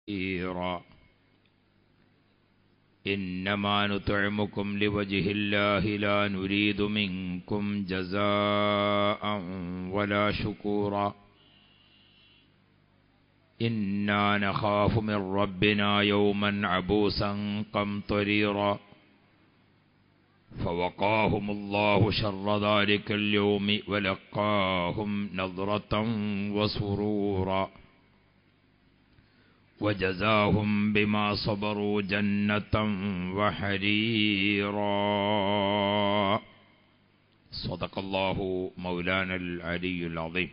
كثيرا إنما نطعمكم لوجه الله لا نريد منكم جزاء ولا شكورا إنا نخاف من ربنا يوما عبوسا قمطريرا فوقاهم الله شر ذلك اليوم ولقاهم نظرة وسرورا وجزاهم بما صبروا جنة وحريرا صدق الله مولانا العلي العظيم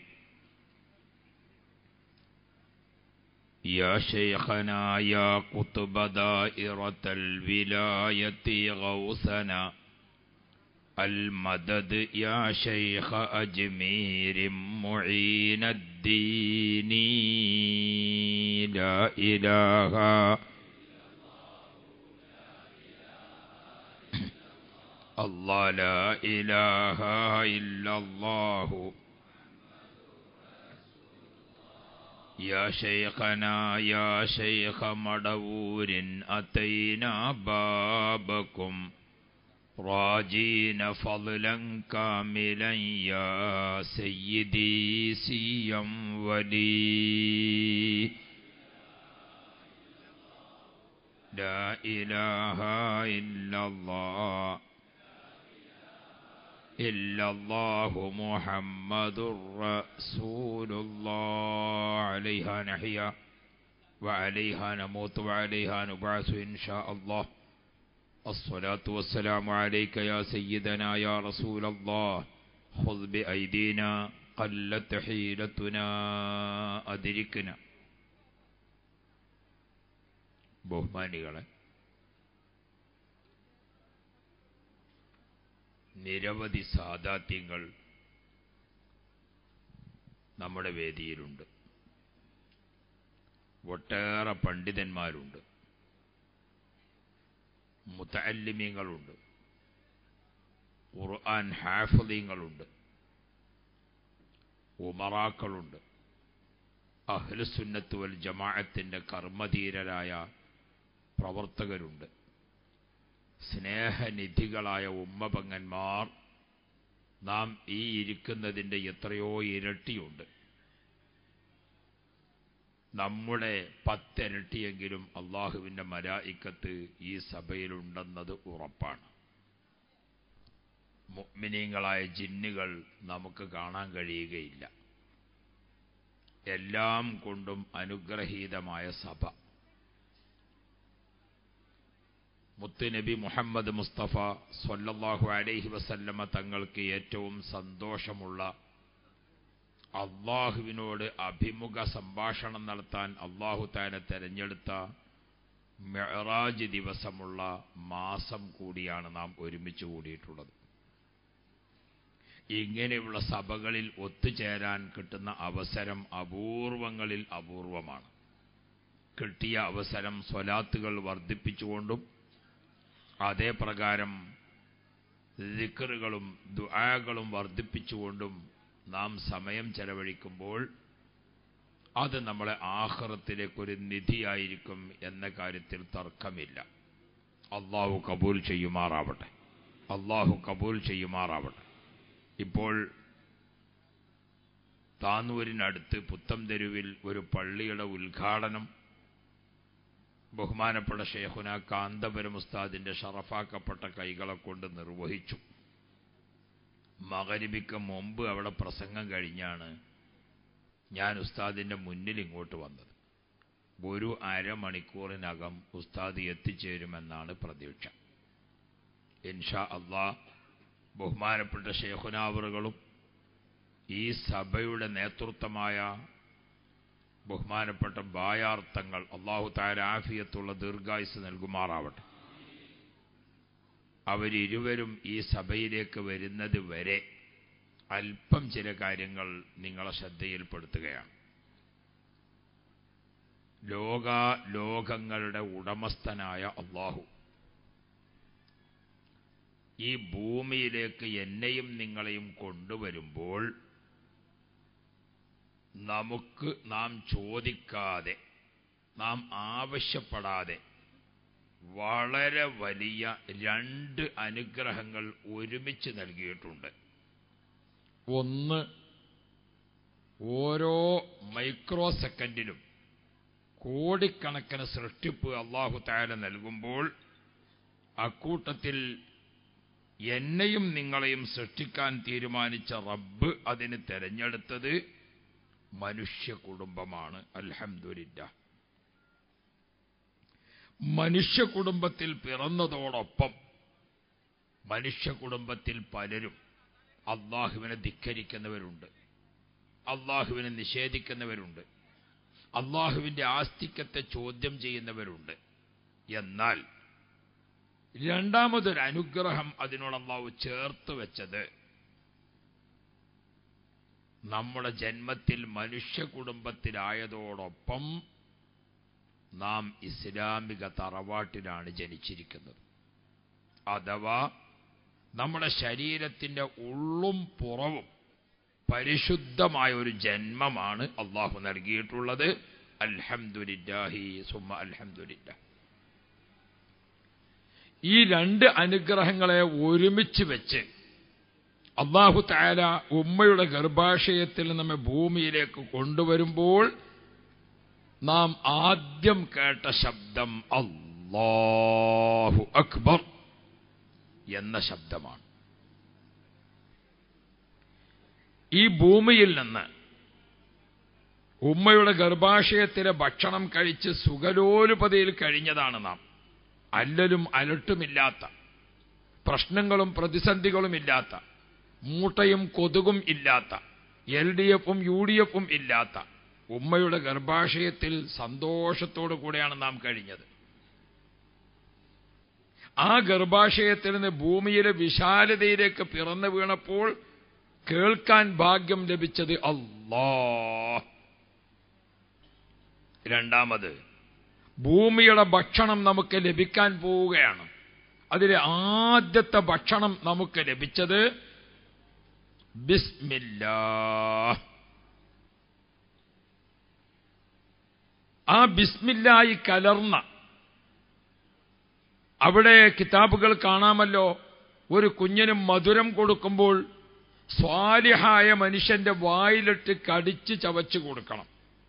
يا شيخنا يا قطب دائرة الولاية غوثنا المدد يا شيخ أجمير معين الدين لا إله الله لا إله إلا الله يا شيخنا يا شيخ مدور أتينا بابكم راجين فضلا كاملا يا سيدي سيا ولي لا إله إلا الله إلا الله محمد رسول الله عليها نحيا وعليها نموت وعليها نبعث إن شاء الله الصلاة والسلام عليك يا سيدنا يا رسول الله خذ بأيدينا قلت حيلتنا أدركنا ബഹുമാനികളെ നിരവധി സാദാത്യങ്ങൾ നമ്മുടെ വേദിയിലുണ്ട് ഒട്ടേറെ പണ്ഡിതന്മാരുണ്ട് മുത്തല്ലിമീങ്ങളുണ്ട് ഖുർആൻ ഹാഫലീങ്ങളുണ്ട് ഉമറാക്കളുണ്ട് അഹ്ലുസുന്നത്ത് വൽ ജമാഅത്തിൻ്റെ കർമ്മധീരരായ പ്രവർത്തകരുണ്ട് സ്നേഹനിധികളായ ഉമ്മപങ്ങന്മാർ നാം ഈ ഇരിക്കുന്നതിൻ്റെ എത്രയോ ഇരട്ടിയുണ്ട് നമ്മുടെ പത്തിരട്ടിയെങ്കിലും അള്ളാഹുവിൻ്റെ മലായിക്കത്ത് ഈ സഭയിലുണ്ടെന്നത് ഉറപ്പാണ് മുഗ്മിനീങ്ങളായ ജിന്നുകൾ നമുക്ക് കാണാൻ കഴിയുകയില്ല എല്ലാം കൊണ്ടും അനുഗ്രഹീതമായ സഭ മുത്തുനബി മുഹമ്മദ് മുസ്തഫ സൊല്ലാഹു അലൈഹി വസല്ലമ തങ്ങൾക്ക് ഏറ്റവും സന്തോഷമുള്ള അള്ളാഹുവിനോട് അഭിമുഖ സംഭാഷണം നടത്താൻ അള്ളാഹു താനെ തെരഞ്ഞെടുത്ത മെഹറാജ് ദിവസമുള്ള മാസം കൂടിയാണ് നാം ഒരുമിച്ച് കൂടിയിട്ടുള്ളത് ഇങ്ങനെയുള്ള സഭകളിൽ ഒത്തുചേരാൻ കിട്ടുന്ന അവസരം അപൂർവങ്ങളിൽ അപൂർവമാണ് കിട്ടിയ അവസരം സ്വലാത്തുകൾ വർദ്ധിപ്പിച്ചുകൊണ്ടും അതേ പ്രകാരം ദിക്കറുകളും ദുആകളും വർദ്ധിപ്പിച്ചുകൊണ്ടും നാം സമയം ചെലവഴിക്കുമ്പോൾ അത് നമ്മളെ ആഹ്റത്തിലേക്കൊരു നിധിയായിരിക്കും എന്ന കാര്യത്തിൽ തർക്കമില്ല അള്ളാഹു കബൂൽ ചെയ്യുമാറാവട്ടെ അള്ളാഹു കബൂൽ ചെയ്യുമാറാവട്ടെ ഇപ്പോൾ താന്നൂരിനടുത്ത് പുത്തംതെരുവിൽ ഒരു പള്ളിയുടെ ഉദ്ഘാടനം ബഹുമാനപ്പെട്ട ഷേഖുന കാന്തപുരം ഉസ്താദിന്റെ ഷറഫാക്കപ്പെട്ട കൈകളെ കൊണ്ട് നിർവഹിച്ചു മകരിബിക്ക് മുമ്പ് അവിടെ പ്രസംഗം കഴിഞ്ഞാണ് ഞാൻ ഉസ്താദിന്റെ മുന്നിൽ ഇങ്ങോട്ട് വന്നത് ഒരു അരമണിക്കൂറിനകം ഉസ്താദ് എത്തിച്ചേരുമെന്നാണ് പ്രതീക്ഷ ഇൻഷാ അള്ളാ ബഹുമാനപ്പെട്ട ഷേഖുനാവറുകളും ഈ സഭയുടെ നേതൃത്വമായ ബഹുമാനപ്പെട്ട ബായാർത്ഥങ്ങൾ അള്ളാഹു താര ആഫിയത്തുള്ള ദീർഘായുസ് നൽകുമാറാവട്ടെ അവരിരുവരും ഈ സഭയിലേക്ക് വരുന്നത് വരെ അല്പം ചില കാര്യങ്ങൾ നിങ്ങളെ ശ്രദ്ധയിൽപ്പെടുത്തുകയാണ് ലോക ലോകങ്ങളുടെ ഉടമസ്ഥനായ അള്ളാഹു ഈ ഭൂമിയിലേക്ക് എന്നെയും നിങ്ങളെയും കൊണ്ടുവരുമ്പോൾ നമുക്ക് നാം ചോദിക്കാതെ നാം ആവശ്യപ്പെടാതെ വളരെ വലിയ രണ്ട് അനുഗ്രഹങ്ങൾ ഒരുമിച്ച് നൽകിയിട്ടുണ്ട് ഒന്ന് ഓരോ മൈക്രോ സെക്കൻഡിലും കോടിക്കണക്കിന് സൃഷ്ടിപ്പ് അള്ളാഹു താല നൽകുമ്പോൾ അക്കൂട്ടത്തിൽ എന്നെയും നിങ്ങളെയും സൃഷ്ടിക്കാൻ തീരുമാനിച്ച റബ്ബ് അതിന് തെരഞ്ഞെടുത്തത് മനുഷ്യ കുടുംബമാണ് അൽഹംദുലില്ല മനുഷ്യ കുടുംബത്തിൽ പിറന്നതോടൊപ്പം മനുഷ്യ കുടുംബത്തിൽ പലരും അള്ളാഹുവിനെ ധിക്കരിക്കുന്നവരുണ്ട് അള്ളാഹുവിനെ നിഷേധിക്കുന്നവരുണ്ട് അള്ളാഹുവിന്റെ ആസ്തിക്യത്തെ ചോദ്യം ചെയ്യുന്നവരുണ്ട് എന്നാൽ രണ്ടാമതൊരു അനുഗ്രഹം അതിനോട് അള്ളാഹു ചേർത്ത് വെച്ചത് നമ്മുടെ ജന്മത്തിൽ മനുഷ്യ കുടുംബത്തിലായതോടൊപ്പം നാം ഇസ്ലാമിക തറവാട്ടിലാണ് ജനിച്ചിരിക്കുന്നത് അഥവാ നമ്മുടെ ശരീരത്തിന്റെ ഉള്ളും പുറവും പരിശുദ്ധമായ ഒരു ജന്മമാണ് അള്ളാഹു നൽകിയിട്ടുള്ളത് അൽഹംദുലില്ലാഹി സുമ അൽഹംദുലില്ല ഈ രണ്ട് അനുഗ്രഹങ്ങളെ ഒരുമിച്ച് വെച്ച് അള്ളാഹു താല ഉമ്മയുടെ ഗർഭാശയത്തിൽ നമ്മെ ഭൂമിയിലേക്ക് കൊണ്ടുവരുമ്പോൾ നാം ആദ്യം കേട്ട ശബ്ദം അല്ലാഹു അക്ബർ എന്ന ശബ്ദമാണ് ഈ ഭൂമിയിൽ നിന്ന് ഉമ്മയുടെ ഗർഭാശയത്തിലെ ഭക്ഷണം കഴിച്ച് സുഖലോലുപതയിൽ കഴിഞ്ഞതാണ് നാം അല്ലലും അലട്ടുമില്ലാത്ത പ്രശ്നങ്ങളും പ്രതിസന്ധികളും ഇല്ലാത്ത മൂട്ടയും കൊതുകും ഇല്ലാത്ത എൽ ഡി എഫും യു ഡി എഫും ഇല്ലാത്ത ഉമ്മയുടെ ഗർഭാശയത്തിൽ സന്തോഷത്തോടു കൂടെയാണ് നാം കഴിഞ്ഞത് ആ ഗർഭാശയത്തിൽ നിന്ന് ഭൂമിയിലെ വിശാലതയിലേക്ക് പിറന്നു വീണപ്പോൾ കേൾക്കാൻ ഭാഗ്യം ലഭിച്ചത് അല്ലാ രണ്ടാമത് ഭൂമിയുടെ ഭക്ഷണം നമുക്ക് ലഭിക്കാൻ പോവുകയാണ് അതിലെ ആദ്യത്തെ ഭക്ഷണം നമുക്ക് ലഭിച്ചത് ബിസ്മില്ലാ ആ ബിസ്മില്ലായി കലർന്ന അവിടെ കിതാബുകൾ കാണാമല്ലോ ഒരു കുഞ്ഞിന് മധുരം കൊടുക്കുമ്പോൾ സ്വാലിഹായ മനുഷ്യന്റെ വായിലിട്ട് കടിച്ച് ചവച്ചു കൊടുക്കണം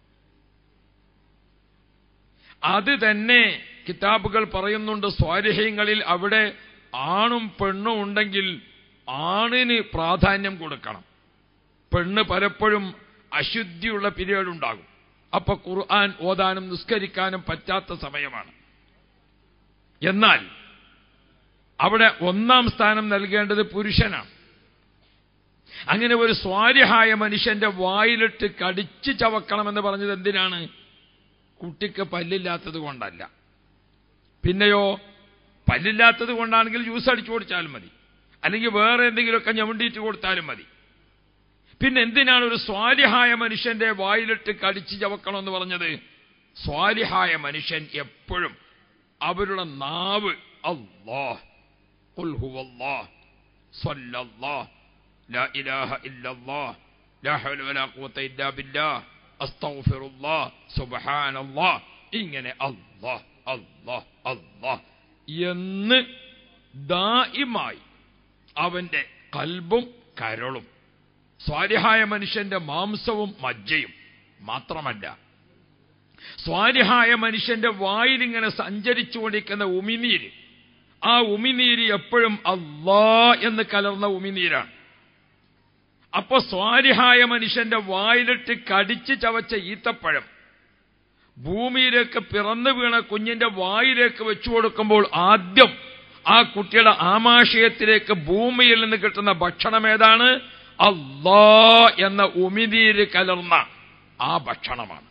അത് തന്നെ കിതാബുകൾ പറയുന്നുണ്ട് സ്വാലിഹ്യങ്ങളിൽ അവിടെ ആണും പെണ്ണും ഉണ്ടെങ്കിൽ ആണിന് പ്രാധാന്യം കൊടുക്കണം പെണ്ണ് പലപ്പോഴും അശുദ്ധിയുള്ള പീരീഡ് ഉണ്ടാകും അപ്പൊ ഖുർആൻ ഓതാനും നിസ്കരിക്കാനും പറ്റാത്ത സമയമാണ് എന്നാൽ അവിടെ ഒന്നാം സ്ഥാനം നൽകേണ്ടത് പുരുഷനാണ് അങ്ങനെ ഒരു സ്വാര്യഹായ മനുഷ്യന്റെ വായിലിട്ട് കടിച്ചു ചവക്കണമെന്ന് പറഞ്ഞത് എന്തിനാണ് കുട്ടിക്ക് പല്ലില്ലാത്തത് കൊണ്ടല്ല പിന്നെയോ പല്ലില്ലാത്തത് കൊണ്ടാണെങ്കിൽ ജ്യൂസ് അടിച്ചു കൊടുത്താലും മതി അല്ലെങ്കിൽ വേറെ എന്തെങ്കിലുമൊക്കെ ഞവണ്ടിയിട്ട് കൊടുത്താലും മതി പിന്നെ എന്തിനാണ് ഒരു സ്വാലിഹായ മനുഷ്യന്റെ വായിലിട്ട് കടിച്ചു ചവക്കണമെന്ന് പറഞ്ഞത് സ്വാലിഹായ മനുഷ്യൻ എപ്പോഴും അവരുടെ നാവ് അല്ലാഹ് ഖുൽ ഹുവല്ലാഹ് സ്വല്ലല്ലാഹ് ലാ ഇലാഹ ഇല്ലല്ലാഹ് ലാ ഹൗല വലാ ഖുവത ഇല്ലാ ബില്ലാഹ് അസ്തഗ്ഫിറുല്ലാഹ് സുബ്ഹാനല്ലാഹ് ഇങ്ങനെ അല്ലാഹ് അല്ലാഹ് അല്ലാഹ് എന്ന് ദായിമായി അവന്റെ കൽബും കരളും സ്വാരിഹായ മനുഷ്യന്റെ മാംസവും മജ്ജയും മാത്രമല്ല സ്വാരിഹായ മനുഷ്യന്റെ വായിലിങ്ങനെ സഞ്ചരിച്ചുകൊണ്ടിരിക്കുന്ന ഉമിനീര് ആ ഉമിനീര് എപ്പോഴും അല്ലാ എന്ന് കലർന്ന ഉമിനീരാണ് അപ്പൊ സ്വാരിഹായ മനുഷ്യന്റെ വായിലിട്ട് കടിച്ച് ചവച്ച ഈത്തപ്പഴം ഭൂമിയിലേക്ക് പിറന്നു വീണ കുഞ്ഞിന്റെ വായിലേക്ക് വെച്ചു കൊടുക്കുമ്പോൾ ആദ്യം ആ കുട്ടിയുടെ ആമാശയത്തിലേക്ക് ഭൂമിയിൽ നിന്ന് കിട്ടുന്ന ഭക്ഷണം ഏതാണ് അല്ലാ എന്ന ഉമിനീര് കലർന്ന ആ ഭക്ഷണമാണ്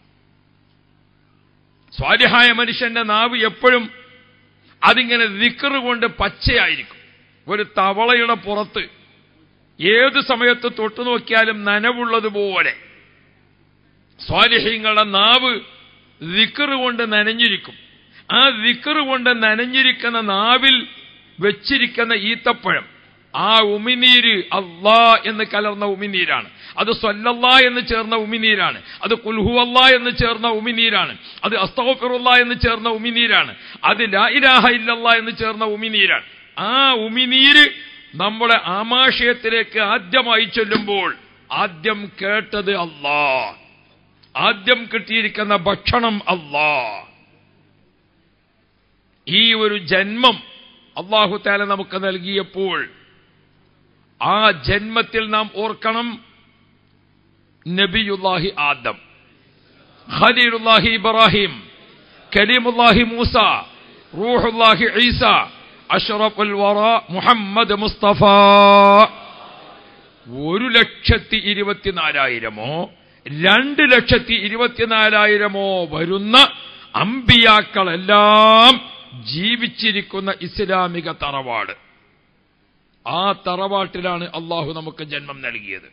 സ്വാലിഹായ മനുഷ്യന്റെ നാവ് എപ്പോഴും അതിങ്ങനെ ദിക്കറ് കൊണ്ട് പച്ചയായിരിക്കും ഒരു തവളയുടെ പുറത്ത് ഏതു സമയത്ത് തൊട്ടു നോക്കിയാലും നനവുള്ളതുപോലെ സ്വാലിഹ്യങ്ങളുടെ നാവ് ദിക്കറ് കൊണ്ട് നനഞ്ഞിരിക്കും ആ ദിക്കറ് കൊണ്ട് നനഞ്ഞിരിക്കുന്ന നാവിൽ വെച്ചിരിക്കുന്ന ഈത്തപ്പഴം ആ ഉമിനീര് അള്ളാ എന്ന് കലർന്ന ഉമിനീരാണ് അത് സ്വല്ലല്ലാ എന്ന് ചേർന്ന ഉമിനീരാണ് അത് കുൽഹു അല്ലാ എന്ന് ചേർന്ന ഉമിനീരാണ് അത് അസ്തഫിറുല്ലാ എന്ന് ചേർന്ന ഉമിനീരാണ് അത് ലാ ഇലാഹ ഇല്ലല്ലാ എന്ന് ചേർന്ന ഉമിനീരാണ് ആ ഉമിനീര് നമ്മുടെ ആമാശയത്തിലേക്ക് ആദ്യമായി ചൊല്ലുമ്പോൾ ആദ്യം കേട്ടത് അല്ലാ ആദ്യം കിട്ടിയിരിക്കുന്ന ഭക്ഷണം അല്ലാ ഈ ഒരു ജന്മം അള്ളാഹു താല നമുക്ക് നൽകിയപ്പോൾ ആ ജന്മത്തിൽ നാം ഓർക്കണം നബിയുല്ലാഹി ആദം ഖലീലുല്ലാഹി ഇബ്രാഹിം കലീമുല്ലാഹി മൂസ റൂഹുല്ലാഹി ഈസ അഷ്റഫുൽ വറ മുഹമ്മദ് മുസ്തഫ ഒരു ലക്ഷത്തി ഇരുപത്തിനാലായിരമോ രണ്ട് ലക്ഷത്തി ഇരുപത്തിനാലായിരമോ വരുന്ന അമ്പിയാക്കളെല്ലാം ജീവിച്ചിരിക്കുന്ന ഇസ്ലാമിക തറവാട് ആ തറവാട്ടിലാണ് അള്ളാഹു നമുക്ക് ജന്മം നൽകിയത്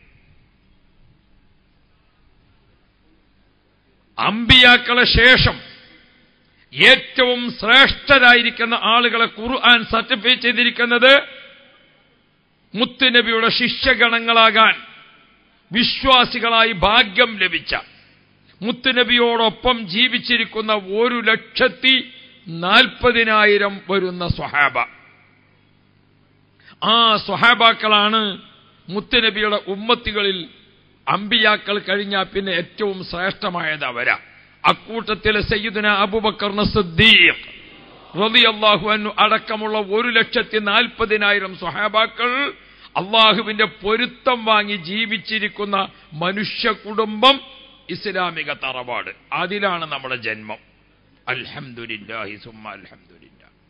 അമ്പിയാക്കളെ ശേഷം ഏറ്റവും ശ്രേഷ്ഠരായിരിക്കുന്ന ആളുകളെ ഖുർആൻ സർട്ടിഫൈ ചെയ്തിരിക്കുന്നത് മുത്തുനബിയുടെ ശിഷ്യഗണങ്ങളാകാൻ വിശ്വാസികളായി ഭാഗ്യം ലഭിച്ച മുത്തുനബിയോടൊപ്പം ജീവിച്ചിരിക്കുന്ന ഒരു ലക്ഷത്തി നാൽപ്പതിനായിരം വരുന്ന സ്വഹാബ ആ സ്വഹാബാക്കളാണ് മുത്തുനബിയുടെ ഉമ്മത്തികളിൽ അമ്പിയാക്കൾ കഴിഞ്ഞാൽ പിന്നെ ഏറ്റവും ശ്രേഷ്ഠമായത് അവരാ അക്കൂട്ടത്തിലെ സയ്യിദുന അബുബക്കറിന് സിദ്ദീഖ് റളിയല്ലാഹു അൻഹു അടക്കമുള്ള ഒരു ലക്ഷത്തി നാൽപ്പതിനായിരം സ്വഹാബാക്കൾ അള്ളാഹുവിന്റെ പൊരുത്തം വാങ്ങി ജീവിച്ചിരിക്കുന്ന മനുഷ്യ കുടുംബം ഇസ്ലാമിക തറവാട് അതിലാണ് നമ്മുടെ ജന്മം അൽഹംദുലില്ലാഹി സുമ്മ അൽഹംദുലില്ല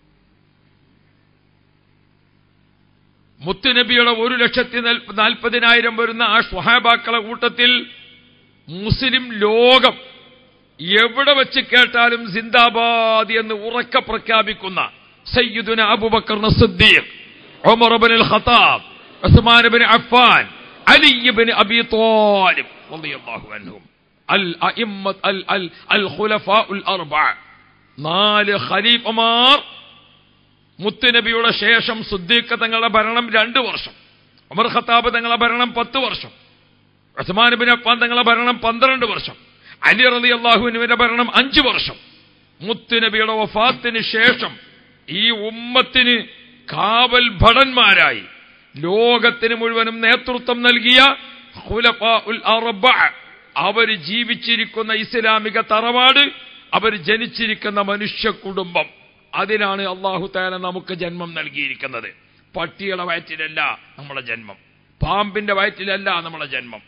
മുത്തുനബിയുടെ ഒരു ലക്ഷത്തി നാൽപ്പതിനായിരം വരുന്ന ആ സ്വഹാബാക്കളെ കൂട്ടത്തിൽ മുസ്ലിം ലോകം എവിടെ വെച്ച് കേട്ടാലും സിന്ദാബാദ് എന്ന് ഉറക്കെ പ്രഖ്യാപിക്കുന്ന സയ്യിദുന അബൂബക്കർ സിദ്ദീഖ് ഉമർ ഇബ്നുൽ ഖത്താബ് ഉസ്മാൻ ഇബ്നു അഫ്ഫാൻ അലി ഇബ്നു അബി ത്വാലിബ് റളിയല്ലാഹു അൻഹും അൽ അഇമ്മത്ത് അൽ അൽ അൽ ഖുലഫാഉൽ അർബഅ നാല് ഖലീഫമാർ മുത്തുനബിയുടെ ശേഷം സുദ്ദീഖ് തങ്ങളുടെ ഭരണം രണ്ട് വർഷം ഉമർ ഖത്താബ് തങ്ങളുടെ ഭരണം പത്ത് വർഷം ഉസ്മാൻ ബിൻ അഫ്ഫാൻ തങ്ങളുടെ ഭരണം പന്ത്രണ്ട് വർഷം അലി റലി അള്ളാഹുവിന്റെ ഭരണം അഞ്ചു വർഷം മുത്തുനബിയുടെ വഫാത്തിന് ശേഷം ഈ ഉമ്മത്തിന് കാവൽ ഭടന്മാരായി ലോകത്തിന് മുഴുവനും നേതൃത്വം നൽകിയ ഖുലഫാഉൽ അർബഅ അവർ ജീവിച്ചിരിക്കുന്ന ഇസ്ലാമിക തറവാട് അവർ ജനിച്ചിരിക്കുന്ന മനുഷ്യ കുടുംബം അതിനാണ് അള്ളാഹു താല നമുക്ക് ജന്മം നൽകിയിരിക്കുന്നത് പട്ടിയുടെ വയറ്റിലല്ല നമ്മളെ ജന്മം പാമ്പിന്റെ വയറ്റിലല്ല നമ്മളെ ജന്മം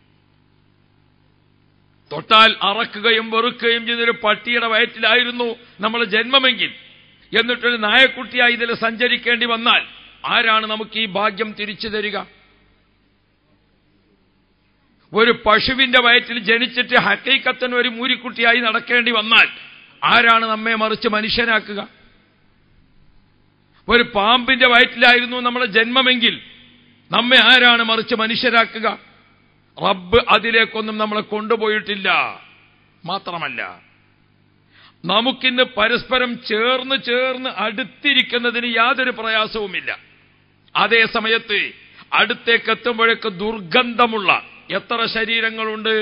തൊട്ടാൽ അറക്കുകയും വെറുക്കുകയും ചെയ്തൊരു പട്ടിയുടെ വയറ്റിലായിരുന്നു നമ്മളെ ജന്മമെങ്കിൽ എന്നിട്ടൊരു നായക്കുട്ടിയായി ഇതിൽ സഞ്ചരിക്കേണ്ടി വന്നാൽ ആരാണ് നമുക്ക് ഈ ഭാഗ്യം തിരിച്ചു തരിക ഒരു പശുവിന്റെ വയറ്റിൽ ജനിച്ചിട്ട് ഹക്കൈക്കത്തൻ ഒരു മൂരിക്കുട്ടിയായി നടക്കേണ്ടി വന്നാൽ ആരാണ് നമ്മെ മറിച്ച് മനുഷ്യനാക്കുക ഒരു പാമ്പിന്റെ വയറ്റിലായിരുന്നു നമ്മുടെ ജന്മമെങ്കിൽ നമ്മെ ആരാണ് മറിച്ച് മനുഷ്യരാക്കുക റബ്ബ് അതിലേക്കൊന്നും നമ്മളെ കൊണ്ടുപോയിട്ടില്ല മാത്രമല്ല നമുക്കിന്ന് പരസ്പരം ചേർന്ന് ചേർന്ന് അടുത്തിരിക്കുന്നതിന് യാതൊരു പ്രയാസവുമില്ല അതേ സമയത്ത് അടുത്തേക്ക് എത്തുമ്പോഴേക്ക് ദുർഗന്ധമുള്ള എത്ര ശരീരങ്ങളുണ്ട്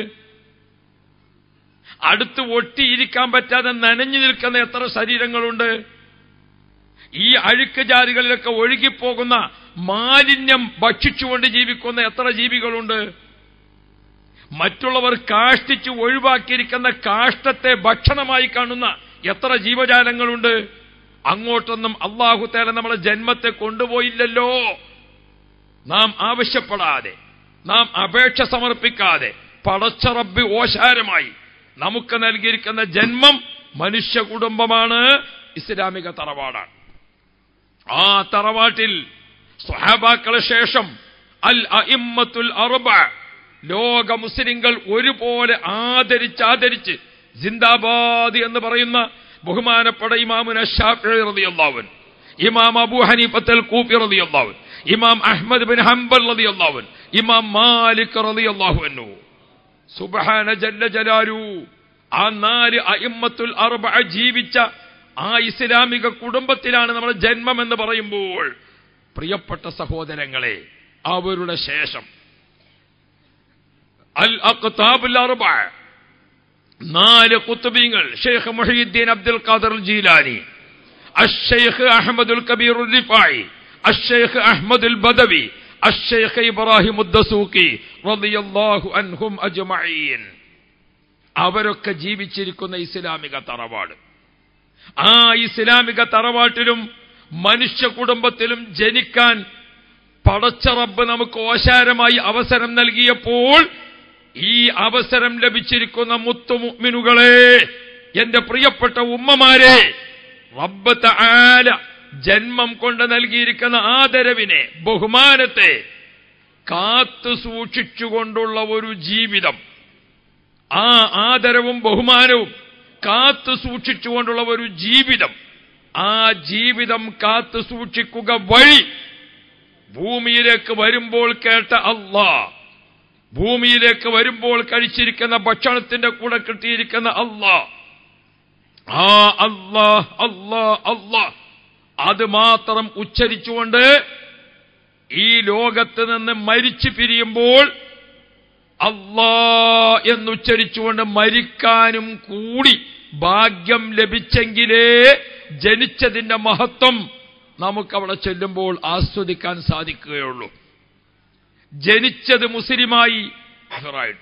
അടുത്ത് ഒട്ടിയിരിക്കാൻ പറ്റാതെ നനഞ്ഞു നിൽക്കുന്ന എത്ര ശരീരങ്ങളുണ്ട് ഈ അഴുക്ക് ജാതികളിലൊക്കെ ഒഴുകിപ്പോകുന്ന മാലിന്യം ഭക്ഷിച്ചുകൊണ്ട് ജീവിക്കുന്ന എത്ര ജീവികളുണ്ട് മറ്റുള്ളവർ കാഷ്ടിച്ച് ഒഴിവാക്കിയിരിക്കുന്ന കാഷ്ടത്തെ ഭക്ഷണമായി കാണുന്ന എത്ര ജീവജാലങ്ങളുണ്ട് അങ്ങോട്ടൊന്നും അള്ളാഹു തേല നമ്മളെ ജന്മത്തെ കൊണ്ടുപോയില്ലല്ലോ നാം ആവശ്യപ്പെടാതെ നാം അപേക്ഷ സമർപ്പിക്കാതെ പടച്ചറബ് ഓശാരമായി നമുക്ക് നൽകിയിരിക്കുന്ന ജന്മം മനുഷ്യ കുടുംബമാണ് ഇസ്ലാമിക തറവാടാണ് ആ തറവാട്ടിൽ സ്വഹാബാക്കളെ ശേഷം അൽ അഇമ്മത്തുൽ അറുബ ലോക മുസ്ലിങ്ങൾ ഒരുപോലെ ആദരിച്ച് ആദരിച്ച് ജിന്ദാബാദ് എന്ന് പറയുന്ന ബഹുമാനപ്പെട്ട ഇമാമുന ഷാഫി റളിയല്ലാഹു ഇമാം അബൂ ഹനീഫത്തൽ കൂഫി റളിയല്ലാഹു ഇമാം അഹ്മദ് ബിൻ ഹംബൽ റളിയല്ലാഹു ഇമാം മാലിക് റളിയല്ലാഹു അൻഹു സുബ്ഹാന ജല്ല ജലാലു ആ നാല് അയിമ്മത്തുൽ അർബഅ ജീവിച്ച ആ ഇസ്ലാമിക കുടുംബത്തിലാണ് നമ്മുടെ ജന്മം എന്ന് പറയുമ്പോൾ പ്രിയപ്പെട്ട സഹോദരങ്ങളെ അവരുടെ ശേഷം അൽ അഖ്താബുൽ അർബ നാല് കുത്തുബീങ്ങൾ ഷെയ്ഖ് മുഹീദ്ദീൻ അബ്ദുൽ ഖാദർ ജീലാനി അഷെയ്ഖ് അഹമ്മദുൽ കബീർ റിഫായി അഷെയ്ഖ് അഹമ്മദുൽ ബദവി അഷെയ്ഖ് ഇബ്രാഹിം ഉദ്ദസൂക്കി റളിയല്ലാഹു അൻഹും അജ്മഈൻ അവരൊക്കെ ജീവിച്ചിരിക്കുന്ന ഇസ്ലാമിക തറവാട് ആ ഇസ്ലാമിക തറവാട്ടിലും മനുഷ്യ കുടുംബത്തിലും ജനിക്കാൻ പടച്ച റബ്ബ് നമുക്ക് ഓശാരമായി അവസരം നൽകിയപ്പോൾ ഈ അവസരം ലഭിച്ചിരിക്കുന്ന മുത്തുമുഅ്മിനുകളെ എന്റെ പ്രിയപ്പെട്ട ഉമ്മമാരെ റബ്ബ് തആല ജന്മം കൊണ്ട് നൽകിയിരിക്കുന്ന ആദരവിനെ ബഹുമാനത്തെ കാത്തു സൂക്ഷിച്ചുകൊണ്ടുള്ള ഒരു ജീവിതം ആ ആദരവും ബഹുമാനവും കാത്തു സൂക്ഷിച്ചുകൊണ്ടുള്ള ഒരു ജീവിതം ആ ജീവിതം കാത്തു സൂക്ഷിക്കുക വഴി ഭൂമിയിലേക്ക് വരുമ്പോൾ കേട്ട അള്ളാ ഭൂമിയിലേക്ക് വരുമ്പോൾ കഴിച്ചിരിക്കുന്ന ഭക്ഷണത്തിന്റെ കൂടെ കിട്ടിയിരിക്കുന്ന അള്ളാ ആ അല്ലാ അല്ലാ അല്ലാ അത് മാത്രം ഉച്ചരിച്ചുകൊണ്ട് ഈ ലോകത്ത് നിന്ന് മരിച്ചു പിരിയുമ്പോൾ അല്ലാ എന്നുച്ചരിച്ചുകൊണ്ട് മരിക്കാനും കൂടി ഭാഗ്യം ലഭിച്ചെങ്കിലേ ജനിച്ചതിന്റെ മഹത്വം നമുക്കവിടെ ചെല്ലുമ്പോൾ ആസ്വദിക്കാൻ സാധിക്കുകയുള്ളൂ ജനിച്ചത് മുസ്ലിമായി ായിട്ട്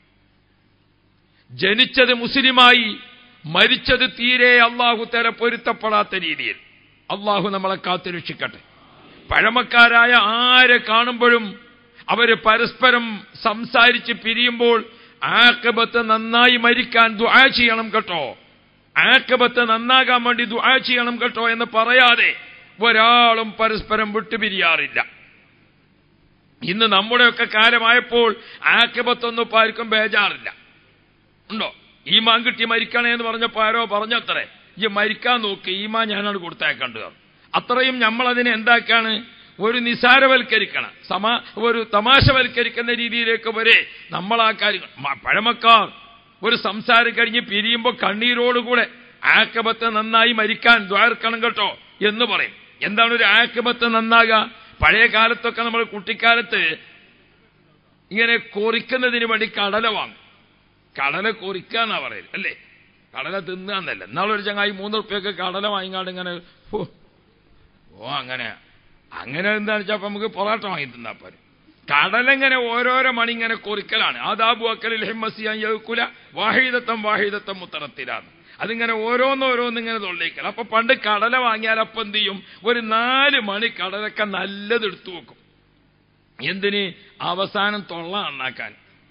ജനിച്ചത് മുസ്ലിമായി മരിച്ചത് തീരെ അള്ളാഹു തര പൊരുത്തപ്പെടാത്ത രീതിയിൽ അള്ളാഹു നമ്മളെ കാത്തുരക്ഷിക്കട്ടെ പഴമക്കാരായ ആരെ കാണുമ്പോഴും അവര് പരസ്പരം സംസാരിച്ച് പിരിയുമ്പോൾ ആക്കബത്ത് നന്നായി മരിക്കാൻ ദുആ ചെയ്യണം കേട്ടോ ആക്കബത്ത് നന്നാകാൻ വേണ്ടി ദുആ ചെയ്യണം കേട്ടോ എന്ന് പറയാതെ ഒരാളും പരസ്പരം വിട്ടുപിരിയാറില്ല ഇന്ന് നമ്മുടെയൊക്കെ കാലമായപ്പോൾ ആക്കബത്തൊന്നും ഇപ്പൊ ആർക്കും ബേജാറില്ല ഉണ്ടോ ഈമാൻ കിട്ടി മരിക്കണേ എന്ന് പറഞ്ഞപ്പോ ആരോ പറഞ്ഞത്രേ ഈ മരിക്കാൻ നോക്കി ഈമാൻ ഞാനാണ് കൊടുത്തേക്കേണ്ടത് അത്രയും നമ്മളതിനെ എന്താക്കാണ് ഒരു നിസാരവൽക്കരിക്കണം സമ ഒരു തമാശവൽക്കരിക്കുന്ന രീതിയിലേക്ക് വരെ നമ്മൾ ആ കാര്യങ്ങൾ മ- പഴമക്കാർ ഒരു സംസാരം കഴിഞ്ഞ് പിരിയുമ്പോൾ കണ്ണീരോടുകൂടെ ആക്കബത്ത് നന്നായി മരിക്കാൻ ദ്വാർക്കണം കേട്ടോ എന്ന് പറയും എന്താണ് ഒരു ആക്കബത്ത് നന്നാകുക പഴയ കാലത്തൊക്കെ നമ്മൾ കുട്ടിക്കാലത്ത് ഇങ്ങനെ കൊറിക്കുന്നതിന് വേണ്ടി കടല വാങ്ങും കടല കൊറിക്കുക എന്നാ പറയുന്നത് അല്ലേ കടല തിന്നാന്നല്ല എന്നാളൊരു ചങ്ങായി മൂന്ന് റുപ്യൊക്കെ കടല വാങ്ങിക്കാണ്ട് ഇങ്ങനെ ഹോ, ഓ അങ്ങനെ അങ്ങനെ എന്താണെന്ന് വെച്ചാൽ അപ്പൊ നമുക്ക് പൊറാട്ട വാങ്ങി തിന്നാ പോരെ കടലിങ്ങനെ ഓരോരോ മണി ഇങ്ങനെ കൊറിക്കലാണ് ആദാബു അക്കലിൽ ഹിമ്മസിയാൻ യൗക്കുല വാഹിദത്തം വാഹിദത്തം മുത്തറത്തിലാണ് അതിങ്ങനെ ഓരോന്നോരോന്ന് ഇങ്ങനെ തൊള്ളിക്കൽ അപ്പൊ പണ്ട് കടല വാങ്ങിയാൽ അപ്പൊ എന്ത് ചെയ്യും ഒരു നാല് മണി കടലൊക്കെ നല്ലത് എടുത്തു വെക്കും എന്തിന് അവസാനം തൊള്ള നന്നാക്കാൻ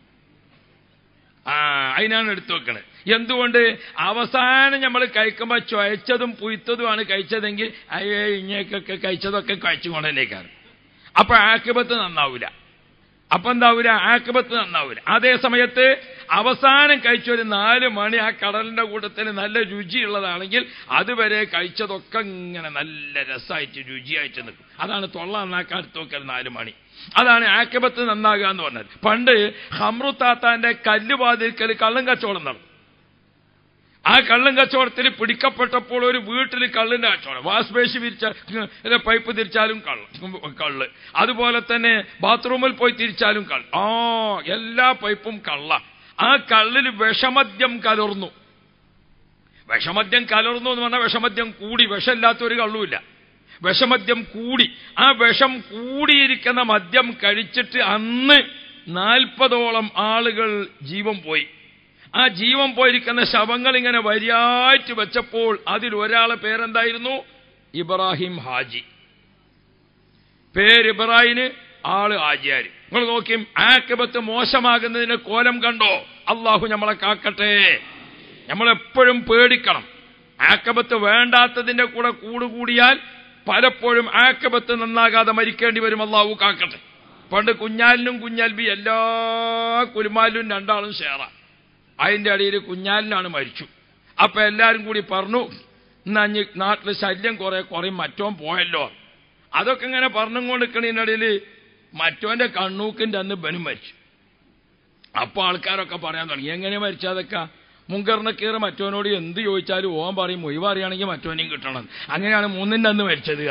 ആ അതിനാണ് എടുത്തു വെക്കണത് എന്തുകൊണ്ട് അവസാനം നമ്മൾ കഴിക്കുമ്പോൾ ചുയച്ചതും പുയ്ത്തതുമാണ് കഴിച്ചതെങ്കിൽ അയ്യേ ഇങ്ങേക്കൊക്കെ കഴിച്ചതൊക്കെ കഴിച്ചുകൊണ്ടേക്കാണ് അപ്പൊ ആക്കിബത്ത് നന്നാവൂല അപ്പൊ എന്താവൂല ആക്കിബത്ത് നന്നാവൂല അതേ സമയത്ത് അവസാനം കഴിച്ച ഒരു നാല് മണി ആ കടലിന്റെ കൂട്ടത്തിൽ നല്ല രുചിയുള്ളതാണെങ്കിൽ അതുവരെ കഴിച്ചതൊക്കെ ഇങ്ങനെ നല്ല രസമായിട്ട് രുചിയായിട്ട് നിൽക്കും അതാണ് തൊള്ള നന്നാക്കാൻ എടുത്തു വെക്കൽ നാല് മണി അതാണ് ആക്കബത്ത് നന്നാകുക എന്ന് പറഞ്ഞത് പണ്ട് ഹമ്രു താത്താന്റെ കല്ലുവാതിൽക്കൽ കള്ളും കച്ചവടം നടന്നു ആ കള്ളും കച്ചവടത്തിൽ പിടിക്കപ്പെട്ടപ്പോൾ ഒരു വീട്ടിൽ കള്ളിന്റെ കച്ചവടം വാസ്പേശി വിരിച്ച ഇങ്ങനെ പൈപ്പ് തിരിച്ചാലും കള്ള് കള്ള് അതുപോലെ തന്നെ ബാത്റൂമിൽ പോയി തിരിച്ചാലും കള്ള് ആ എല്ലാ പൈപ്പും കള്ള ആ കള്ളിൽ വിഷമദ്യം കലർന്നു വിഷമദ്യം കലർന്നു എന്ന് പറഞ്ഞാൽ വിഷമദ്യം കൂടി വിഷമില്ലാത്ത ഒരു കള്ളുമില്ല വിഷമദ്യം കൂടി ആ വിഷം കൂടിയിരിക്കുന്ന മദ്യം കഴിച്ചിട്ട് അന്ന് നാൽപ്പതോളം ആളുകൾ ജീവൻ പോയി ആ ജീവൻ പോയിരിക്കുന്ന ശവങ്ങൾ ഇങ്ങനെ വരിയായിട്ട് വെച്ചപ്പോൾ അതിൽ ഒരാളെ പേരെന്തായിരുന്നു ഇബ്രാഹിം ഹാജി പേര് ഇബ്രാഹിന് ആള് ഹാജിയാര് നിങ്ങൾ നോക്കിയും ആക്കബത്ത് മോശമാകുന്നതിന് കോലം കണ്ടോ അള്ളാഹു നമ്മളെ കാക്കട്ടെ നമ്മളെപ്പോഴും പേടിക്കണം ആക്കബത്ത് വേണ്ടാത്തതിന്റെ കൂടെ കൂടുകൂടിയാൽ പലപ്പോഴും ആക്കബത്ത് നന്നാകാതെ മരിക്കേണ്ടി വരും അള്ളാഹു കാക്കട്ടെ പണ്ട് കുഞ്ഞാലിനും കുഞ്ഞാൽബി എല്ലാ കുലുമാലിനും രണ്ടാളും ഷെയറാ അതിന്റെ അടിയിൽ കുഞ്ഞാലിനാണ് മരിച്ചു അപ്പൊ എല്ലാരും കൂടി പറഞ്ഞു എന്നാ ഇനി നാട്ടില് ശല്യം കുറെ കുറയും മറ്റോൻ പോയല്ലോ അതൊക്കെ ഇങ്ങനെ പറഞ്ഞുകൊണ്ട് നിൽക്കണതിന്റെ ഇടയിൽ മറ്റോന്റെ കണ്ണൂക്കിന്റെ അന്ന് ബനും മരിച്ചു അപ്പൊ ആൾക്കാരൊക്കെ പറയാൻ തുടങ്ങി എങ്ങനെ മരിച്ചതൊക്കെ മുങ്കറിനക്കീറ് മറ്റോനോട് എന്ത് ചോദിച്ചാലും ഓൻ പറയും മൊയ് പറയുകയാണെങ്കിൽ മറ്റോനെയും കിട്ടണം അങ്ങനെയാണ് മൂന്നിന്റെ അന്ന് മരിച്ചത് കാരണം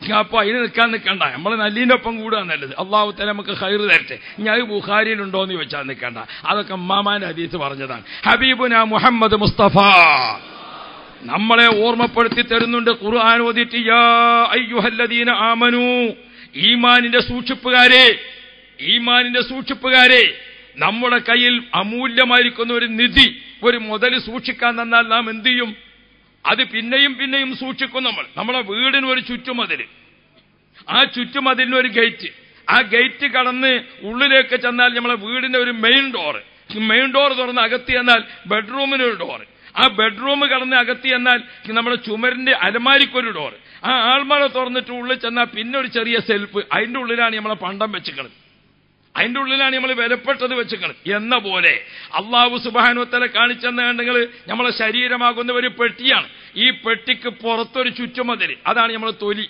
അപ്പൊ അതിന് നിൽക്കാൻ നിൽക്കണ്ട നമ്മൾ നല്ലീൻ്റെ ഒപ്പം കൂടുക നല്ലത് അള്ളാഹു തല നമുക്ക് ഹൈറ് തരട്ടെ ഇനി അത് ബുഖാരിയിലുണ്ടോ എന്ന് ചോദിച്ചാൽ നിൽക്കണ്ട അതൊക്കെ അമ്മാമാന്റെ ഹദീസ് പറഞ്ഞതാണ് ഹബീബുന മുഹമ്മദ് മുസ്തഫ നമ്മളെ ഓർമ്മപ്പെടുത്തി തരുന്നുണ്ട് ഖുർആൻ ഓതിട്ട് യാ അയ്യുഹല്ലദീന ആമനു ഈമാനിന്റെ സൂക്ഷിപ്പുകാരെ ഈമാനിന്റെ സൂക്ഷിപ്പുകാരെ നമ്മുടെ കയ്യിൽ അമൂല്യമായിരിക്കുന്ന ഒരു നിധി ഒരു മുതൽ സൂക്ഷിക്കാൻ തന്നാൽ നാം എന്ത് ചെയ്യും അത് പിന്നെയും പിന്നെയും സൂക്ഷിക്കും നമ്മൾ നമ്മളെ വീടിന് ഒരു ചുറ്റുമതില് ആ ചുറ്റുമതിലിന് ഒരു ഗേറ്റ് ആ ഗേറ്റ് കടന്ന് ഉള്ളിലേക്ക് ചെന്നാൽ നമ്മളെ വീടിന്റെ ഒരു മെയിൻ ഡോറ് മെയിൻ ഡോർ തുറന്ന് അകത്ത് ചെന്നാൽ ബെഡ്റൂമിന് ഒരു ഡോറ് ആ ബെഡ്റൂം കടന്ന് അകത്ത് ചെന്നാൽ നമ്മുടെ ചുമരിന്റെ അലമാരിക്കൊരു ഡോറ് ആ ആൾമറ തുറന്നിട്ട് ഉള്ളിൽ ചെന്നാൽ പിന്നെ ഒരു ചെറിയ സെൽഫ് അതിന്റെ ഉള്ളിലാണ് നമ്മളെ പണ്ടം വെച്ചിക്കണത് അതിന്റെ ഉള്ളിലാണ് നമ്മൾ വിലപ്പെട്ടത് വെച്ചിക്കണത് എന്ന പോലെ അള്ളാഹു സുബാനുത്തല കാണിച്ചെന്നുണ്ടെങ്കിൽ നമ്മളെ ശരീരമാകുന്ന ഒരു പെട്ടിയാണ് ഈ പെട്ടിക്ക് പുറത്തൊരു ചുറ്റുമതിൽ അതാണ് നമ്മളെ തൊലി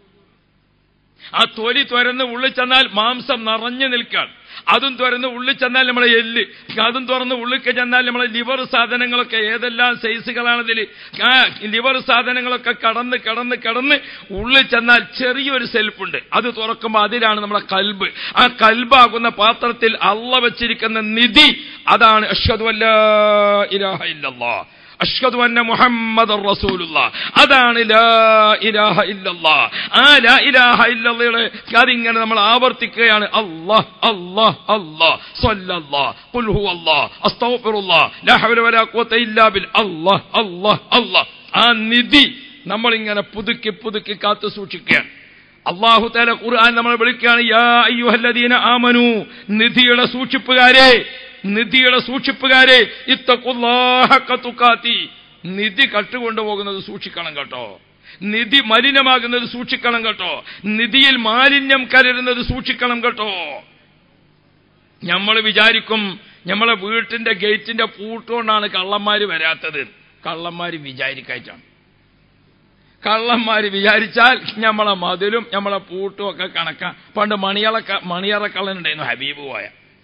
ആ തൊലി തുരന്ന് ഉള്ളിൽ ചെന്നാൽ മാംസം നിറഞ്ഞു നിൽക്കുകയാണ് അതും തുറന്ന് ഉള്ളിൽ ചെന്നാൽ നമ്മളെ എല്ല് അതും തുറന്ന് ഉള്ളിൽ ചെന്നാൽ നമ്മളെ ലിവർ സാധനങ്ങളൊക്കെ ഏതെല്ലാം സൈസുകളാണതിൽ ആ ലിവർ സാധനങ്ങളൊക്കെ കടന്ന് കടന്ന് കടന്ന് ഉള്ളിൽ ചെന്നാൽ ചെറിയൊരു സെൽഫുണ്ട് അത് തുറക്കുമ്പോൾ അതിലാണ് നമ്മുടെ കൽബ് ആ കൽബാകുന്ന പാത്രത്തിൽ അള്ള വെച്ചിരിക്കുന്ന നിധി അതാണ് അഷ്ഹദു അല്ലാ ഇലാഹ ഇല്ലല്ലാഹ് അഷ്ഹദു അന്ന മുഹമ്മദ് റസൂലുള്ള അതാണ് ലാ ഇലാഹ ഇല്ലല്ലാ ആ ലാ ഇലാഹ ഇല്ലല്ലയുടെ അതിങ്ങനെ നമ്മൾ ആവർത്തിക്കുകയാണ് അല്ലാഹ് അല്ലാഹ് അല്ലാഹ് സ്വല്ലല്ലാഹ് ഖുൽ ഹുവല്ലാഹ് അസ്തഗ്ഫിറുല്ലാഹ് ലാ ഹൗല വലാ ഖുവത ഇല്ലാ ബിൽ അല്ലാഹ് അല്ലാഹ് അല്ലാഹ് ആ നിധി നമ്മളിങ്ങനെ പുതുക്കി പുതുക്കി കാത്തു സൂക്ഷിക്കുകയാണ് അള്ളാഹു തല ഖുർആൻ നമ്മൾ വിളിക്കുകയാണ് യാ അയ്യുഹല്ലദീന ആമനു നിധിയുടെ സൂക്ഷിപ്പുകാരെ നിധിയുടെ സൂക്ഷിപ്പുകാരെ ഇത്തക്കുല്ലാഹക്കത്തുക്കാത്തി നിധി കട്ടുകൊണ്ടുപോകുന്നത് സൂക്ഷിക്കണം കേട്ടോ നിധി മലിനമാകുന്നത് സൂക്ഷിക്കണം കേട്ടോ നിധിയിൽ മാലിന്യം കലരുന്നത് സൂക്ഷിക്കണം കേട്ടോ നമ്മൾ വിചാരിക്കും നമ്മളെ വീട്ടിന്റെ ഗേറ്റിന്റെ പൂട്ടുകൊണ്ടാണ് കള്ളന്മാര് വരാത്തത് കള്ളന്മാര് വിചാരിക്കായിട്ടാണ് കള്ളന്മാര് വിചാരിച്ചാൽ നമ്മളെ മതിലും നമ്മളെ പൂട്ടും ഒക്കെ കണക്കാ പണ്ട് മണിയറ മണിയറ കള്ളനുണ്ടായിരുന്നു ഹബീബ് കോയ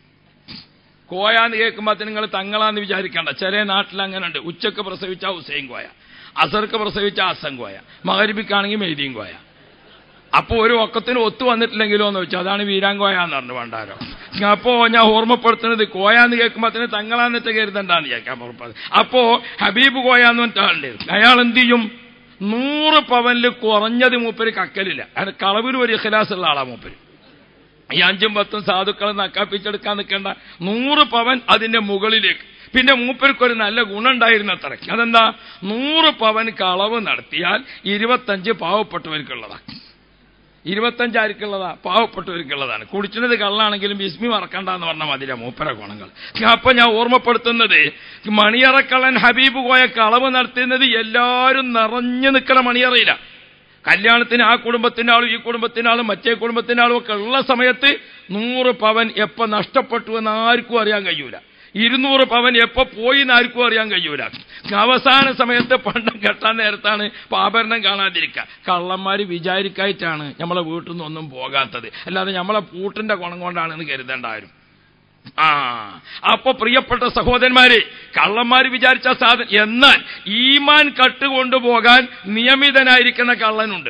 കോയാന്ന് കേൾക്കുമ്പോൾ നിങ്ങൾ തങ്ങളാന്ന് വിചാരിക്കണ്ട ചില നാട്ടിൽ അങ്ങനെ ഉണ്ട് ഉച്ചക്ക് പ്രസവിച്ച ഹുസൈൻ കോയ അസർക്ക് പ്രസവിച്ച അസൻ കോയ മകരിബിക്കാണെങ്കിൽ മെയ്തീൻ കോയ അപ്പോ ഒരു ഒക്കത്തിന് ഒത്തു വന്നിട്ടില്ലെങ്കിലോ എന്ന് വെച്ചാൽ അതാണ് വീരാങ്കോയ എന്ന് പറഞ്ഞു വേണ്ടാരോ അപ്പോ ഞാൻ ഓർമ്മപ്പെടുത്തുന്നത് കോയാന്ന് കേൾക്കുമ്പോൾ അതിന് തങ്ങളാന്നിട്ട് കരുതണ്ടാന്ന് കേൾക്കാൻ പുറപ്പത് അപ്പോ ഹബീബ് കോയ എന്ന് പറഞ്ഞിട്ടുണ്ട് അയാൾ എന്ത് ചെയ്യും നൂറ് പവനിൽ കുറഞ്ഞത് മൂപ്പര് കക്കലില്ല അയാൾ കളവിൽ ഒരു ഇഖലാസുള്ള ആളാ മൂപ്പര് ഈ അഞ്ചും പത്തും സാധുക്കളെ നക്കാപ്പിച്ചെടുക്കാൻ നിൽക്കേണ്ട നൂറ് പവൻ അതിന്റെ മുകളിലേക്ക് പിന്നെ മൂപ്പർക്കൊരു നല്ല ഗുണം ഉണ്ടായിരുന്ന അത്ര അതെന്താ നൂറ് പവൻ കളവ് നടത്തിയാൽ ഇരുപത്തഞ്ച് പാവപ്പെട്ടവർക്കുള്ളതാണ് ഇരുപത്തഞ്ച് ആർക്കുള്ളതാ പാവപ്പെട്ടവർക്കുള്ളതാണ് കുടിച്ചിനത് കള്ളാണെങ്കിലും ബിസ്മി മറക്കണ്ട എന്ന് പറഞ്ഞ മതിര മൂപ്പര ഗുണങ്ങൾ അപ്പൊ ഞാൻ ഓർമ്മപ്പെടുത്തുന്നത് മണിയറക്കള്ളൻ ഹബീബ് കോയ കളവ് നടത്തുന്നത് എല്ലാവരും നിറഞ്ഞു നിൽക്കണ മണിയറയില്ല കല്യാണത്തിന് ആ കുടുംബത്തിന്റെ ആളും ഈ കുടുംബത്തിന്റെ ആളും മറ്റേ കുടുംബത്തിന്റെ ആളും ഒക്കെ ഉള്ള സമയത്ത് നൂറ് പവൻ എപ്പോ നഷ്ടപ്പെട്ടു എന്ന് ആർക്കും അറിയാൻ കഴിയൂല ഇരുന്നൂറ് പവൻ എപ്പോ പോയി എന്ന് ആർക്കും അറിയാൻ കഴിയൂല അവസാന സമയത്ത് പണ്ടം കെട്ടാൻ നേരത്താണ് ആഭരണം കാണാതിരിക്കുക കള്ളന്മാര് വിചാരിക്കായിട്ടാണ് നമ്മളെ വീട്ടിൽ നിന്നൊന്നും പോകാത്തത് അല്ലാതെ നമ്മളെ പൂട്ടിന്റെ ഗുണം കൊണ്ടാണെന്ന് കരുതേണ്ട ആരും ആ അപ്പൊ പ്രിയപ്പെട്ട സഹോദരന്മാരെ കള്ളന്മാര് വിചാരിച്ച സാധനം എന്നാൽ ഈമാൻ കട്ടുകൊണ്ടുപോകാൻ നിയമിതനായിരിക്കുന്ന കള്ളനുണ്ട്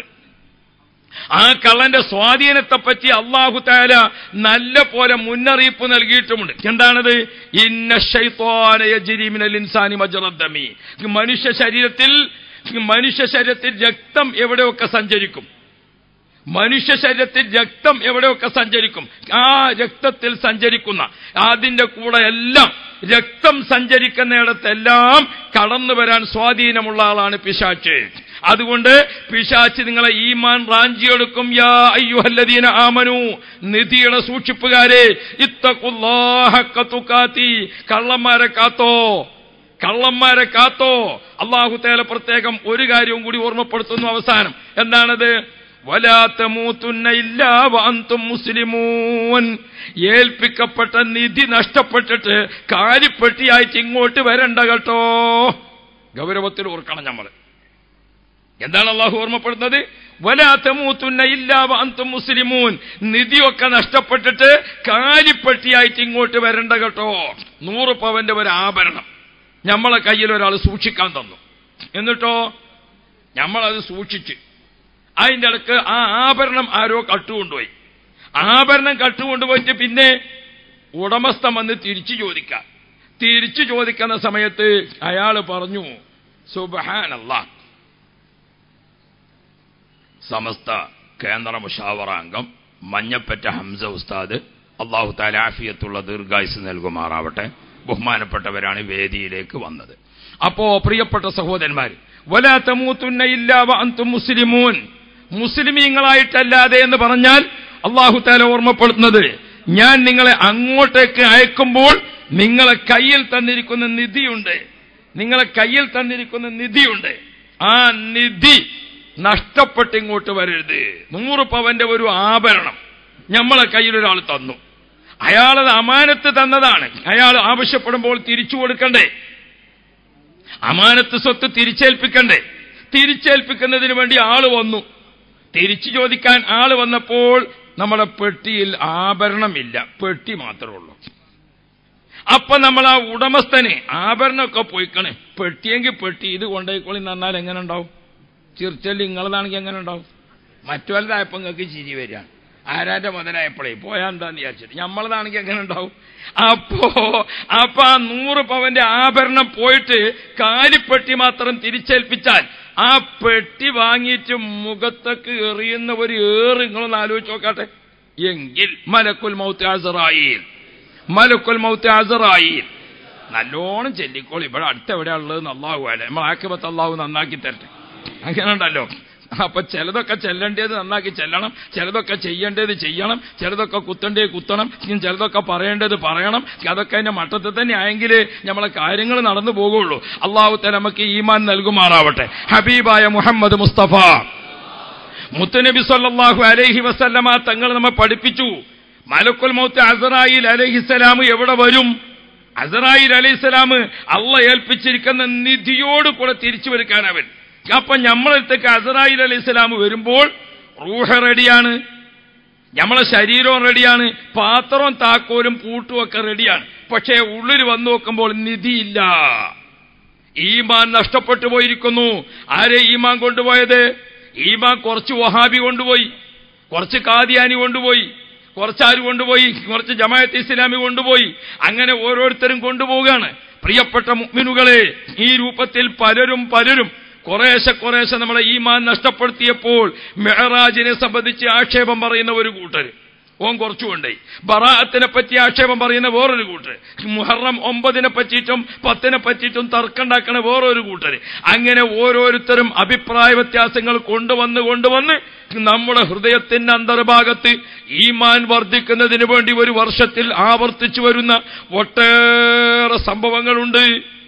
ആ കള്ളന്റെ സ്വാധീനത്തെപ്പറ്റി അള്ളാഹു താല നല്ല പോലെ മുന്നറിയിപ്പ് നൽകിയിട്ടുമുണ്ട് എന്താണത് ഇന്ന ശൈത്വാനയജിരിമിനൽ ഇൻസാനി മജറദ്ദമി മനുഷ്യ ശരീരത്തിൽ മനുഷ്യ ശരീരത്തിൽ രക്തം എവിടെയൊക്കെ സഞ്ചരിക്കും മനുഷ്യ ശരീരത്തിൽ രക്തം എവിടെയൊക്കെ സഞ്ചരിക്കും ആ രക്തത്തിൽ സഞ്ചരിക്കുന്ന അതിന്റെ കൂടെ എല്ലാം രക്തം സഞ്ചരിക്കുന്നിടത്തെല്ലാം കടന്നു വരാൻ സ്വാധീനമുള്ള ആളാണ് പിശാച്ച് അതുകൊണ്ട് പിശാച്ച് നിങ്ങളെ ഈമാൻ റാഞ്ചിയെടുക്കും യാ അയ്യുഹല്ലദീന ആമനു നിധിയുടെ സൂക്ഷിപ്പുകാരെ ഇത്തക്കുല്ലാഹക്കത്തുക്കാത്തി കള്ളന്മാരെ കാത്തോ കള്ളന്മാരെ കാത്തോ അള്ളാഹു തേല പ്രത്യേകം ഒരു കാര്യവും കൂടി ഓർമ്മപ്പെടുത്തുന്നു അവസാനം എന്താണത് വലാത്തമൂത്തുന്നയില്ലാവാന്തും മുസ്ലിമൂൻ ഏൽപ്പിക്കപ്പെട്ട നിധി നഷ്ടപ്പെട്ടിട്ട് കാലിപ്പെട്ടിയായിട്ട് ഇങ്ങോട്ട് വരണ്ട കേട്ടോ ഗൗരവത്തിൽ ഓർക്കണം നമ്മൾ എന്താണ് അള്ളാഹു ഓർമ്മപ്പെടുന്നത് വലാത്തമൂത്തുന്ന ഇല്ലാവാന്തും മുസ്ലിമൂൻ നിധിയൊക്കെ നഷ്ടപ്പെട്ടിട്ട് കാലിപ്പെട്ടിയായിട്ട് ഇങ്ങോട്ട് വരണ്ട കേട്ടോ നൂറ് പവന്റെ ഒരു ആഭരണം നമ്മളെ കയ്യിൽ ഒരാൾ സൂക്ഷിക്കാൻ തന്നു എന്നിട്ടോ നമ്മളത് സൂക്ഷിച്ച് അതിന്റെ ഇടക്ക് ആ ആഭരണം ആരോ കട്ടുകൊണ്ടുപോയി ആഭരണം കട്ടുകൊണ്ടുപോയിട്ട് പിന്നെ ഉടമസ്ഥൻ വന്ന് തിരിച്ചു ചോദിക്കാം തിരിച്ചു ചോദിക്കുന്ന സമയത്ത് അയാൾ പറഞ്ഞു സുബഹാനല്ല സമസ്ത കേന്ദ്ര മുഷാവറ അംഗം മഞ്ഞപ്പറ്റ ഹംസ ഉസ്താദ് അള്ളാഹു താലാഫിയത്തുള്ള ദീർഘായുസ് നൽകുമാറാവട്ടെ ബഹുമാനപ്പെട്ടവരാണ് വേദിയിലേക്ക് വന്നത് അപ്പോ പ്രിയപ്പെട്ട സഹോദരന്മാർ വലാത്തമൂത്തുന്ന ഇല്ലാവ അന്തും മുസ്ലിമൂൻ മുസ്ലിമീങ്ങളായിട്ടല്ലാതെ എന്ന് പറഞ്ഞാൽ അള്ളാഹു താല ഓർമ്മപ്പെടുത്തുന്നത് ഞാൻ നിങ്ങളെ അങ്ങോട്ടേക്ക് അയക്കുമ്പോൾ നിങ്ങളെ കയ്യിൽ തന്നിരിക്കുന്ന നിധിയുണ്ട് നിങ്ങളെ കയ്യിൽ തന്നിരിക്കുന്ന നിധിയുണ്ട് ആ നിധി നഷ്ടപ്പെട്ട് ഇങ്ങോട്ട് വരരുത് നൂറ് പവന്റെ ഒരു ആഭരണം നമ്മളെ കയ്യിൽ ഒരാൾ തന്നു അയാളത് അമാനത്ത് തന്നതാണ് അയാൾ ആവശ്യപ്പെടുമ്പോൾ തിരിച്ചു കൊടുക്കണ്ടേ അമാനത്ത് സ്വത്ത് തിരിച്ചേൽപ്പിക്കണ്ടേ തിരിച്ചേൽപ്പിക്കുന്നതിന് വേണ്ടി ആള് വന്നു തിരിച്ചു ചോദിക്കാൻ ആള് വന്നപ്പോൾ നമ്മുടെ പെട്ടിയിൽ ആഭരണമില്ല പെട്ടി മാത്രമേ ഉള്ളൂ അപ്പൊ നമ്മൾ ആ ഉടമസ്ഥന് ആഭരണമൊക്കെ പോയിക്കണേ പെട്ടിയെങ്കിൽ പെട്ടി ഇത് കൊണ്ടുപോയിക്കോളി നന്നാൽ എങ്ങനെ ഉണ്ടാവും ചിർച്ചല് നിങ്ങളതാണെങ്കിൽ എങ്ങനെ ഉണ്ടാവും മറ്റുവല്ലതായപ്പോ നിങ്ങൾക്ക് ചിരി വരികയാണ് ആരാന്റെ മുതലായപ്പോഴേ പോയാ എന്താന്ന് വിചാരിച്ചിട്ട് നമ്മളതാണെങ്കിൽ എങ്ങനെ ഉണ്ടാവും അപ്പോ അപ്പൊ ആ നൂറ് പവന്റെ ആഭരണം പോയിട്ട് കാലിപ്പെട്ടി മാത്രം തിരിച്ചേൽപ്പിച്ചാൽ ആ പെട്ടി വാങ്ങിയിട്ട് മുഖത്തേക്ക് എറിയുന്ന ഒരു ഏറ് നിങ്ങളൊന്ന് ആലോചിച്ച് നോക്കട്ടെ എങ്കിൽ മലക്കുൽ മൗത്ത് അസറായിൽ മലക്കുൽ മൗത്ത് അസറായിൽ നല്ലോണം ചെല്ലിക്കോളി ഇവിടെ അടുത്ത് എവിടെയാ ഉള്ളത് അള്ളാഹു നമ്മൾ ആക്കിപത്ത് അള്ളാഹു നന്നാക്കി തരട്ടെ അങ്ങനെ ഉണ്ടല്ലോ അപ്പൊ ചിലതൊക്കെ ചെല്ലേണ്ടത് നന്നാക്കി ചെല്ലണം ചിലതൊക്കെ ചെയ്യേണ്ടത് ചെയ്യണം ചിലതൊക്കെ കുത്തേണ്ടത് കുത്തണം ഇനി ചിലതൊക്കെ പറയേണ്ടത് പറയണം അതൊക്കെ അതിന്റെ മട്ടത്തിൽ തന്നെ ആയെങ്കിൽ നമ്മളെ കാര്യങ്ങൾ നടന്നു പോകുള്ളൂ അള്ളാഹുത്തെ നമുക്ക് ഈമാൻ നൽകുമാറാവട്ടെ ഹബീബായ മുഹമ്മദ് മുസ്തഫ മുത്തുനബി സല്ലാഹു അലൈഹി വസല്ലമ തങ്ങൾ നമ്മെ പഠിപ്പിച്ചു മലക്കുൽ മൗത്ത് അസറായിൽ അലഹിസലാം എവിടെ വരും അസറായിൽ അലൈഹിസ്സലാം അള്ള ഏൽപ്പിച്ചിരിക്കുന്ന നിധിയോട് കൂടെ തിരിച്ചു വരുക്കാനവൻ അപ്പൊ നമ്മളടുത്തേക്ക് അസറായിൽ അലൈഹിസ്സലാം വരുമ്പോൾ റൂഹ റെഡിയാണ് നമ്മളെ ശരീരവും റെഡിയാണ് പാത്രവും താക്കോലും പൂട്ടും ഒക്കെ റെഡിയാണ് പക്ഷേ ഉള്ളിൽ വന്നു നോക്കുമ്പോൾ നിധിയില്ല ഈമാൻ നഷ്ടപ്പെട്ടു പോയിരിക്കുന്നു ആരെ ഈമാൻ കൊണ്ടുപോയത് ഈമാൻ കുറച്ച് വഹാബി കൊണ്ടുപോയി കുറച്ച് കാദിയാനി കൊണ്ടുപോയി കുറച്ചാര് കൊണ്ടുപോയി കുറച്ച് ജമായത്ത് ഇസ്ലാമി കൊണ്ടുപോയി അങ്ങനെ ഓരോരുത്തരും കൊണ്ടുപോവുകയാണ് പ്രിയപ്പെട്ട മുഗ്മിനുകളെ ഈ രൂപത്തിൽ പലരും പലരും കുറേശ്ശെ കുറേശ്ശെ നമ്മളെ ഈമാൻ നഷ്ടപ്പെടുത്തിയപ്പോൾ മെഹറാജിനെ സംബന്ധിച്ച് ആക്ഷേപം പറയുന്ന ഒരു കൂട്ടർ ഓൻ കുറച്ചുകൊണ്ടായി ബറാഅത്തിനെ പറ്റി ആക്ഷേപം പറയുന്ന വേറൊരു കൂട്ടർ മുഹറം ഒമ്പതിനെ പറ്റിയിട്ടും പത്തിനെ പറ്റിയിട്ടും തർക്കമുണ്ടാക്കണ വേറൊരു കൂട്ടർ അങ്ങനെ ഓരോരുത്തരും അഭിപ്രായ വ്യത്യാസങ്ങൾ കൊണ്ടുവന്ന് കൊണ്ടുവന്ന് നമ്മുടെ ഹൃദയത്തിന്റെ അന്തർഭാഗത്ത് ഈമാൻ വർദ്ധിക്കുന്നതിന് വേണ്ടി ഒരു വർഷത്തിൽ ആവർത്തിച്ചു വരുന്ന ഒട്ടേറെ സംഭവങ്ങളുണ്ട്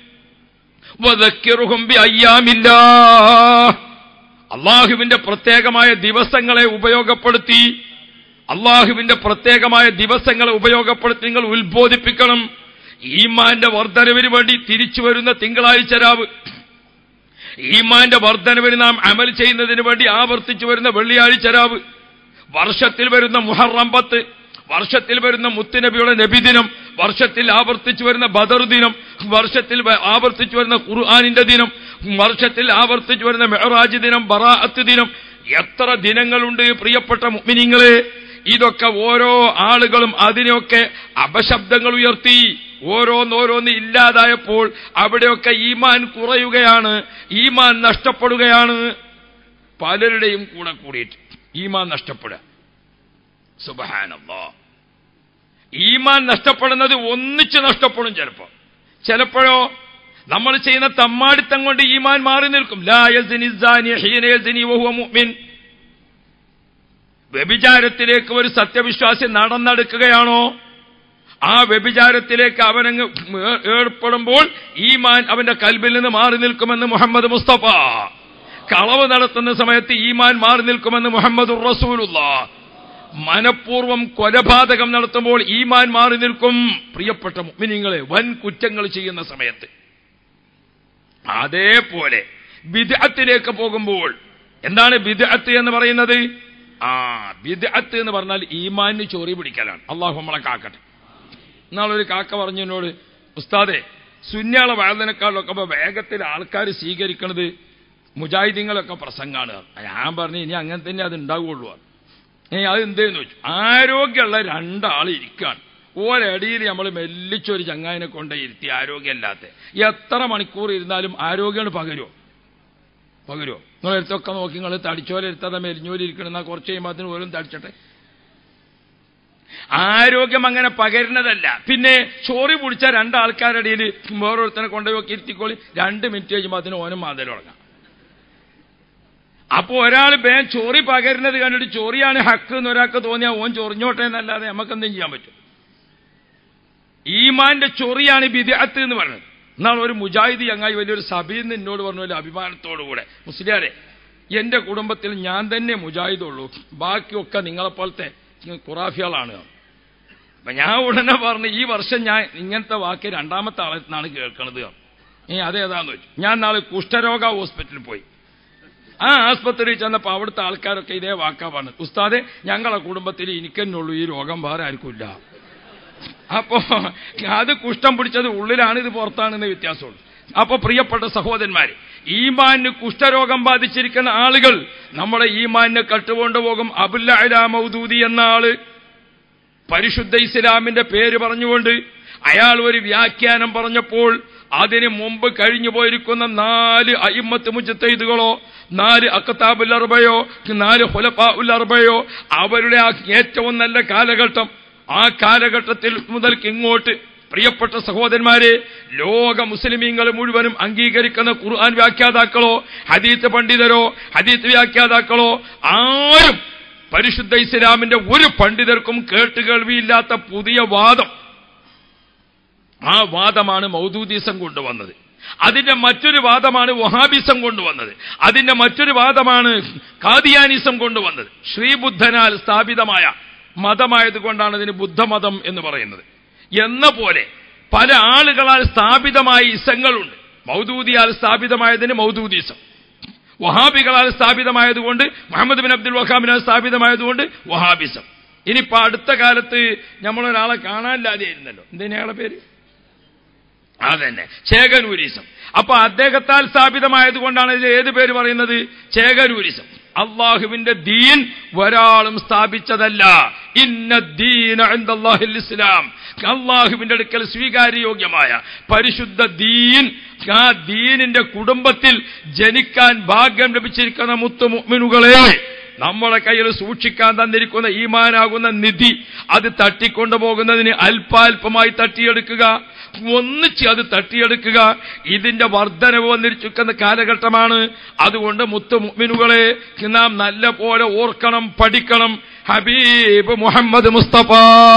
അയ്യാമില്ല അള്ളാഹുവിന്റെ പ്രത്യേകമായ ദിവസങ്ങളെ ഉപയോഗപ്പെടുത്തി അള്ളാഹുവിന്റെ പ്രത്യേകമായ ദിവസങ്ങളെ ഉപയോഗപ്പെടുത്തി നിങ്ങൾ ഉത്ബോധിപ്പിക്കണം ഈമാന്റെ വർധനവിന് വേണ്ടി തിരിച്ചു വരുന്ന തിങ്കളാഴ്ച രാവ് ഈമാന്റെ വർധനവിന് നാം അമൽ ചെയ്യുന്നതിന് വേണ്ടി ആവർത്തിച്ചു വരുന്ന വെള്ളിയാഴ്ച രാവ് വർഷത്തിൽ വരുന്ന മുഹറം പത്ത് വർഷത്തിൽ വരുന്ന മുത്തുനബിയുടെ നബിദിനം വർഷത്തിൽ ആവർത്തിച്ചു വരുന്ന ബദർ ദിനം വർഷത്തിൽ ആവർത്തിച്ചു വരുന്ന ഖുർആാനിന്റെ ദിനം വർഷത്തിൽ ആവർത്തിച്ചു വരുന്ന മെഹറാജ് ദിനം ബറാഅത്ത് ദിനം എത്ര ദിനങ്ങളുണ്ട് പ്രിയപ്പെട്ട മുഅ്മിനീങ്ങളെ ഇതൊക്കെ ഓരോ ആളുകളും അതിനെയൊക്കെ അപശബ്ദങ്ങൾ ഉയർത്തി ഓരോന്നോരോന്ന് ഇല്ലാതായപ്പോൾ അവിടെയൊക്കെ ഈമാൻ കുറയുകയാണ് ഈമാൻ നഷ്ടപ്പെടുകയാണ് പലരുടെയും കൂടെ കൂടിയിട്ട് ഈമാൻ നഷ്ടപ്പെടുക സുബഹാനല്ലോ ഈമാൻ നഷ്ടപ്പെടുന്നത് ഒന്നിച്ച് നഷ്ടപ്പെടും ചിലപ്പോ ചിലപ്പോഴോ നമ്മൾ ചെയ്യുന്ന തമ്മാടിത്തം കൊണ്ട് ഈമാൻ മാറി നിൽക്കും ലാ യസ്നി സാനി ഹീന യസ്നി വഹുവ മുഅ്മിൻ വ്യഭിചാരത്തിലേക്ക് ഒരു സത്യവിശ്വാസി നടന്നെടുക്കുകയാണോ ആ വ്യഭിചാരത്തിലേക്ക് അവനങ്ങ് ഏർപ്പെടുമ്പോൾ ഈമാൻ അവന്റെ കൽബിൽ നിന്ന് മാറി നിൽക്കുമെന്ന് മുഹമ്മദ് മുസ്തഫ കളവ് നടത്തുന്ന സമയത്ത് ഈമാൻ മാറി നിൽക്കുമെന്ന് മുഹമ്മദ് റസൂലുള്ള മനഃപൂർവ്വം കൊലപാതകം നടത്തുമ്പോൾ ഈമാൻ മാറി നിൽക്കും പ്രിയപ്പെട്ട മുഅ്മിനീങ്ങളെ വൻ കുറ്റങ്ങൾ ചെയ്യുന്ന സമയത്ത് അതേപോലെ ബിദ്അത്തിലേക്ക് പോകുമ്പോൾ എന്താണ് ബിദ്അത്ത് എന്ന് പറയുന്നത് ആ ബിദ്അത്ത് എന്ന് പറഞ്ഞാൽ ഈമാനിന് ചോറി പിടിക്കലാണ് അള്ളാഹു നമ്മളെ കാക്കട്ടെ എന്നാളൊരു കാക്ക പറഞ്ഞു എന്നോട് ഉസ്താദെ സുന്യാള വാഴനേക്കാളൊക്കെ വേഗത്തിൽ ആൾക്കാർ സ്വീകരിക്കണത് മുജാഹിദീങ്ങളൊക്കെ പ്രസംഗാണ് ഞാൻ പറഞ്ഞു ഇനി അങ്ങനെ തന്നെ അത് ഉണ്ടാവുള്ളൂ ഏ അത് എന്തേന്ന് വെച്ചു ആരോഗ്യമുള്ള രണ്ടാൾ ഇരിക്കാണ് ഒരടിയിൽ നമ്മൾ മെല്ലിച്ചൊരു ചങ്ങായിനെ കൊണ്ട് ഇരുത്തി ആരോഗ്യമല്ലാത്ത എത്ര മണിക്കൂർ ഇരുന്നാലും ആരോഗ്യമാണ് പകരുമോ പകരുമോ നിങ്ങൾ എടുത്തൊക്കെ നോക്കി നിങ്ങൾ തടിച്ചോലെടുത്താതെ മെലിഞ്ഞോലിരിക്കണമെന്നാൽ കുറച്ച് കഴിയുമ്പോൾ അതിന് പോലും തടിച്ചട്ടെ ആരോഗ്യം അങ്ങനെ പകരുന്നതല്ല പിന്നെ ചോറി പിടിച്ച രണ്ടാൾക്കാരുടെ ഇടയിൽ വേറൊരുത്തനെ കൊണ്ടുപോയി ഒക്കെ ഇരുത്തിക്കോളി രണ്ട് മിനിറ്റ് കഴിയുമ്പോൾ അതിന് ഓനും മാതരം തുടങ്ങാം അപ്പൊ ഒരാൾ ബേ ചോറി പകരുന്നത് കണ്ടിട്ട് ചോറിയാണ് ഹക്ക് എന്ന് ഒരാൾക്ക് തോന്നിയാൽ ഓൻ ചൊറിഞ്ഞോട്ടെ എന്നല്ലാതെ നമുക്ക് എന്തും ചെയ്യാൻ പറ്റും ഈമാന്റെ ചൊറിയാണ് ബിദഅത്ത് എന്ന് പറയുന്നത് എന്നാണ് ഒരു മുജാഹിദ് ചങ്ങായി വലിയൊരു സഭയിൽ നിന്ന് എന്നോട് പറഞ്ഞു വലിയ അഭിമാനത്തോടുകൂടെ മുസ്ലിയാരെ എന്റെ കുടുംബത്തിൽ ഞാൻ തന്നെ മുജാഹിദുള്ളൂ ബാക്കിയൊക്കെ നിങ്ങളെപ്പോലത്തെ ഖുറാഫികളാണ് അപ്പൊ ഞാൻ ഉടനെ പറഞ്ഞു ഈ വർഷം ഞാൻ ഇങ്ങനത്തെ വാക്ക് രണ്ടാമത്തെ ആളെന്നാണ് കേൾക്കണത് ഏ അതേതാന്ന് വെച്ചു ഞാൻ നാളെ കുഷ്ഠരോഗ ഹോസ്പിറ്റലിൽ പോയി ആ ആസ്പത്രിയിൽ ചെന്നപ്പോൾ അവിടുത്തെ ആൾക്കാരൊക്കെ ഇതേ വാക്കാ പറഞ്ഞത് ഉസ്താദെ ഞങ്ങളെ കുടുംബത്തിൽ എനിക്കെന്നുള്ളൂ ഈ രോഗം വേറെ ആർക്കില്ല അപ്പോ അത് കുഷ്ഠം പിടിച്ചത് ഉള്ളിലാണ് ഇത് പുറത്താണെന്ന് വ്യത്യാസമുള്ളൂ അപ്പൊ പ്രിയപ്പെട്ട സഹോദരന്മാരെ ഈമാന് കുഷ്ഠരോഗം ബാധിച്ചിരിക്കുന്ന ആളുകൾ നമ്മുടെ ഈമാന് കട്ടുകൊണ്ടുപോകും അബുല്ല മൗദൂദി എന്ന ആള് പരിശുദ്ധ ഇസ്ലാമിന്റെ പേര് പറഞ്ഞുകൊണ്ട് അയാൾ ഒരു വ്യാഖ്യാനം പറഞ്ഞപ്പോൾ അതിന് മുമ്പ് കഴിഞ്ഞു പോയിരിക്കുന്ന നാല് അയിമത്ത് മുജത്തൈദുകളോ നാല് അക്കത്താബുൽ അർബയോ നാല് ഹുലഫാ ഉൽ അർബയോ അവരുടെ ആ ഏറ്റവും നല്ല കാലഘട്ടം ആ കാലഘട്ടത്തിൽ മുതൽക്ക് ഇങ്ങോട്ട് പ്രിയപ്പെട്ട സഹോദരന്മാരെ ലോക മുസ്ലിമീങ്ങൾ മുഴുവനും അംഗീകരിക്കുന്ന ഖുർആൻ വ്യാഖ്യാതാക്കളോ ഹദീത്ത് പണ്ഡിതരോ ഹദീത്ത് വ്യാഖ്യാതാക്കളോ ആരും പരിശുദ്ധ ഇസ്ലാമിന്റെ ഒരു പണ്ഡിതർക്കും കേട്ടുകേൾവിയില്ലാത്ത പുതിയ വാദം ആ വാദമാണ് മൗദൂദീസം കൊണ്ടുവന്നത് അതിന്റെ മറ്റൊരു വാദമാണ് വഹാബിസം കൊണ്ടുവന്നത് അതിന്റെ മറ്റൊരു വാദമാണ് കാദിയാനിസം കൊണ്ടുവന്നത് ശ്രീബുദ്ധനാൽ സ്ഥാപിതമായ മതമായതുകൊണ്ടാണ് ഇതിന് ബുദ്ധമതം എന്ന് പറയുന്നത് എന്ന പോലെ പല ആളുകളാൽ സ്ഥാപിതമായ ഇസങ്ങളുണ്ട് മൗദൂദിയാൽ സ്ഥാപിതമായതിന് മൗദൂദീസം വഹാബികളാൽ സ്ഥാപിതമായതുകൊണ്ട് മുഹമ്മദ് ബിൻ അബ്ദുൽ വഹാബിനാൽ സ്ഥാപിതമായതുകൊണ്ട് വഹാബിസം ഇനിയിപ്പോ അടുത്ത കാലത്ത് നമ്മളൊരാളെ കാണാനില്ലാതെയായിരുന്നല്ലോ എന്തിനാളെ പേര് അതന്നെ ചേകനൂരിസം അപ്പൊ അദ്ദേഹത്താൽ സ്ഥാപിതമായതുകൊണ്ടാണ് ഇതിൽ ഏത് പേര് പറയുന്നത് ചേകനൂരിസം അള്ളാഹുവിന്റെ ദീൻ ഒരാളും സ്ഥാപിച്ചതല്ല ഇന്ന ദീന അല്ലാഹിൽ ഇസ്ലാം അള്ളാഹുവിന്റെ അടുക്കൽ സ്വീകാര്യയോഗ്യമായ പരിശുദ്ധ ദീൻ ആ ദീനിന്റെ കുടുംബത്തിൽ ജനിക്കാൻ ഭാഗ്യം ലഭിച്ചിരിക്കുന്ന മുത്തുമുഅ്മിനുകളെ നമ്മളെ കയ്യിൽ സൂക്ഷിക്കാൻ തന്നിരിക്കുന്ന ഈമാനാകുന്ന നിധി അത് തട്ടിക്കൊണ്ടുപോകുന്നതിന് അല്പാൽപമായി തട്ടിയെടുക്കുക ഒന്നിച്ച് അത് തട്ടിയെടുക്കുക ഇതിന്റെ വർധനവ് വന്നിരിക്കുന്ന കാലഘട്ടമാണ് അതുകൊണ്ട് മുത്തുമുഅ്മിനുകളെ നാം നല്ല പോലെ ഓർക്കണം പഠിക്കണം ഹബീബ് മുഹമ്മദ് മുസ്തഫ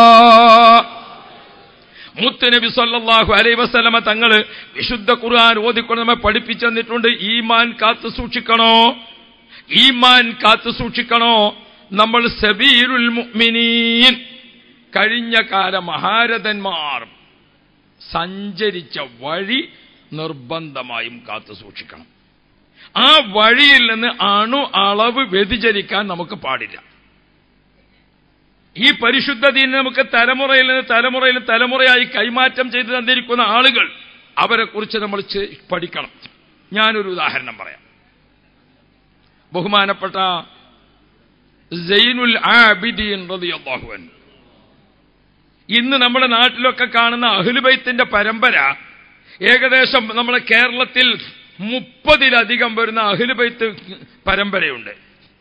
മുത്തുനബി സല്ലല്ലാഹു അലൈഹി വസല്ലമ തങ്ങള് വിശുദ്ധ ഖുർആൻ ഓതിക്കൊണ്ട് നമ്മെ പഠിപ്പിച്ചു തന്നിട്ടുണ്ട് ഈമാൻ കാത്തു സൂക്ഷിക്കണോ ഈമാൻ കാത്തു സൂക്ഷിക്കണോ നമ്മൾ സബീരുൽ മുഅ്മിനീൻ കഴിഞ്ഞ കാല മഹാരഥന്മാർ സഞ്ചരിച്ച വഴി നിർബന്ധമായും കാത്തു സൂക്ഷിക്കണം ആ വഴിയിൽ നിന്ന് അണു അളവ് വ്യതിചരിക്കാൻ നമുക്ക് പാടില്ല ഈ പരിശുദ്ധ ദീനെ നമുക്ക് തലമുറയിൽ നിന്ന് തലമുറയിൽ തലമുറയായി കൈമാറ്റം ചെയ്തു തന്നിരിക്കുന്ന ആളുകൾ അവരെ കുറിച്ച് നമ്മൾ പഠിക്കണം ഞാനൊരു ഉദാഹരണം പറയാം ബഹുമാനപ്പെട്ട സൈനുൽ ആബിദീൻ റളിയല്ലാഹു അൻഹു ഇന്ന് നമ്മുടെ നാട്ടിലൊക്കെ കാണുന്ന അഹ്ലുബൈത്തിന്റെ പരമ്പര ഏകദേശം നമ്മുടെ കേരളത്തിൽ മുപ്പതിലധികം വരുന്ന അഹ്ലുബൈത്ത് പരമ്പരയുണ്ട്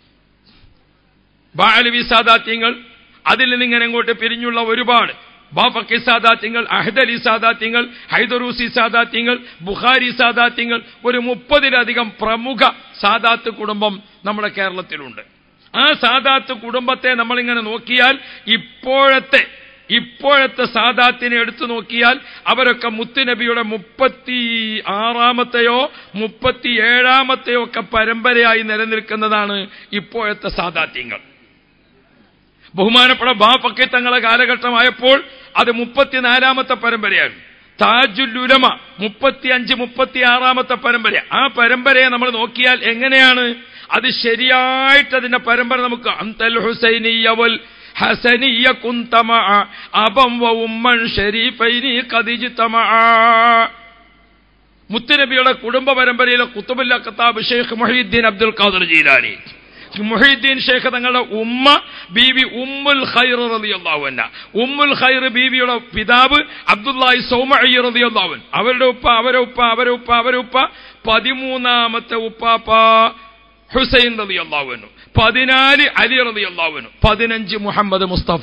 ബാലവി സാദാത്യങ്ങൾ അതിൽ നിന്ന് ഇങ്ങനെ ഇങ്ങോട്ട് പിരിഞ്ഞുള്ള ഒരുപാട് ബാഫക്കി സാദാത്യങ്ങൾ അഹദലി സാദാത്യങ്ങൾ ഹൈദറൂസി സാദാത്യങ്ങൾ ബുഖാരി സാദാത്യങ്ങൾ ഒരു മുപ്പതിലധികം പ്രമുഖ സാദാത്ത് കുടുംബം നമ്മുടെ കേരളത്തിലുണ്ട് ആ സാദാത്ത് കുടുംബത്തെ നമ്മളിങ്ങനെ നോക്കിയാൽ ഇപ്പോഴത്തെ ഇപ്പോഴത്തെ സാദാത്തിനെ എടുത്തു നോക്കിയാൽ അവരൊക്കെ മുത്തുനബിയുടെ മുപ്പത്തി ആറാമത്തെയോ മുപ്പത്തി ഏഴാമത്തെയോ ഒക്കെ പരമ്പരയായി നിലനിൽക്കുന്നതാണ് ഇപ്പോഴത്തെ സാദാത്യങ്ങൾ ബഹുമാനപ്പെട്ട ബാപ്പക്കെ തങ്ങളെ കാലഘട്ടമായപ്പോൾ അത് മുപ്പത്തിനാലാമത്തെ പരമ്പരയാണ് താജുല്ലുലമ മുപ്പത്തിയഞ്ച് മുപ്പത്തി ആറാമത്തെ പരമ്പര ആ പരമ്പരയെ നമ്മൾ നോക്കിയാൽ എങ്ങനെയാണ് അത് ശരിയായിട്ട് അതിന്റെ പരമ്പര നമുക്ക് അന്തൽ ഹുസൈനിയവൽ ഹസനിയ കുന്തമ അബം വ ഉമ്മൻ ഷരീഫൈനി കദിജിത്തമ മുത്തുനബിയുടെ കുടുംബ പരമ്പരയിലെ കുത്തുബുല്ല കത്താബ് ഷെയ്ഖ് മൊഹീദ്ദീൻ അബ്ദുൽ ഖാദർ ജീലാനി മുഹീദ്ദീൻ ഷേഖ് തങ്ങളുടെ ഉമ്മ ബീവി ഉമ്മുൽ ഖൈർ റളിയല്ലാഹു അൻഹ ഉമ്മുൽ ഖൈർ ബീവിയുടെ പിതാവ് അബ്ദുല്ലാഹി സൗമഇ റളിയല്ലാഹു അൻഹു അവരുടെ ഉപ്പ അവരെ ഉപ്പ അവരെ ഉപ്പ അവരെ ഉപ്പ പതിമൂന്നാമത്തെ ഉപ്പാപ്പ ഹുസൈൻ റളിയല്ലാഹു അൻഹു പതിനാല് അലി റളിയല്ലാഹു അൻഹു പതിനഞ്ച് മുഹമ്മദ് മുസ്തഫ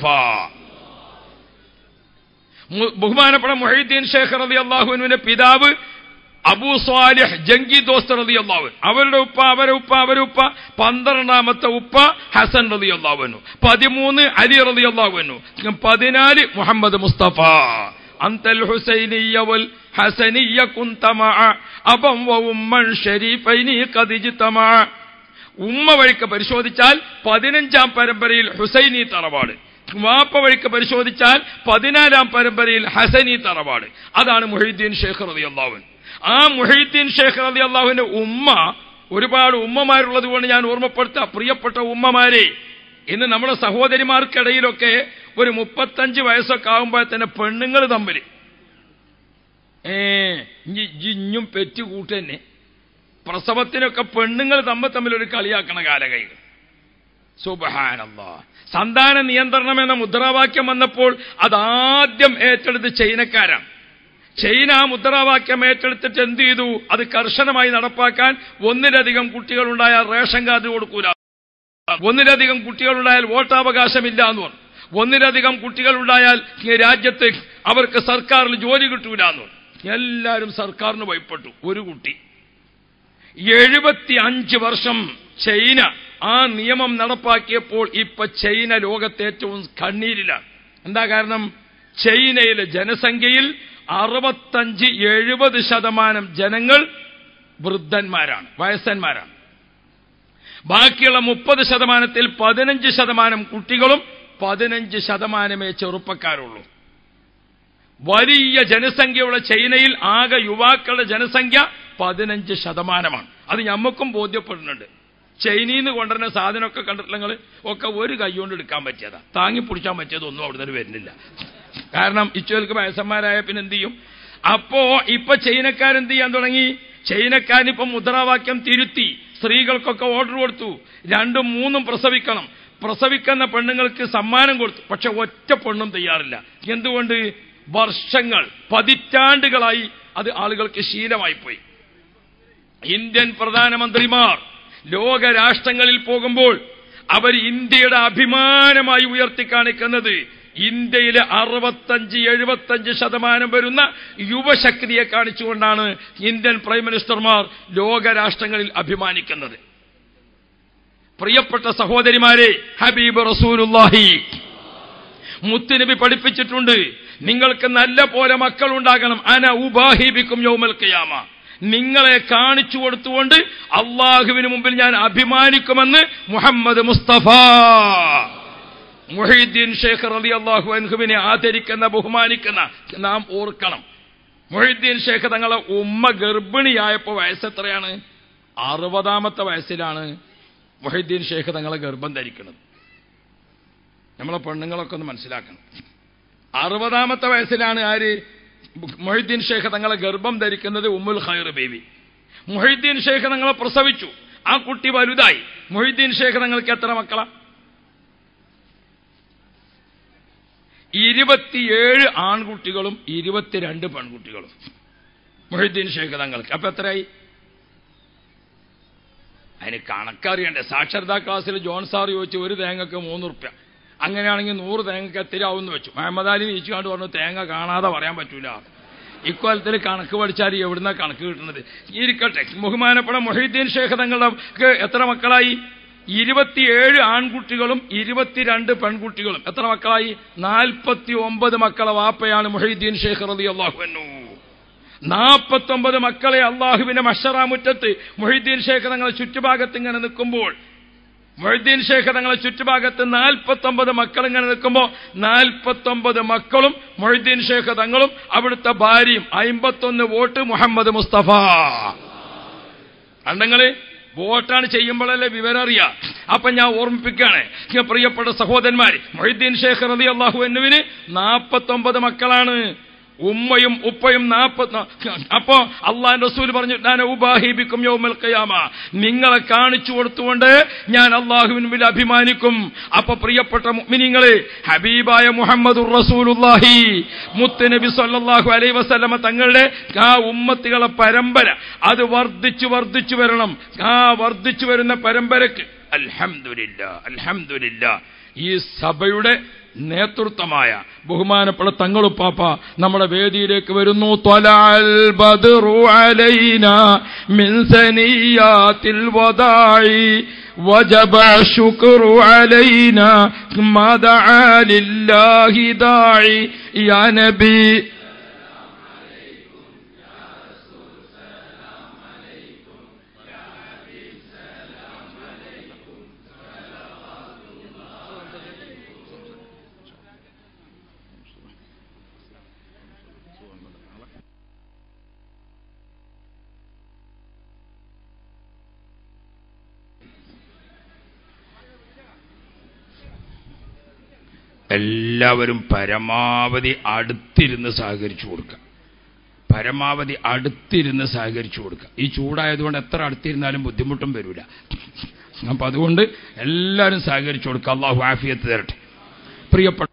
മു- ബഹുമാനപ്പെട്ട മൊഹീദ്ദീൻ ഷേഖ് റളിയല്ലാഹു അൻഹുവിന്റെ പിതാവ് അബൂ സ്വാലിഹ് ജംഗി ദോസ്ത് റതി അള്ളാഹുൻ അവരുടെ ഉപ്പ അവരെ ഉപ്പ അവരെ ഉപ്പ പന്ത്രണ്ടാമത്തെ ഉപ്പ ഹസൻ റതി അള്ളാഹുനു പതിമൂന്ന് അലി റതി അള്ളാഹുനു പതിനാല് മുഹമ്മദ് മുസ്തഫ അന്തൽ ഹുസൈനിയ വൽ ഹസനിയ കുന്തമ അബം വ ഉമ്മൻ ഷരീഫൈനി കദിജ്തമ ഉമ്മ വഴിക്ക് പരിശോധിച്ചാൽ പതിനഞ്ചാം പരമ്പരയിൽ ഹുസൈനി തറവാട് വാപ്പ വഴിക്ക് പരിശോധിച്ചാൽ പതിനാലാം പരമ്പരയിൽ ഹസനി തറവാട് അതാണ് മുഹീദ്ദീൻ ഷേഖ് റതി അള്ളാഹുൻ ആ മുഹീദ്ദീൻ ഷേഖ് റതി അള്ളാഹുവിന്റെ ഉമ്മ ഒരുപാട് ഉമ്മമാരുള്ളത് കൊണ്ട് ഞാൻ ഓർമ്മപ്പെടുത്താം പ്രിയപ്പെട്ട ഉമ്മമാരെ ഇന്ന് നമ്മുടെ സഹോദരിമാർക്കിടയിലൊക്കെ ഒരു മുപ്പത്തഞ്ച് വയസ്സൊക്കെ ആകുമ്പോൾ തന്നെ പെണ്ണുങ്ങൾ തമ്മിൽ ഏ ഇഞ്ഞി ഇഞ്ഞും പെറ്റു കൂട്ടന്നെ പ്രസവത്തിനൊക്കെ പെണ്ണുങ്ങൾ തമ്മിൽ തമ്മിൽ ഒരു കളിയാക്കണ കാലകൈകൾ സുബഹാനല്ലാ സന്താന നിയന്ത്രണം എന്ന മുദ്രാവാക്യം വന്നപ്പോൾ അതാദ്യം ഏറ്റെടുത്ത് ചൈനക്കാരാണ് ചൈന ആ മുദ്രാവാക്യം ഏറ്റെടുത്തിട്ട് എന്ത് ചെയ്തു അത് കർശനമായി നടപ്പാക്കാൻ ഒന്നിലധികം കുട്ടികളുണ്ടായാൽ റേഷൻ കാർഡ് കൊടുക്കൂല ഒന്നിലധികം കുട്ടികളുണ്ടായാൽ വോട്ടവകാശമില്ല എന്ന് പറഞ്ഞു ഒന്നിലധികം കുട്ടികളുണ്ടായാൽ ഈ രാജ്യത്ത് അവർക്ക് സർക്കാരിൽ ജോലി കിട്ടൂല എന്ന് പറഞ്ഞു എല്ലാവരും സർക്കാരിന് ഭയപ്പെട്ടു ഒരു കുട്ടി എഴുപത്തി അഞ്ച് വർഷം ചൈന ആ നിയമം നടപ്പാക്കിയപ്പോൾ ഇപ്പൊ ചൈന ലോകത്തെ ഏറ്റവും കണ്ണീരിലാണ് എന്താ കാരണം ചൈനയിലെ ജനസംഖ്യയിൽ അറുപത്തഞ്ച് എഴുപത് ശതമാനം ജനങ്ങൾ വൃദ്ധന്മാരാണ് വയസ്സന്മാരാണ് ബാക്കിയുള്ള മുപ്പത് ശതമാനത്തിൽ പതിനഞ്ച് ശതമാനം കുട്ടികളും പതിനഞ്ച് ശതമാനമേ ചെറുപ്പക്കാരുള്ളൂ വലിയ ജനസംഖ്യയുള്ള ചൈനയിൽ ആകെ യുവാക്കളുടെ ജനസംഖ്യ പതിനഞ്ച് ശതമാനമാണ് അത് ഞമ്മക്കും ബോധ്യപ്പെടുന്നുണ്ട് ചൈനയിൽ നിന്ന് കൊണ്ടുവരുന്ന സാധനമൊക്കെ കണ്ടിട്ടില്ല നിങ്ങൾ ഒക്കെ ഒരു കൈ കൊണ്ട് എടുക്കാൻ പറ്റിയതാ താങ്ങി പിടിക്കാൻ പറ്റിയതൊന്നും അവിടെ നിന്ന് വരുന്നില്ല കാരണം ഇച്ചുവൽക്ക് വയസ്സന്മാരായ പിന്നെ എന്ത് ചെയ്യും അപ്പോ ഇപ്പൊ ചൈനക്കാരെന്ത് ചെയ്യാൻ തുടങ്ങി ചൈനക്കാരിപ്പോ മുദ്രാവാക്യം തിരുത്തി സ്ത്രീകൾക്കൊക്കെ ഓർഡർ കൊടുത്തു രണ്ടും മൂന്നും പ്രസവിക്കണം പ്രസവിക്കുന്ന പെണ്ണുങ്ങൾക്ക് സമ്മാനം കൊടുത്തു പക്ഷെ ഒറ്റ പെണ്ണും തയ്യാറില്ല എന്തുകൊണ്ട് വർഷങ്ങൾ പതിറ്റാണ്ടുകളായി അത് ആളുകൾക്ക് ശീലമായി പോയി ഇന്ത്യൻ പ്രധാനമന്ത്രിമാർ ലോക രാഷ്ട്രങ്ങളിൽ പോകുമ്പോൾ അവർ ഇന്ത്യയുടെ അഭിമാനമായി ഉയർത്തിക്കാണിക്കുന്നത് ഇന്ത്യയിലെ അറുപത്തഞ്ച് എഴുപത്തഞ്ച് ശതമാനം വരുന്ന യുവശക്തിയെ കാണിച്ചുകൊണ്ടാണ് ഇന്ത്യൻ പ്രൈം മിനിസ്റ്റർമാർ ലോക രാഷ്ട്രങ്ങളിൽ അഭിമാനിക്കുന്നത് പ്രിയപ്പെട്ട സഹോദരിമാരെ ഹബീബ് റസൂലുല്ലാഹി മുത്തുനബി പഠിപ്പിച്ചിട്ടുണ്ട് നിങ്ങൾക്ക് നല്ല പോലെ മക്കൾ ഉണ്ടാകണം അന ഉബാഹിബിക്കും യൗമൽ ഖിയാമ നിങ്ങളെ കാണിച്ചു കൊടുത്തുകൊണ്ട് അള്ളാഹുവിന് മുമ്പിൽ ഞാൻ അഭിമാനിക്കുമെന്ന് മുഹമ്മദ് മുസ്തഫ മുഹീദ്ദീൻ ഷേഖ് റലി അള്ളാഹു അൻഹുവിനെ ആദരിക്കുന്ന ബഹുമാനിക്കുന്ന നാം ഓർക്കണം മുഹീദ്ദീൻ ഷേഖ് തങ്ങളെ ഉമ്മ ഗർഭിണിയായപ്പോൾ വയസ്സെത്രയാണ് അറുപതാമത്തെ വയസ്സിലാണ് മുഹീദ്ദീൻ ഷേഖ് തങ്ങളെ ഗർഭം ധരിക്കുന്നത് നമ്മളെ പെണ്ണുങ്ങളൊക്കെ ഒന്ന് മനസ്സിലാക്കണം അറുപതാമത്തെ വയസ്സിലാണ് ആര് മൊഹീദ്ദീൻ ഷേഖ് തങ്ങളെ ഗർഭം ധരിക്കുന്നത് ഉമ്മുൽ ഖൈർ ബേബി മൊഹീദ്ദീൻ ഷേഖ് തങ്ങളെ പ്രസവിച്ചു ആ കുട്ടി വലുതായി മൊഹീദ്ദീൻ ഷേഖ് തങ്ങൾക്ക് എത്ര മക്കളാ ഇരുപത്തിയേഴ് ആൺകുട്ടികളും ഇരുപത്തിരണ്ട് പെൺകുട്ടികളും മൊഹീദ്ദീൻ ഷേഖ് തങ്ങൾക്ക് അപ്പൊ എത്രയായി അതിന് കണക്കറിയണ്ടേ സാക്ഷരതാ ക്ലാസ്സിൽ ജോൺ സാർ ചോദിച്ചു ഒരു തേങ്ങക്ക് മൂന്ന് റുപ്യ അങ്ങനെയാണെങ്കിൽ നൂറ് തേങ്ങക്ക് എത്തിരാവുമെന്ന് വെച്ചു മുഹമ്മദ് അലി നീച്ചുകാണ്ട് പറഞ്ഞു തേങ്ങ കാണാതെ പറയാൻ പറ്റൂല ഇക്കൊല്ലത്തിൽ കണക്ക് പഠിച്ചാൽ എവിടുന്ന കണക്ക് കിട്ടുന്നത് ഇരിക്കട്ടെ ബഹുമാനപ്പെട്ട മൊഹീദ്ദീൻ ഷേഖ് തങ്ങൾക്ക് എത്ര മക്കളായി ഇരുപത്തിയേഴ് ആൺകുട്ടികളും ഇരുപത്തിരണ്ട് പെൺകുട്ടികളും എത്ര മക്കളായി നാൽപ്പത്തി ഒമ്പത് മക്കളെ വാപ്പയാണ് മൊഹീദ്ദീൻ ഷേഖ് റതി അള്ളാഹുവന്നു നാൽപ്പത്തൊമ്പത് മക്കളെ അള്ളാഹുവിന്റെ മഷറാമുറ്റത്ത് മൊഹീദ്ദീൻ ഷേഖ് തങ്ങളെ ചുറ്റുഭാഗത്ത് ഇങ്ങനെ നിൽക്കുമ്പോൾ മൊഹീദ്ദീൻ ഷേഖ് തങ്ങളെ ചുറ്റുഭാഗത്ത് നാൽപ്പത്തൊമ്പത് മക്കൾ ഇങ്ങനെ നിൽക്കുമ്പോൾ നാൽപ്പത്തൊമ്പത് മക്കളും മൊഹീദ്ദീൻ ഷേഖ് തങ്ങളും അവിടുത്തെ ഭാര്യയും അമ്പത്തൊന്ന് വോട്ട് മുഹമ്മദ് മുസ്തഫ അണ്ടങ്ങള് വോട്ടാണ് ചെയ്യുമ്പോഴല്ലേ വിവരം അറിയാം അപ്പൊ ഞാൻ ഓർമ്മിപ്പിക്കുകയാണ് ഈ പ്രിയപ്പെട്ട സഹോദരന്മാര് മൊഹീദ്ദീൻ ഷേഖ് റതി അള്ളാഹു എന്നുവിന് നാൽപ്പത്തൊമ്പത് മക്കളാണ് ഉമ്മയും ഉപ്പയും നാപ്പത് അപ്പോ അള്ളാൻ റസൂൽ പറഞ്ഞു ഞാൻ ഉബാഹിബിക്കും യൗമൽ ഖിയാമ നിങ്ങളെ കാണിച്ചു കൊടുത്തുകൊണ്ട് ഞാൻ അള്ളാഹുവിന് മുമ്പിൽ അഭിമാനിക്കും അപ്പൊ പ്രിയപ്പെട്ട മുഅ്മിനീങ്ങളെ ഹബീബായ മുഹമ്മദ് റസൂലുള്ളാഹി മുത്ത് നബി സല്ലല്ലാഹു അലൈഹി വസല്ലമ തങ്ങളുടെ ആ ഉമ്മത്തികളെ പരമ്പര അത് വർദ്ധിച്ചു വർദ്ധിച്ചു വരണം ആ വർദ്ധിച്ചു വരുന്ന പരമ്പരക്ക് അൽഹംദുലില്ല അൽഹംദുലില്ല ഈ സഭയുടെ നേതൃത്വമായ ബഹുമാനപ്പെട്ട തങ്ങളുപ്പാപ്പ നമ്മുടെ വേദിയിലേക്ക് വരുന്നു ത്വലഅൽ ബദ്റു അലൈന മിൻ സനിയാത്തിൽ വദാഇ وجب الشكر علينا ما دعا لله داعي يا نبي എല്ലാവരും പരമാവധി അടുത്തിരുന്ന് സഹകരിച്ചു കൊടുക്കുക പരമാവധി അടുത്തിരുന്ന് സഹകരിച്ചു കൊടുക്കുക ഈ ചൂടായതുകൊണ്ട് എത്ര അടുത്തിരുന്നാലും ബുദ്ധിമുട്ടും വരില്ല അപ്പൊ അതുകൊണ്ട് എല്ലാവരും സഹകരിച്ചു കൊടുക്കുക അള്ളാഹു ആഫിയത്ത് തരട്ടെ പ്രിയപ്പെട്ട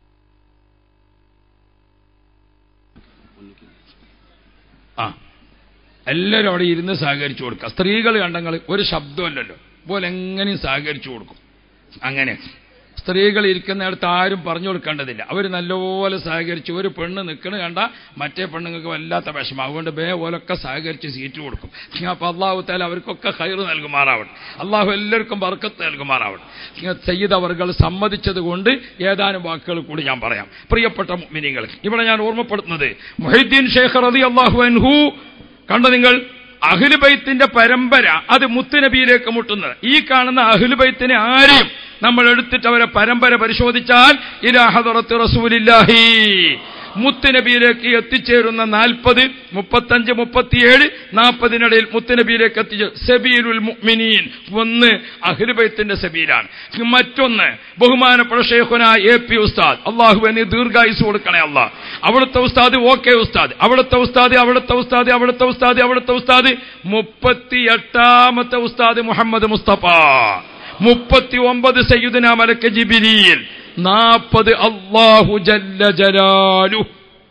ആ എല്ലാവരും അവിടെ ഇരുന്ന് സഹകരിച്ചു കൊടുക്കുക സ്ത്രീകൾ കണ്ടങ്ങൾ ഒരു ശബ്ദമല്ലല്ലോ പോലെ എങ്ങനെയും സഹകരിച്ചു കൊടുക്കും അങ്ങനെ സ്ത്രീകൾ ഇരിക്കുന്നിടത്ത് ആരും പറഞ്ഞു കൊടുക്കേണ്ടതില്ല അവർ നല്ലപോലെ സഹകരിച്ച് ഒരു പെണ്ണ് നിൽക്കണ കണ്ട മറ്റേ പെണ്ണുങ്ങൾക്ക് വല്ലാത്ത വിഷമം അതുകൊണ്ട് ബേ പോലൊക്കെ സഹകരിച്ച് സീറ്റ് കൊടുക്കും അപ്പൊ അള്ളാഹു താല അവർക്കൊക്കെ ഹൈറ് നൽകുമാറാവട്ടെ അള്ളാഹു എല്ലാവർക്കും ബർക്കത്ത് നൽകുമാറാവട്ടെ സയ്യിദ് അവർകൾ സമ്മതിച്ചത് കൊണ്ട് ഏതാനും വാക്കുകൾ കൂടി ഞാൻ പറയാം പ്രിയപ്പെട്ട മിനിങ്ങൾ ഇവിടെ ഞാൻ ഓർമ്മപ്പെടുത്തുന്നത് മൊഹീദ്ദീൻ ഷേഖ് റതി അള്ളാഹു അൻഹു കണ്ടോ നിങ്ങൾ അഹ്ലുബൈത്തിന്റെ പരമ്പര അത് മുത്തുനബിയിലേക്ക് മുട്ടുന്നത് ഈ കാണുന്ന അഹ്ലുബൈത്തിനെ ആരെയും നമ്മൾ എടുത്തിട്ട് അവരെ പരമ്പര പരിശോധിച്ചാൽ ഇലാഹദറത്ത് റസൂലില്ലാഹി മുത്തുനബിയിലേക്ക് എത്തിച്ചേരുന്ന നാൽപ്പത് മുപ്പത്തഞ്ച് മുപ്പത്തിയേഴ് നാൽപ്പതിനിടയിൽ മുത്തുനബിയിലേക്ക് എത്തിച്ച സബീലുൽ മുഅ്മിനീൻ ഒന്ന് അഹ്ലുബൈത്തിന്റെ സബീലാണ് മറ്റൊന്ന് ബഹുമാനപ്പെട്ട ഷേഖുന എ പി ഉസ്താദ് അള്ളാഹുവിന് ദീർഘായുസ് കൊടുക്കണേ അല്ല അവിടുത്തെ ഉസ്താദ് ഓക്കെ ഉസ്താദ് അവിടുത്തെ ഉസ്താദ് അവിടുത്തെ ഉസ്താദ് അവിടുത്തെ ഉസ്താദ് അവിടുത്തെ ഉസ്താദ് മുപ്പത്തി എട്ടാമത്തെ ഉസ്താദ് മുഹമ്മദ് മുസ്തഫ മുപ്പത്തി ഒമ്പത് സയ്യുദന മലക്ക് ജിബിരിയിൽ നാൽപ്പത് അള്ളാഹു ജല്ല ജലാലു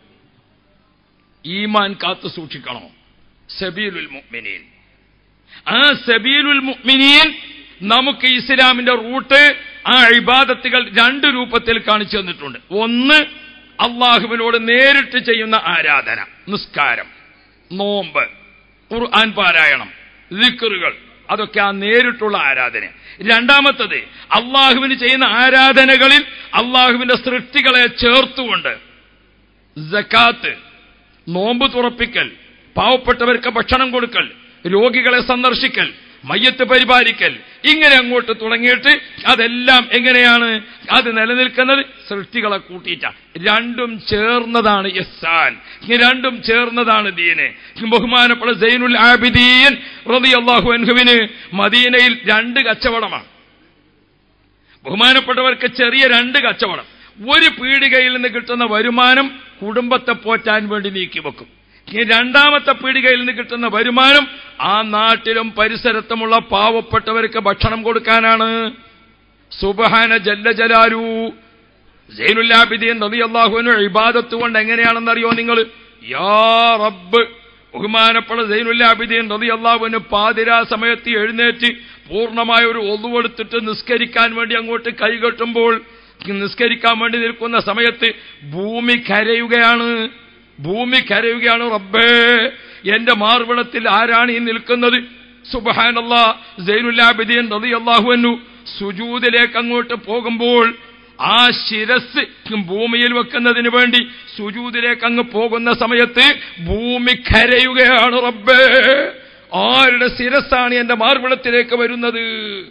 ഈമാൻ കാത്തു സൂക്ഷിക്കണോ സബീലുൽ മുഅ്മിനീൻ ആ സബീലുൽ മുഅ്മിനീൻ നമുക്ക് ഇസ്ലാമിന്റെ റൂട്ട് ആ ഇബാദത്തുകൾ രണ്ട് രൂപത്തിൽ കാണിച്ചു തന്നിട്ടുണ്ട് ഒന്ന് അള്ളാഹുവിനോട് നേരിട്ട് ചെയ്യുന്ന ആരാധന നിസ്കാരം നോമ്പ് ഖുർആൻ പാരായണം ദിക്കറുകൾ അതൊക്കെ ആ നേരിട്ടുള്ള ആരാധന രണ്ടാമത്തത് അള്ളാഹുവിന് ചെയ്യുന്ന ആരാധനകളിൽ അള്ളാഹുവിന്റെ സൃഷ്ടികളെ ചേർത്തുകൊണ്ട് ജക്കാത്ത് നോമ്പ് തുറപ്പിക്കൽ പാവപ്പെട്ടവർക്ക് ഭക്ഷണം കൊടുക്കൽ രോഗികളെ സന്ദർശിക്കൽ മയ്യത്ത് പരിപാലിക്കൽ ഇങ്ങനെ അങ്ങോട്ട് തുടങ്ങിയിട്ട് അതെല്ലാം എങ്ങനെയാണ് അത് നിലനിൽക്കുന്നത് സൃഷ്ടികളെ കൂട്ടിയിട്ട രണ്ടും ചേർന്നതാണ് യസാൻ രണ്ടും ചേർന്നതാണ് ദീന് ബഹുമാനപ്പെട്ട സൈനുൽ ആബിദീൻ റളിയല്ലാഹു അൻഹുവിന് മദീനയിൽ രണ്ട് കച്ചവടമാണ് ബഹുമാനപ്പെട്ടവർക്ക് ചെറിയ രണ്ട് കച്ചവടം ഒരു പീടികയിൽ നിന്ന് കിട്ടുന്ന വരുമാനം കുടുംബത്തെ പോറ്റാൻ വേണ്ടി നീക്കി വെക്കും ഈ രണ്ടാമത്തെ പീടികയിൽ നിന്ന് കിട്ടുന്ന വരുമാനം ആ നാട്ടിലും പരിസരത്തുമുള്ള പാവപ്പെട്ടവർക്ക് ഭക്ഷണം കൊടുക്കാനാണ് സുബഹാന ജല്ല ജലാലു സൈനുല്ലാബിദീൻ നദി അള്ളാഹുവിന് ഇബാദത്ത് കൊണ്ട് എങ്ങനെയാണെന്നറിയോ നിങ്ങൾ യാ റബ്ബ് ബഹുമാനപ്പെട്ട സൈനുല്ലാബിദീൻ നദി അള്ളാഹുവിന് പാതിരാ സമയത്ത് എഴുന്നേറ്റ് പൂർണ്ണമായ ഒരു ഒന്നുകൊടുത്തിട്ട് നിസ്കരിക്കാൻ വേണ്ടി അങ്ങോട്ട് കൈകെട്ടുമ്പോൾ നിസ്കരിക്കാൻ വേണ്ടി നിൽക്കുന്ന സമയത്ത് ഭൂമി കരയുകയാണ് ഭൂമി കരയുകയാണ് റബ്ബേ എന്റെ മാർവിളത്തിൽ ആരാണ് ഈ നിൽക്കുന്നത് സുബഹാനല്ല സൈനുല്ലാബിദീൻ റതി അള്ളാഹുവന്നു സുജൂദിലേക്ക് അങ്ങോട്ട് പോകുമ്പോൾ ആ ശിരസ് ഭൂമിയിൽ വെക്കുന്നതിന് വേണ്ടി സുജൂദിലേക്ക് അങ്ങ് പോകുന്ന സമയത്ത് ഭൂമി കരയുകയാണ് റബ്ബേ ആരുടെ ശിരസ്സാണ് എന്റെ മാർവിളത്തിലേക്ക് വരുന്നത്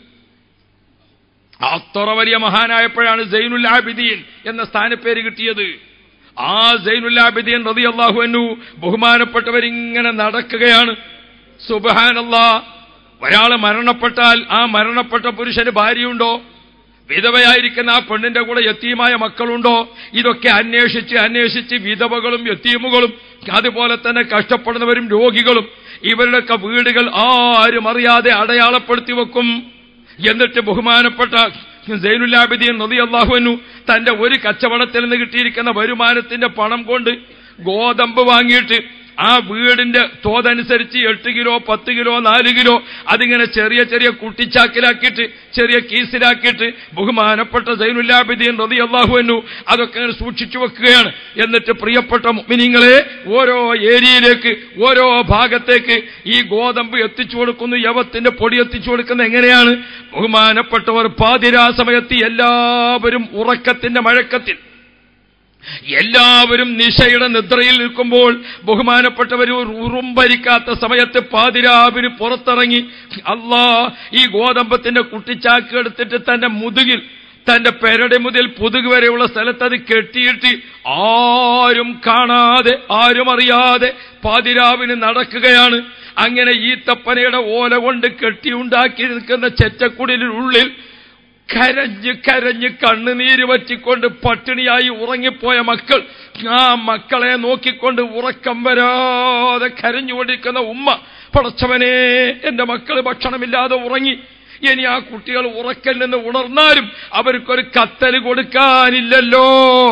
അത്ര വലിയ മഹാനായപ്പോഴാണ് സൈനുൽ ആബിദീൻ എന്ന സ്ഥാനപ്പേര് കിട്ടിയത് ആ സൈനുൽ ആബിദീൻ റതി അള്ളാഹുവിനു ബഹുമാനപ്പെട്ടവരിങ്ങനെ നടക്കുകയാണ് സുബഹാനല്ലാ ഒരാള് മരണപ്പെട്ടാൽ ആ മരണപ്പെട്ട പുരുഷന് ഭാര്യയുണ്ടോ വിധവയായിരിക്കുന്ന ആ പെണ്ണിന്റെ കൂടെ യത്തീമായ മക്കളുണ്ടോ ഇതൊക്കെ അന്വേഷിച്ച് അന്വേഷിച്ച് വിധവകളും യത്തീമുകളും അതുപോലെ തന്നെ കഷ്ടപ്പെടുന്നവരും രോഗികളും ഇവരുടെയൊക്കെ വീടുകൾ ആരും അറിയാതെ അടയാളപ്പെടുത്തി വെക്കും എന്നിട്ട് ബഹുമാനപ്പെട്ട സൈനുല്ലാബിദീൻ നദി അള്ളാഹുവിനു തന്റെ ഒരു കച്ചവടത്തിൽ നിന്ന് കിട്ടിയിരിക്കുന്ന വരുമാനത്തിന്റെ പണം കൊണ്ട് ഗോതമ്പ് വാങ്ങിയിട്ട് ആ വീടിന്റെ തോതനുസരിച്ച് എട്ട് കിലോ പത്ത് കിലോ നാല് കിലോ അതിങ്ങനെ ചെറിയ ചെറിയ കുട്ടിച്ചാക്കിലാക്കിയിട്ട് ചെറിയ കീസിലാക്കിയിട്ട് ബഹുമാനപ്പെട്ട സൈനുല്ലാബിദീൻ റതി അള്ളാഹുവിനു അതൊക്കെ അങ്ങനെ സൂക്ഷിച്ചു വെക്കുകയാണ് എന്നിട്ട് പ്രിയപ്പെട്ട മിനിങ്ങളെ ഓരോ ഏരിയയിലേക്ക് ഓരോ ഭാഗത്തേക്ക് ഈ ഗോതമ്പ് എത്തിച്ചു കൊടുക്കുന്നു യവത്തിന്റെ പൊടി എത്തിച്ചു കൊടുക്കുന്നത് എങ്ങനെയാണ് ബഹുമാനപ്പെട്ടവർ പാതിരാ സമയത്ത് എല്ലാവരും ഉറക്കത്തിന്റെ മഴക്കത്തിൽ എല്ലാവരും നിശയുടെ നിദ്രയിൽ നിൽക്കുമ്പോൾ ബഹുമാനപ്പെട്ടവർ ഒരു ഉറുമ്പരിക്കാത്ത സമയത്ത് പാതിരാവിന് പുറത്തിറങ്ങി അല്ലാ ഈ ഗോതമ്പത്തിന്റെ കുട്ടിച്ചാക്ക് എടുത്തിട്ട് തന്റെ മുതുകിൽ തന്റെ പെരടി മുതൽ പുതുക് വരെയുള്ള സ്ഥലത്ത് അത് കെട്ടിയിട്ട് ആരും കാണാതെ ആരും അറിയാതെ പാതിരാവിന് നടക്കുകയാണ് അങ്ങനെ ഈ തപ്പനയുടെ ഓല കൊണ്ട് കെട്ടിയുണ്ടാക്കി നിൽക്കുന്ന ചെറ്റക്കുടിലുള്ളിൽ കരഞ്ഞ് കരഞ്ഞ് കണ്ണുനീര് വറ്റിക്കൊണ്ട് പട്ടിണിയായി ഉറങ്ങിപ്പോയ മക്കൾ ആ മക്കളെ നോക്കിക്കൊണ്ട് ഉറക്കം വരാതെ കരഞ്ഞുകൊണ്ടിരിക്കുന്ന ഉമ്മ പടച്ചവനെ എന്റെ മക്കൾ ഭക്ഷണമില്ലാതെ ഉറങ്ങി ഇനി ആ കുട്ടികൾ ഉറക്കൽ നിന്ന് ഉണർന്നാലും അവർക്കൊരു കത്തല് കൊടുക്കാനില്ലല്ലോ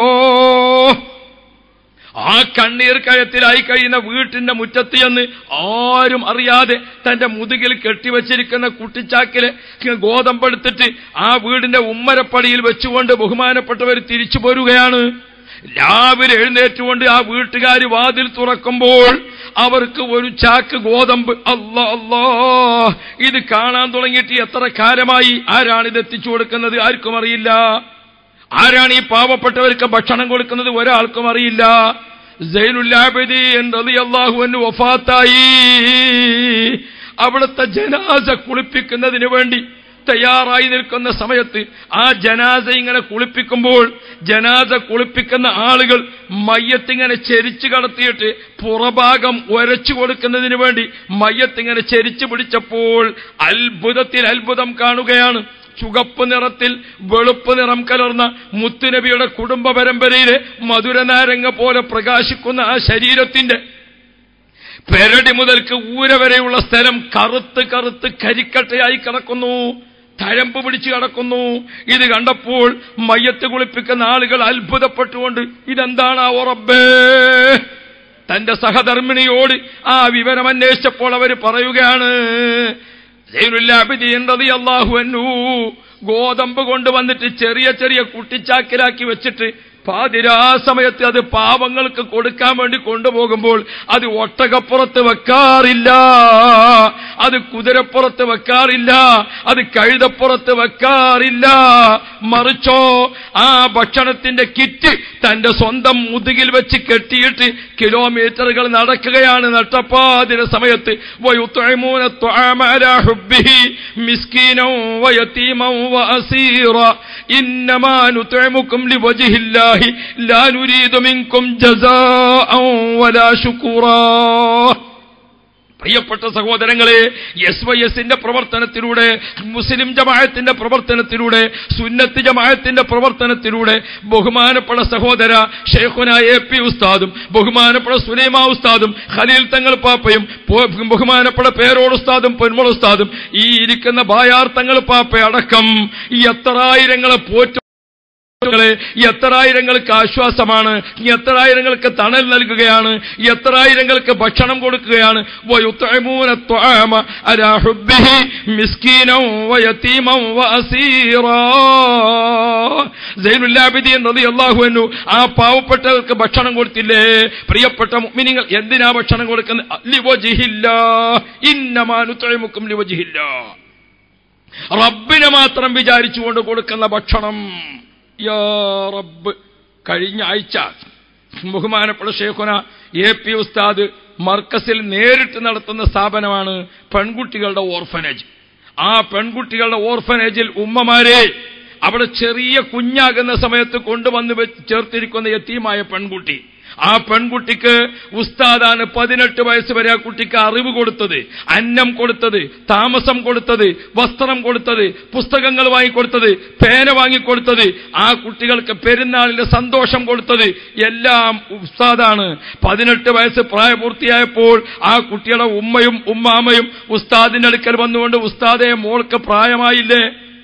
ആ കണ്ണീർ കയത്തിലായി കഴിയുന്ന വീട്ടിന്റെ മുറ്റത്ത് ചെന്ന് ആരും അറിയാതെ തന്റെ മുതുകിൽ കെട്ടിവച്ചിരിക്കുന്ന കുട്ടിച്ചാക്കില് ഗോതമ്പെടുത്തിട്ട് ആ വീടിന്റെ ഉമ്മരപ്പടിയിൽ വെച്ചുകൊണ്ട് ബഹുമാനപ്പെട്ടവർ തിരിച്ചു പോരുകയാണ് രാവിലെ എഴുന്നേറ്റുകൊണ്ട് ആ വീട്ടുകാർ വാതിൽ തുറക്കുമ്പോൾ അവർക്ക് ഒരു ചാക്ക് ഗോതമ്പ് അല്ല അല്ലാ ഇത് കാണാൻ തുടങ്ങിയിട്ട് എത്ര കാലമായി ആരാണ് ഇത് എത്തിച്ചു കൊടുക്കുന്നത് ആർക്കും അറിയില്ല ആരാണ് ഈ പാവപ്പെട്ടവർക്ക് ഭക്ഷണം കൊടുക്കുന്നത് ഒരാൾക്കും അറിയില്ല സൈനുല്ലാബിദീൻ റളിയല്ലാഹുവിന് വഫാത്തായി അവിടുത്തെ ജനാസ കുളിപ്പിക്കുന്നതിന് വേണ്ടി തയ്യാറായി നിൽക്കുന്ന സമയത്ത് ആ ജനാസ ഇങ്ങനെ കുളിപ്പിക്കുമ്പോൾ ജനാസ കുളിപ്പിക്കുന്ന ആളുകൾ മയ്യത്തിങ്ങനെ ചെരിച്ചു കടത്തിയിട്ട് പുറഭാഗം ഒരച്ചു കൊടുക്കുന്നതിന് വേണ്ടി മയ്യത്തിങ്ങനെ ചെരിച്ചു പിടിച്ചപ്പോൾ അത്ഭുതത്തിൽ അത്ഭുതം കാണുകയാണ് ചുകപ്പ് നിറത്തിൽ വെളുപ്പ് നിറം കലർന്ന മുത്തുനബിയുടെ കുടുംബ പരമ്പരയിലെ മധുരനാരങ്ങ പോലെ പ്രകാശിക്കുന്ന ആ ശരീരത്തിന്റെ പെരടി മുതൽക്ക് ഊര വരെയുള്ള സ്ഥലം കറുത്ത് കറുത്ത് കരിക്കട്ടയായി കിടക്കുന്നു തഴമ്പ് പിടിച്ചു കിടക്കുന്നു ഇത് കണ്ടപ്പോൾ മയ്യത്ത് കുളിപ്പിക്കുന്ന ആളുകൾ അത്ഭുതപ്പെട്ടുകൊണ്ട് ഇതെന്താണ് ആ ഉറബേ തന്റെ സഹധർമ്മിണിയോട് ആ വിവരം അന്വേഷിച്ചപ്പോൾ അവർ പറയുകയാണ് അള്ളാഹു ഗോതമ്പ് കൊണ്ടുവന്നിട്ട് ചെറിയ ചെറിയ കുട്ടിച്ചാക്കിലാക്കി വെച്ചിട്ട് പാതിരാ സമയത്ത് അത് പാവങ്ങൾക്ക് കൊടുക്കാൻ വേണ്ടി കൊണ്ടുപോകുമ്പോൾ അത് ഒട്ടകപ്പുറത്ത് വെക്കാറില്ല അത് കുതിരപ്പുറത്ത് വെക്കാറില്ല അത് കഴുതപ്പുറത്ത് വെക്കാറില്ല മറിച്ചോ ആ ഭക്ഷണത്തിന്റെ കിറ്റ് തന്റെ സ്വന്തം മുതുകിൽ വെച്ച് കെട്ടിയിട്ട് കിലോമീറ്ററുകൾ നടക്കുകയാണ് നട്ടപ്പാതിര സമയത്ത് വയുത്തഴമൂന മിസ്കീനോ വയത്തീമോ വസീറ ഇന്നമാ നുതഅമുക്കും ലിവജ്ഹില്ലാഹി ലാ നുരീദു മിൻകും ജസാഅൻ വലാ ശുകൂറാ പ്രിയപ്പെട്ട സഹോദരങ്ങളെ എസ് വൈ എസിന്റെ പ്രവർത്തനത്തിലൂടെ മുസ്ലിം ജമാഅത്തിന്റെ പ്രവർത്തനത്തിലൂടെ സുന്നത്ത് ജമാഅത്തിന്റെ പ്രവർത്തനത്തിലൂടെ ബഹുമാനപ്പെട്ട സഹോദര ഷെയ്ഖുന എ പി ഉസ്താദും ബഹുമാനപ്പെട്ട സുലൈമ ഉസ്താദും ഖലീൽ തങ്ങൾ പാപ്പയും പോ- ബഹുമാനപ്പെട്ട പേരോട് ഉസ്താദും പൊന്മൾ ഉസ്താദും ഈ ഇരിക്കുന്ന ബായാർ തങ്ങൾ പാപ്പ അടക്കം ഈ എത്രായിരങ്ങളെ പോറ്റ ങ്ങളെ എത്രായിരങ്ങൾക്ക് ആശ്വാസമാണ് എത്രായിരങ്ങൾക്ക് തണൽ നൽകുകയാണ് എത്രായിരങ്ങൾക്ക് ഭക്ഷണം കൊടുക്കുകയാണ് വയുത്തഅമൂന الطعام على حبه مسكينا ويتيما واسيرا സൈനുല്ലാബിദീൻ റളിയല്ലാഹു അൻഹു ആ പാവപ്പെട്ടവർക്ക് ഭക്ഷണം കൊടുത്തില്ലേ പ്രിയപ്പെട്ട മുഅ്മിനീങ്ങൾ എന്തിനാ ഭക്ഷണം കൊടുക്കുന്നത് ലിവജിഹില്ല ഇന്നമാ നുതഇമുക്കും ലിവജിഹില്ല റബ്ബിനെ മാത്രം വിചാരിച്ചുകൊണ്ട് കൊടുക്കുന്ന ഭക്ഷണം യാ റബ്ബ് കഴിഞ്ഞ ആഴ്ച ബഹുമാനപ്പെട്ട ഷേഖുന എ പി ഉസ്താദ് മർക്കസിൽ നേരിട്ട് നടത്തുന്ന സ്ഥാപനമാണ് പെൺകുട്ടികളുടെ ഓർഫനേജ് ആ പെൺകുട്ടികളുടെ ഓർഫനേജിൽ ഉമ്മമാരെ അവിടെ ചെറിയ കുഞ്ഞാകുന്ന സമയത്ത് കൊണ്ടുവന്ന് വെച്ച് ചേർത്തിരിക്കുന്ന യത്തീമായ പെൺകുട്ടി ആ പെൺകുട്ടിക്ക് ഉസ്താദാണ് പതിനെട്ട് വയസ്സ് വരെ ആ കുട്ടിക്ക് അറിവ് കൊടുത്തത് അന്നം കൊടുത്തത് താമസം കൊടുത്തത് വസ്ത്രം കൊടുത്തത് പുസ്തകങ്ങൾ വാങ്ങിക്കൊടുത്തത് പേന വാങ്ങിക്കൊടുത്തത് ആ കുട്ടികൾക്ക് പെരുന്നാളിന്റെ സന്തോഷം കൊടുത്തത് എല്ലാം ഉസ്താദാണ് പതിനെട്ട് വയസ്സ് പ്രായപൂർത്തിയായപ്പോൾ ആ കുട്ടിയുടെ ഉമ്മയും ഉമ്മാമയും ഉസ്താദിന്റെ അടുക്കൽ വന്നുകൊണ്ട് ഉസ്താദെ മോൾക്ക് പ്രായമായില്ലേ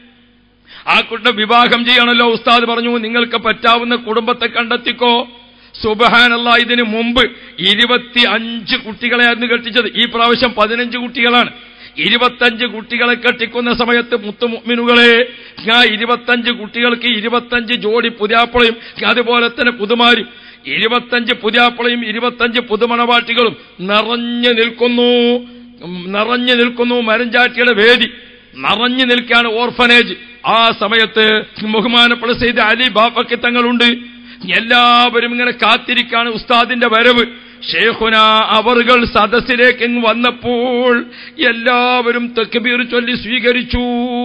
ആ കുട്ടിയുടെ വിവാഹം ചെയ്യണമല്ലോ ഉസ്താദ് പറഞ്ഞു നിങ്ങൾക്ക് പറ്റാവുന്ന കുടുംബത്തെ കണ്ടെത്തിക്കോ സുബഹാനല്ല ഇതിനു മുമ്പ് ഇരുപത്തി അഞ്ച് കുട്ടികളെയായിരുന്നു കെട്ടിച്ചത് ഈ പ്രാവശ്യം പതിനഞ്ച് കുട്ടികളാണ് ഇരുപത്തഞ്ച് കുട്ടികളെ കെട്ടിക്കുന്ന സമയത്ത് മുത്തുമുമിനുകളെ ആ ഇരുപത്തഞ്ച് കുട്ടികൾക്ക് ഇരുപത്തഞ്ച് ജോഡി പുതിയാപ്പളയും അതുപോലെ തന്നെ പുതുമാരും ഇരുപത്തഞ്ച് പുതിയാപ്പളയും ഇരുപത്തഞ്ച് പുതുമണവാട്ടികളും നിറഞ്ഞു നിൽക്കുന്നു ഉം, നിറഞ്ഞു നിൽക്കുന്നു മരഞ്ചാറ്റിയുടെ വേദി നിറഞ്ഞു നിൽക്കുകയാണ് ഓർഫനേജ് ആ സമയത്ത് ബഹുമാനപ്പെട്ട സെയ്ത് അലി ബാപ്പയ്ക്ക് തങ്ങളുണ്ട് എല്ലാവരും ഇങ്ങനെ കാത്തിരിക്കാണ് ഉസ്താദിന്റെ വരവ് ഷേഖുന അവറുകൾ സദസ്സിലേക്ക് ഇങ്ങ് വന്നപ്പോൾ എല്ലാവരും തെക്കുബീർ ചൊല്ലി സ്വീകരിച്ചു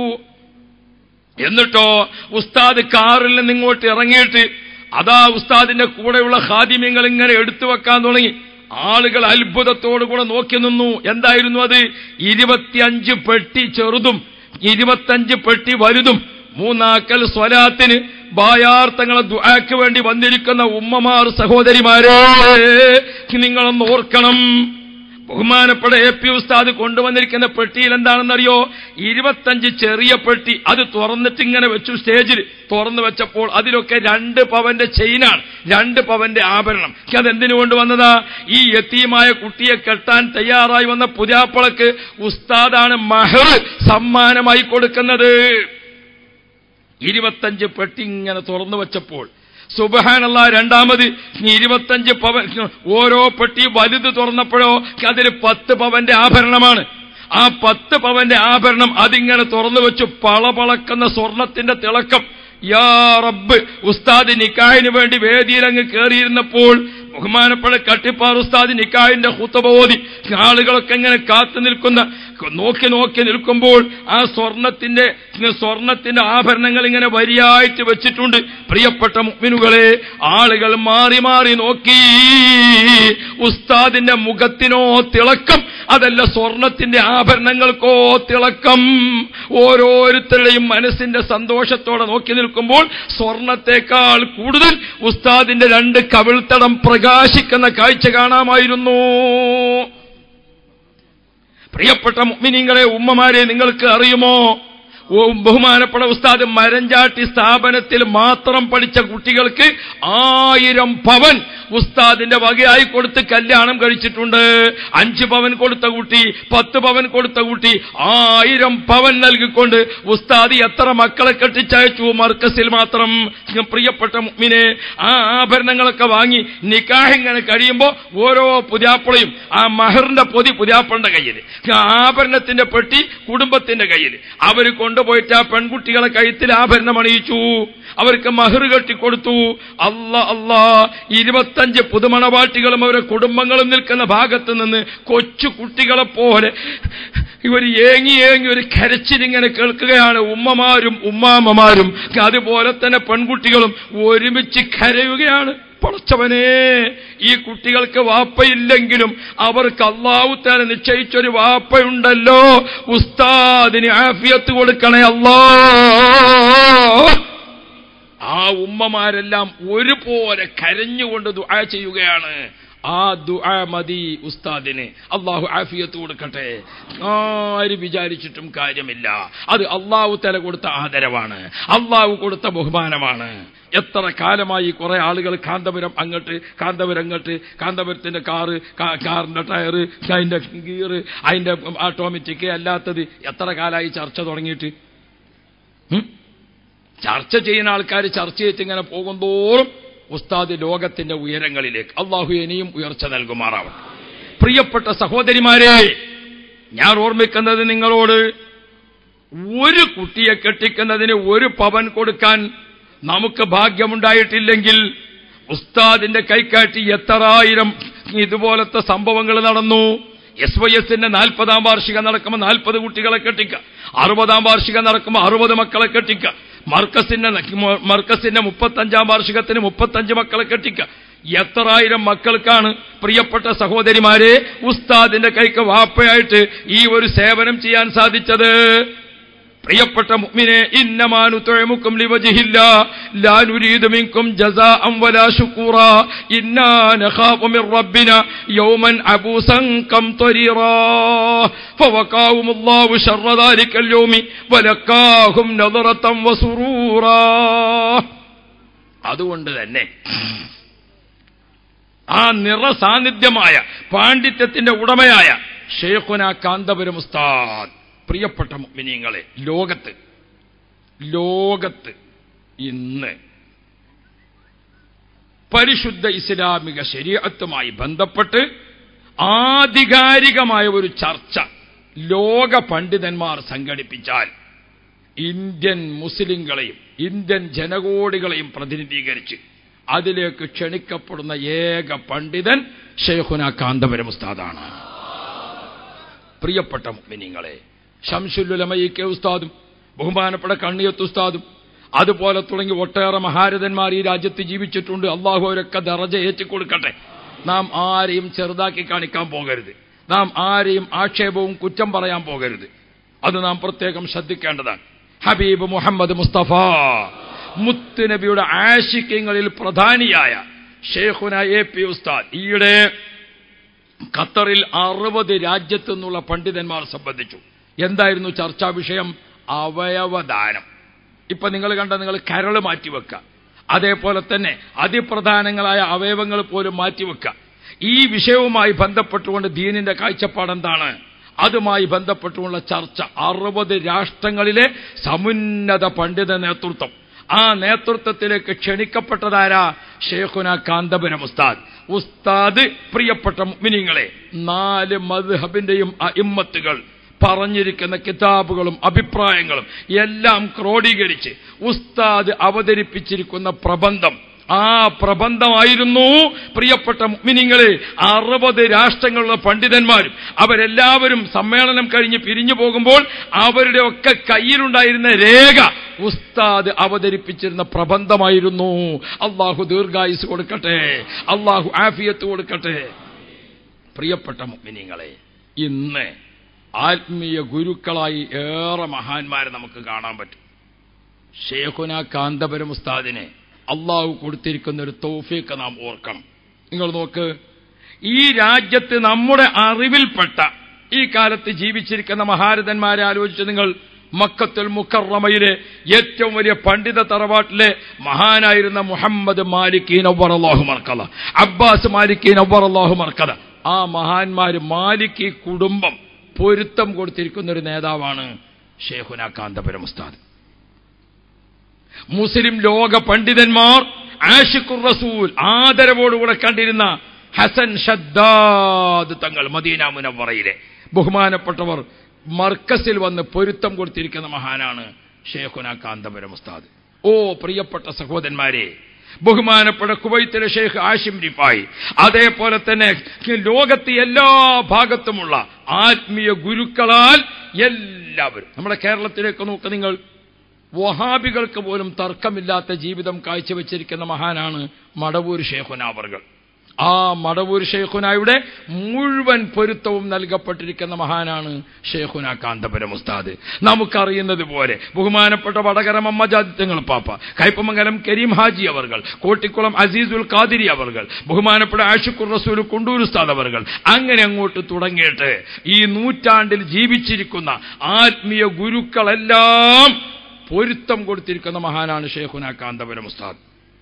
എന്നിട്ടോ ഉസ്താദ് കാറിൽ നിന്ന് ഇങ്ങോട്ട് ഇറങ്ങിയിട്ട് അതാ ഉസ്താദിന്റെ കൂടെയുള്ള ഹാദിമ്യങ്ങൾ ഇങ്ങനെ എടുത്തു വെക്കാൻ തുടങ്ങി ആളുകൾ അത്ഭുതത്തോടുകൂടെ നോക്കി നിന്നു എന്തായിരുന്നു അത് ഇരുപത്തിയഞ്ച് പെട്ടി ചെറുതും ഇരുപത്തഞ്ച് പെട്ടി വലുതും മൂന്നാക്കൽ സ്വലാത്തിന് ബായാർത്ഥങ്ങളെ ദുആക്ക് വേണ്ടി വന്നിരിക്കുന്ന ഉമ്മമാർ സഹോദരിമാരെ നിങ്ങളൊന്ന് ഓർക്കണം ബഹുമാനപ്പെട്ട എ പി ഉസ്താദ് കൊണ്ടുവന്നിരിക്കുന്ന പെട്ടിയിൽ എന്താണെന്നറിയോ ഇരുപത്തഞ്ച് ചെറിയ പെട്ടി അത് തുറന്നിട്ട് ഇങ്ങനെ വെച്ചു സ്റ്റേജിൽ തുറന്നു വെച്ചപ്പോൾ അതിലൊക്കെ രണ്ട് പവന്റെ ചെയിനാണ് രണ്ട് പവന്റെ ആഭരണം അതെന്തിനു കൊണ്ടുവന്നതാ ഈ യത്തീമായ കുട്ടിയെ കെട്ടാൻ തയ്യാറായി വന്ന പുതിയാപ്പളക്ക് ഉസ്താദാണ് മഹർ സമ്മാനമായി കൊടുക്കുന്നത് ഇരുപത്തഞ്ച് പെട്ടി ഇങ്ങനെ തുറന്നു വെച്ചപ്പോൾ സുബഹാനല്ല രണ്ടാമത് ഇരുപത്തഞ്ച് പവൻ ഓരോ പെട്ടി വലുത് തുറന്നപ്പോഴോ അതിൽ പത്ത് പവന്റെ ആഭരണമാണ് ആ പത്ത് പവന്റെ ആഭരണം അതിങ്ങനെ തുറന്നു വെച്ചു പളപളക്കുന്ന സ്വർണത്തിന്റെ തിളക്കം യാ റബ്ബ് ഉസ്താദ് നിക്കാഹിന് വേണ്ടി വേദിയിലങ്ങ് കയറിയിരുന്നപ്പോൾ ബഹുമാനപ്പെട്ട കട്ടിപ്പാർ ഉസ്താദ് നിക്കാഹിന്റെ ഹുത്തബോധി ആളുകളൊക്കെ ഇങ്ങനെ കാത്തു നിൽക്കുന്ന നോക്കി നോക്കി നിൽക്കുമ്പോൾ ആ സ്വർണത്തിന്റെ സ്വർണത്തിന്റെ ആഭരണങ്ങൾ ഇങ്ങനെ വരിയായിട്ട് വെച്ചിട്ടുണ്ട് പ്രിയപ്പെട്ട മുഗ്മിനുകളെ ആളുകൾ മാറി മാറി നോക്കി ഉസ്താദിന്റെ മുഖത്തിനോ തിളക്കം അതല്ല സ്വർണത്തിന്റെ ആഭരണങ്ങൾക്കോ തിളക്കം ഓരോരുത്തരുടെയും മനസ്സിന്റെ സന്തോഷത്തോടെ നോക്കി നിൽക്കുമ്പോൾ സ്വർണത്തെക്കാൾ കൂടുതൽ ഉസ്താദിന്റെ രണ്ട് കവിൾത്തടം പ്രകാശിക്കുന്ന കാഴ്ച കാണാമായിരുന്നു പ്രിയപ്പെട്ട മുഅ്മിനീങ്ങളെ ഉമ്മമാരെ നിങ്ങൾക്ക് അറിയുമോ ഓ, ബഹുമാനപ്പെട്ട ഉസ്താദ് മരഞ്ചാട്ടി സ്ഥാപനത്തിൽ മാത്രം പഠിച്ച കുട്ടികൾക്ക് ആയിരം പവൻ ഉസ്താദിന്റെ വകയായി കൊടുത്ത് കല്യാണം കഴിച്ചിട്ടുണ്ട് അഞ്ച് പവൻ കൊടുത്ത കുട്ടി പത്ത് പവൻ കൊടുത്ത കുട്ടി ആയിരം പവൻ നൽകിക്കൊണ്ട് ഉസ്താദ് എത്ര മക്കളെ കെട്ടിച്ചയച്ചു മർക്കസിൽ മാത്രം പ്രിയപ്പെട്ട മുഅ്മിനെ ആ ആഭരണങ്ങളൊക്കെ വാങ്ങി നിക്കാഹ് ഇങ്ങനെ കഴിയുമ്പോ ഓരോ പുതിയാപ്പളയും ആ മഹറിന്റെ പൊതി പുതിയാപ്പളുടെ കയ്യിൽ ആ ആഭരണത്തിന്റെ പെട്ടി കുടുംബത്തിന്റെ കയ്യിൽ അവർ കൊണ്ടുപോയിട്ട് ആ പെൺകുട്ടികളെ കഴുത്തിൽ ആഭരണം അണിയിച്ചു അവർക്ക് മഹർ കെട്ടിക്കൊടുത്തു അല്ല അല്ല ഇരുപത്തഞ്ച് പുതുമണവാട്ടികളും അവരുടെ കുടുംബങ്ങളും നിൽക്കുന്ന ഭാഗത്ത് നിന്ന് കൊച്ചു കുട്ടികളെ പോലെ ഇവർ ഏങ്ങി ഏങ്ങി ഒരു കരച്ചിലിങ്ങനെ കേൾക്കുകയാണ് ഉമ്മമാരും ഉമ്മാമ്മമാരും അതുപോലെ തന്നെ പെൺകുട്ടികളും ഒരുമിച്ച് കരയുകയാണ് പടച്ചവനെ ഈ കുട്ടികൾക്ക് വാപ്പയില്ലെങ്കിലും അവർക്ക് അള്ളാഹുത്താനെ നിശ്ചയിച്ചൊരു വാപ്പയുണ്ടല്ലോ ഉസ്താദിന് ആഫിയത്ത് കൊടുക്കണേ അല്ലാ ആ ഉമ്മമാരെല്ലാം ഒരുപോലെ കരഞ്ഞുകൊണ്ട് ദുആ ചെയ്യുകയാണ് ആ ദുആ മതി ഉസ്താദിന് അള്ളാഹു ആഫിയത്ത് കൊടുക്കട്ടെ ആര് വിചാരിച്ചിട്ടും കാര്യമില്ല അത് അള്ളാഹു തല കൊടുത്ത ആദരവാണ് അള്ളാഹു കൊടുത്ത ബഹുമാനമാണ് എത്ര കാലമായി കുറെ ആളുകൾ കാന്തപുരം അങ്ങോട്ട് കാന്തപുരം അങ്ങോട്ട് കാന്തപുരത്തിന്റെ കാറ് കാ- കാറിന്റെ ടയറ് അതിന്റെ ഗീറ് അതിന്റെ ഓട്ടോമാറ്റിക് അല്ലാത്തത് എത്ര കാലമായി ചർച്ച തുടങ്ങിയിട്ട് ഉം? ചർച്ച ചെയ്യുന്ന ആൾക്കാർ ചർച്ച ചെയ്തിട്ട് ഇങ്ങനെ പോകുന്തോറും ഉസ്താദ് ലോകത്തിന്റെ ഉയരങ്ങളിലേക്ക് അള്ളാഹു ഇനിയും ഉയർച്ച നൽകുമാറാവണം പ്രിയപ്പെട്ട സഹോദരിമാരെ ഞാൻ ഓർമ്മിക്കുന്നത് നിങ്ങളോട് ഒരു കുട്ടിയെ കെട്ടിക്കുന്നതിന് ഒരു പവൻ കൊടുക്കാൻ നമുക്ക് ഭാഗ്യമുണ്ടായിട്ടില്ലെങ്കിൽ ഉസ്താദിന്റെ കൈക്കാട്ടി എത്രായിരം ഇതുപോലത്തെ സംഭവങ്ങൾ നടന്നു എസ് വൈ എസിന്റെ നാൽപ്പതാം വാർഷികം നടക്കുമ്പോൾ നാൽപ്പത് കുട്ടികളെ കെട്ടിക്കുക അറുപതാം വാർഷികം നടക്കുമ്പോൾ അറുപത് മക്കളെ കെട്ടിക്കുക മർക്കസിന്റെ മർക്കസിന്റെ മുപ്പത്തഞ്ചാം വാർഷികത്തിന് മുപ്പത്തഞ്ച് മക്കളെ കെട്ടിക്കുക എത്രായിരം മക്കൾക്കാണ് പ്രിയപ്പെട്ട സഹോദരിമാരെ ഉസ്താദിന്റെ കൈക്ക് വാപ്പയായിട്ട് ഈ ഒരു സേവനം ചെയ്യാൻ സാധിച്ചത് പ്രിയപ്പെട്ട മുഅ്മിനെ ഇന്നമാനു തുഴമുക്കും ലിവജിഹില്ല ലാ നുരീദു മിൻകും ജസാഅൻ വലാ ശുക്കൂറാ ഇന്നാ നഖാഫു മിർ റബ്ബിന യൗമൻ അബൂസൻ കം ത്വരീറാ ഫവഖാഹും അല്ലാഹു ശർറ ദാലിക്കൽ യൗമി വലക്കാഹും നദറതൻ വസുറൂറാ അതുകൊണ്ട് തന്നെ ആ നിറസാന്നിധ്യമായ പാണ്ഡിത്യത്തിന്റെ ഉടമയായ ഷെയ്ഖുന കാന്തപുരം ഉസ്താദ് പ്രിയപ്പെട്ട മുഅ്മിനീങ്ങളെ ലോകത്ത് ലോകത്ത് ഇന്ന് പരിശുദ്ധ ഇസ്ലാമിക ശരീരത്തുമായി ബന്ധപ്പെട്ട് ആധികാരികമായ ഒരു ചർച്ച ലോക പണ്ഡിതന്മാർ സംഘടിപ്പിച്ചാൽ ഇന്ത്യൻ മുസ്ലിങ്ങളെയും ഇന്ത്യൻ ജനകോടികളെയും പ്രതിനിധീകരിച്ച് അതിലേക്ക് ക്ഷണിക്കപ്പെടുന്ന ഏക പണ്ഡിതൻ ഷെയ്ഖുന കാന്തപുരം ഉസ്താദാണ് പ്രിയപ്പെട്ട മുഅ്മിനീങ്ങളെ ഷംസുല്ലുലമയി കെ ഉസ്താദും ബഹുമാനപ്പെട്ട കണ്ണിയത്ത് ഉസ്താദും അതുപോലെ തുടങ്ങി ഒട്ടേറെ മഹാരഥന്മാർ ഈ രാജ്യത്ത് ജീവിച്ചിട്ടുണ്ട് അള്ളാഹു അവരൊക്കെ ദറജ ഏറ്റിക്കൊടുക്കട്ടെ നാം ആരെയും ചെറുതാക്കി കാണിക്കാൻ പോകരുത് നാം ആരെയും ആക്ഷേപവും കുറ്റം പറയാൻ പോകരുത് അത് നാം പ്രത്യേകം ശ്രദ്ധിക്കേണ്ടതാണ് ഹബീബ് മുഹമ്മദ് മുസ്തഫ മുത്തുനബിയുടെ ആശിക്യങ്ങളിൽ പ്രധാനിയായ ഷെയ്ഖുന എ പി ഉസ്താദ് ഈയിടെ ഖത്തറിൽ അറുപത് രാജ്യത്തു നിന്നുള്ള പണ്ഡിതന്മാർ സംബന്ധിച്ചു എന്തായിരുന്നു ചർച്ചാ വിഷയം അവയവദാനം ഇപ്പൊ നിങ്ങൾ കണ്ട നിങ്ങൾ കരൾ മാറ്റിവെക്കുക അതേപോലെ തന്നെ അതിപ്രധാനങ്ങളായ അവയവങ്ങൾ പോലും മാറ്റിവെക്കുക ഈ വിഷയവുമായി ബന്ധപ്പെട്ടുകൊണ്ട് ദീനിന്റെ കാഴ്ചപ്പാട് എന്താണ് അതുമായി ബന്ധപ്പെട്ടുള്ള ചർച്ച അറുപത് രാഷ്ട്രങ്ങളിലെ സമുന്നത പണ്ഡിത നേതൃത്വം ആ നേതൃത്വത്തിലേക്ക് ക്ഷണിക്കപ്പെട്ടതാരാ ഷേഖുന കാന്തപുരം ഉസ്താദ് ഉസ്താദ് പ്രിയപ്പെട്ട മുഅ്മിനീങ്ങളെ നാല് മദ്ഹബിന്റെയും അഇമ്മത്തുകൾ പറഞ്ഞിരിക്കുന്ന കിതാബുകളും അഭിപ്രായങ്ങളും എല്ലാം ക്രോഡീകരിച്ച് ഉസ്താദ് അവതരിപ്പിച്ചിരിക്കുന്ന പ്രബന്ധം ആ പ്രബന്ധമായിരുന്നു പ്രിയപ്പെട്ട മുഅ്മിനീങ്ങളെ അറുപത് രാഷ്ട്രങ്ങളിലുള്ള പണ്ഡിതന്മാരും അവരെല്ലാവരും സമ്മേളനം കഴിഞ്ഞ് പിരിഞ്ഞു പോകുമ്പോൾ അവരുടെ ഒക്കെ കയ്യിലുണ്ടായിരുന്ന രേഖ ഉസ്താദ് അവതരിപ്പിച്ചിരുന്ന പ്രബന്ധമായിരുന്നു അള്ളാഹു ദീർഘായുസ് കൊടുക്കട്ടെ അള്ളാഹു ആഫിയത്ത് കൊടുക്കട്ടെ പ്രിയപ്പെട്ട മുഅ്മിനീങ്ങളെ ഇന്ന് ആത്മീയ ഗുരുക്കളായി ഏറെ മഹാന്മാരെ നമുക്ക് കാണാൻ പറ്റും ഷേഖുന കാന്തപുരം ഉസ്താദിനെ അള്ളാഹു കൊടുത്തിരിക്കുന്ന ഒരു തൗഫീക്ക് നാം ഓർക്കണം നിങ്ങൾ നോക്ക് ഈ രാജ്യത്ത് നമ്മുടെ അറിവിൽപ്പെട്ട ഈ കാലത്ത് ജീവിച്ചിരിക്കുന്ന മഹാരഥന്മാരെ ആലോചിച്ച് നിങ്ങൾ മക്കത്തുൽ മുക്കറമയിലെ ഏറ്റവും വലിയ പണ്ഡിത തറവാട്ടിലെ മഹാനായിരുന്ന മുഹമ്മദ് മാലിക്കീൻ ഒവർ അള്ളാഹു മർക്കത അബ്ബാസ് മാലിക്കീൻ ഒവർ അള്ളാഹു മർക്കത ആ മഹാന്മാര് മാലിക്കി കുടുംബം പൊരുത്തം കൊടുത്തിരിക്കുന്ന ഒരു നേതാവാണ് ഷേഖുന കാന്തപുരം ഉസ്താദ് മുസ്ലിം ലോക പണ്ഡിതന്മാർ ആഷിഖുർ റസൂൽ ആദരവോടുകൂടെ കണ്ടിരുന്ന ഹസൻ ഷദ്ദാദ് തങ്ങൾ മദീന മുനവറയിലെ ബഹുമാനപ്പെട്ടവർ മർക്കസിൽ വന്ന് പൊരുത്തം കൊടുത്തിരിക്കുന്ന മഹാനാണ് ഷേഖുന കാന്തപുരം ഉസ്താദ് ഓ പ്രിയപ്പെട്ട സഹോദരന്മാരെ ബഹുമാനപ്പെട്ട കുവൈത്തിലെ ഷെയ്ഖ് ആഷിം റിഫായി അതേപോലെ തന്നെ ലോകത്തെ എല്ലാ ഭാഗത്തുമുള്ള ആത്മീയ ഗുരുക്കളാൽ എല്ലാവരും നമ്മുടെ കേരളത്തിലേക്ക് നോക്ക് നിങ്ങൾ വഹാബികൾക്ക് പോലും തർക്കമില്ലാത്ത ജീവിതം കാഴ്ചവെച്ചിരിക്കുന്ന മഹാനാണ് മടവൂർ ഷേഖുനാവർകൾ ആ മടവൂർ ഷെയ്ഖുനായുടെ മുഴുവൻ പൊരുത്തവും നൽകപ്പെട്ടിരിക്കുന്ന മഹാനാണ് ഷെയ്ഖുന കാന്തപുരം ഉസ്താദ് നമുക്കറിയുന്നത് പോലെ ബഹുമാനപ്പെട്ട വടകര മമ്മജാദിത്യങ്ങൾ പാപ്പ കൈപ്പമംഗലം കരീം ഹാജി അവർകൾ കോട്ടിക്കുളം അസീസുൽ ഖാദിരി അവർകൾ ബഹുമാനപ്പെട്ട ആഷിഖുർ റസൂൽ കുണ്ടൂർ ഉസ്താദ് അവർകൾ അങ്ങനെ അങ്ങോട്ട് തുടങ്ങിയിട്ട് ഈ നൂറ്റാണ്ടിൽ ജീവിച്ചിരിക്കുന്ന ആത്മീയ ഗുരുക്കളെല്ലാം പൊരുത്തം കൊടുത്തിരിക്കുന്ന മഹാനാണ് ഷെയ്ഖുന കാന്തപുരം ഉസ്താദ്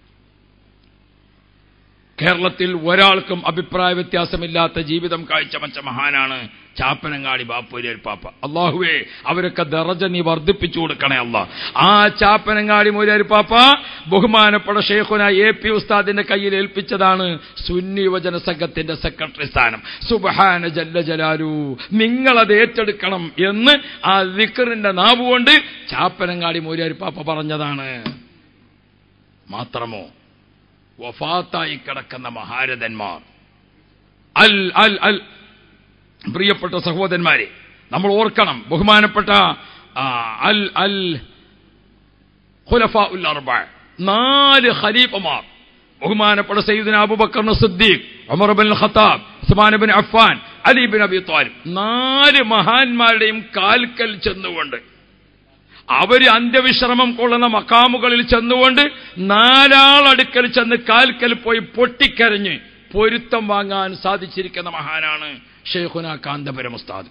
കേരളത്തിൽ ഒരാൾക്കും അഭിപ്രായ വ്യത്യാസമില്ലാത്ത ജീവിതം കാഴ്ചവെച്ച മഹാനാണ് ചാപ്പനങ്ങാടി ബാപ്പൂരിയർ പാപ്പ അള്ളാഹുവേ അവരൊക്കെ ദറജ നീ വർദ്ധിപ്പിച്ചു കൊടുക്കണേ അല്ല ആ ചാപ്പനങ്ങാടി മൂര്യർ പാപ്പ ബഹുമാനപ്പെട്ട ഷേഖുന എ പി ഉസ്താദിന്റെ കയ്യിൽ ഏൽപ്പിച്ചതാണ് സുന്നി യുവജന സംഘത്തിന്റെ സെക്രട്ടറി സ്ഥാനം സുബഹാന ജല്ല ജലാലു നിങ്ങളത് ഏറ്റെടുക്കണം എന്ന് ആ വിക്കറിന്റെ നാവുകൊണ്ട് ചാപ്പനങ്ങാടി മൂര്യർ പാപ്പ പറഞ്ഞതാണ് മാത്രമോ വഫാത്തായി കിടക്കുന്ന മഹാരഥന്മാർ അൽ അൽ അൽ പ്രിയപ്പെട്ട സഹോദരന്മാരെ നമ്മൾ ഓർക്കണം ബഹുമാനപ്പെട്ട ആ, അൽ അൽ ഖുലഫ ഉൽ അർബ നാല് ഖലീഫമാർ ബഹുമാനപ്പെട്ട സയ്യിദിന അബൂബക്കർ സിദ്ദീഖ് ഉമർ ബിൻ ഖത്താബ് ഉസ്മാൻ ബിൻ അഫ്ഫാൻ അലി ബിൻ അബി താലിബ് നാല് മഹാന്മാരുടെയും കാൽക്കൽ ചെന്നുകൊണ്ട് അവര് അന്ത്യവിശ്രമം കൊള്ളുന്ന മക്കാമുകളിൽ ചെന്നുകൊണ്ട് നാലാളടുക്കൽ ചെന്ന് കാൽക്കൽ പോയി പൊട്ടിക്കരഞ്ഞ് പൊരുത്തം വാങ്ങാൻ സാധിച്ചിരിക്കുന്ന മഹാനാണ് ഷെയ്ഖുന കാന്തപുരം ഉസ്താദ്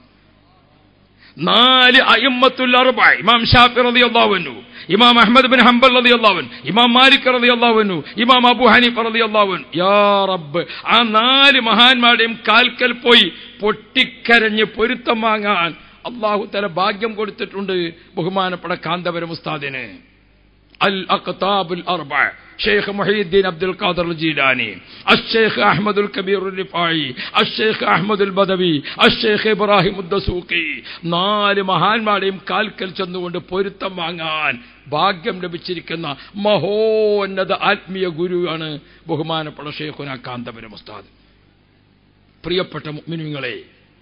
നാല് അയ്യമ്മത്തുൽ അർബ ഇമാം ഷാഫി റളിയല്ലാഹു അൻഹു ഇമാം അഹ്മദ് ബിൻ ഹംബൽ റളിയല്ലാഹു അൻഹു ഇമാം മാലിക് റളിയല്ലാഹു അൻഹു ഇമാം അബൂ ഹനീഫ റളിയല്ലാഹു അൻഹു യാ റബ്ബ് ആ നാല് മഹാന്മാരുടെയും കാൽക്കൽ പോയി പൊട്ടിക്കരഞ്ഞ് പൊരുത്തം വാങ്ങാൻ അള്ളാഹു തല ഭാഗ്യം കൊടുത്തിട്ടുണ്ട് ബഹുമാനപ്പെട്ട കാന്തപുരം ഉസ്താദിന് അൽ അഖ്താബുൽ അർബ ഷെയ്ഖ് മുഹീദ്ദീൻ അബ്ദുൽ ഖാദർ ജീലാനി അഷേഖ് അഹമ്മദുൽ കബീർ റിഫായി അഷേഖ് അഹമ്മദുൽ ബദവി അഷേഖ് ഇബ്രാഹിം ഉദ്ദസൂഖി നാല് മഹാന്മാരുടെയും കാൽക്കൽ ചെന്നുകൊണ്ട് പൊരുത്തം വാങ്ങാൻ ഭാഗ്യം ലഭിച്ചിരിക്കുന്ന മഹോന്നത ആത്മീയ ഗുരുവാണ് ബഹുമാനപ്പെട്ട ഷെയ്ഖുന കാന്തപുരം ഉസ്താദ് പ്രിയപ്പെട്ട മുഅ്മിനീങ്ങളെ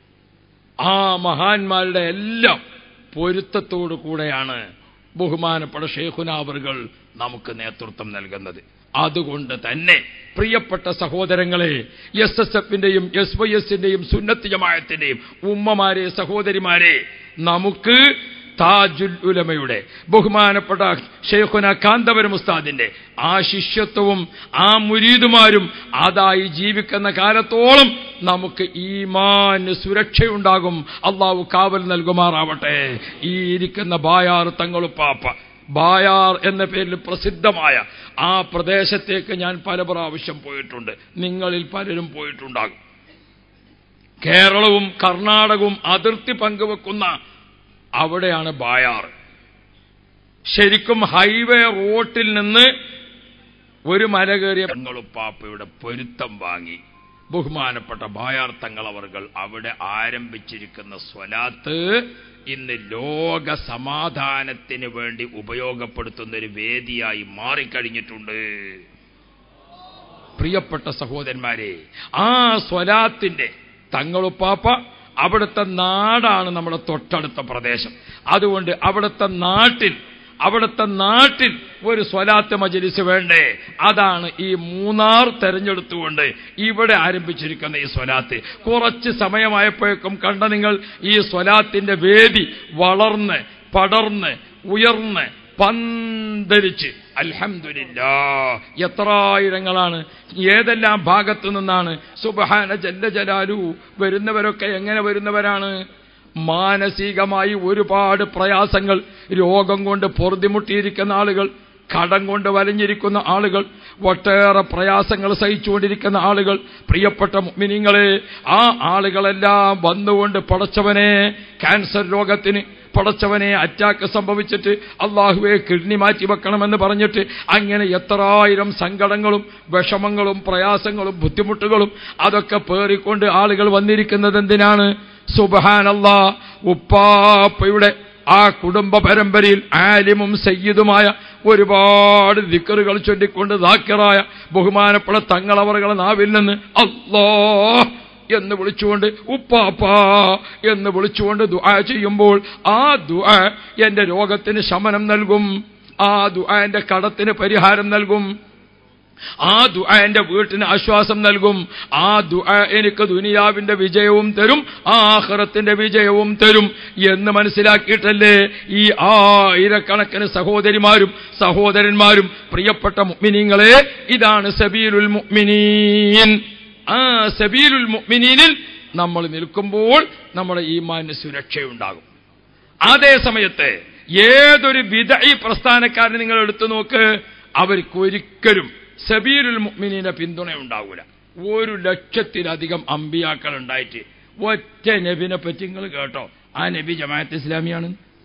ആ മഹാന്മാരുടെ എല്ലാം പൊരുത്തത്തോടു കൂടെയാണ് ബഹുമാനപ്പെട്ട ഷേഖുനാവറുകൾ നമുക്ക് നേതൃത്വം നൽകുന്നത് അതുകൊണ്ട് തന്നെ പ്രിയപ്പെട്ട സഹോദരങ്ങളെ എസ് എസ് എഫിന്റെയും എസ് വൈ എസിന്റെയും സുന്നത്ത് ജമായത്തിന്റെയും ഉമ്മമാരെ സഹോദരിമാരെ നമുക്ക് താജുൽ ഉലമയുടെ ബഹുമാനപ്പെട്ട ഷെയ്ഖുന കാന്തപുരം ഉസ്താദിന്റെ ആ ശിഷ്യത്വവും ആ മുരീദുമാരും അതായി ജീവിക്കുന്ന കാലത്തോളം നമുക്ക് ഈമാന് സുരക്ഷയുണ്ടാകും അള്ളാഹു കാവൽ നൽകുമാറാവട്ടെ ഈ ഇരിക്കുന്ന ബായാർ തങ്ങളുപ്പാപ്പ ബായാർ എന്ന പേരിൽ പ്രസിദ്ധമായ ആ പ്രദേശത്തേക്ക് ഞാൻ പല പ്രാവശ്യം പോയിട്ടുണ്ട് നിങ്ങളിൽ പലരും പോയിട്ടുണ്ടാകും കേരളവും കർണാടകവും അതിർത്തി പങ്കുവെക്കുന്ന അവിടെയാണ് ബായാർ ശരിക്കും ഹൈവേ റോട്ടിൽ നിന്ന് ഒരു മല കയറിയ പെങ്ങളുപ്പാപ്പയുടെ പൊരുത്തം വാങ്ങി ബഹുമാനപ്പെട്ട ബായാർ തങ്ങളവർകൾ അവിടെ ആരംഭിച്ചിരിക്കുന്ന സ്വലാത്ത് ഇന്ന് ലോക സമാധാനത്തിന് വേണ്ടി ഉപയോഗപ്പെടുത്തുന്ന ഒരു വേദിയായി മാറിക്കഴിഞ്ഞിട്ടുണ്ട് പ്രിയപ്പെട്ട സഹോദരന്മാരെ ആ സ്വലാത്തിന്റെ തങ്ങളുപ്പാപ്പ അവിടുത്തെ നാടാണ് നമ്മുടെ തൊട്ടടുത്ത പ്രദേശം അതുകൊണ്ട് അവിടുത്തെ നാട്ടിൽ അവിടുത്തെ നാട്ടിൽ ഒരു സ്വലാത്ത് മജലിസ് വേണ്ടേ അതാണ് ഈ മൂന്നാർ തെരഞ്ഞെടുത്തുകൊണ്ട് ഇവിടെ ആരംഭിച്ചിരിക്കുന്ന ഈ സ്വലാത്ത് കുറച്ച് സമയമായപ്പോഴേക്കും കണ്ട നിങ്ങൾ ഈ സ്വലാത്തിന്റെ വേദി വളർന്ന് പടർന്ന് ഉയർന്ന് പന്തരിച്ച് അൽഹംദുലില്ലാ എത്രായിരങ്ങളാണ് ഏതെല്ലാം ഭാഗത്തു നിന്നാണ് സുബഹാന ജല്ല ജലാലു വരുന്നവരൊക്കെ എങ്ങനെ വരുന്നവരാണ് മാനസികമായി ഒരുപാട് പ്രയാസങ്ങൾ രോഗം കൊണ്ട് പൊറുതിമുട്ടിയിരിക്കുന്ന ആളുകൾ കടം കൊണ്ട് വലഞ്ഞിരിക്കുന്ന ആളുകൾ ഒട്ടേറെ പ്രയാസങ്ങൾ സഹിച്ചുകൊണ്ടിരിക്കുന്ന ആളുകൾ പ്രിയപ്പെട്ട മിനിങ്ങളെ ആ ആളുകളെല്ലാം വന്നുകൊണ്ട് പടച്ചവനെ ക്യാൻസർ രോഗത്തിന് പടച്ചവനെ അറ്റാക്ക് സംഭവിച്ചിട്ട് അള്ളാഹുവെ കിഡ്നി മാറ്റി വെക്കണമെന്ന് പറഞ്ഞിട്ട് അങ്ങനെ എത്രായിരം സങ്കടങ്ങളും വിഷമങ്ങളും പ്രയാസങ്ങളും ബുദ്ധിമുട്ടുകളും അതൊക്കെ പേറിക്കൊണ്ട് ആളുകൾ വന്നിരിക്കുന്നത് എന്തിനാണ് സുബഹാനല്ലാ ഉപ്പാപ്പയുടെ ആ കുടുംബ പരമ്പരയിൽ ആലിമും സയ്യിദുമായ ഒരുപാട് ദിക്കറുകൾ ചൊല്ലിക്കൊണ്ട് ദാക്കിറായ ബഹുമാനപ്പെട്ട തങ്ങളവറുകളെ നാവിൽ നിന്ന് അല്ലോ എന്ന് വിളിച്ചുകൊണ്ട് ഉപ്പാപ്പാ എന്ന് വിളിച്ചുകൊണ്ട് ദുആ ചെയ്യുമ്പോൾ ആ ദുആ എന്റെ രോഗത്തിന് ശമനം നൽകും ആ ദുആ എന്റെ കടത്തിന് പരിഹാരം നൽകും ആ ദുആ എന്റെ വീട്ടിന് ആശ്വാസം നൽകും ആ ദുആ എനിക്ക് ദുനിയാവിന്റെ വിജയവും തരും ആഹ്റത്തിന്റെ വിജയവും തരും എന്ന് മനസ്സിലാക്കിയിട്ടല്ലേ ഈ ആയിരക്കണക്കിന് സഹോദരിമാരും സഹോദരന്മാരും പ്രിയപ്പെട്ട മുഅ്മിനീങ്ങളെ ഇതാണ് സബീലുൽ മുഅ്മിനീൻ ആ സബീലുൽ മുഅ്മിനീനിൽ നമ്മൾ നിൽക്കുമ്പോൾ നമ്മുടെ ഈമാന് സുരക്ഷയുണ്ടാകും അതേ സമയത്ത് ഏതൊരു വിദഈ പ്രസ്ഥാനക്കാരനെ നിങ്ങൾ എടുത്തു നോക്ക് അവർക്ക് ഒരിക്കലും സബീലുൽ മുഅ്മിനീന്റെ പിന്തുണ ഉണ്ടാവൂല ഒരു ലക്ഷത്തിലധികം അമ്പിയാക്കൾ ഉണ്ടായിട്ട് ഒറ്റ നബിനെ പറ്റി നിങ്ങൾ കേട്ടോ ആ നബി ജമാഅത്ത് ഇസ്ലാമിയാണ്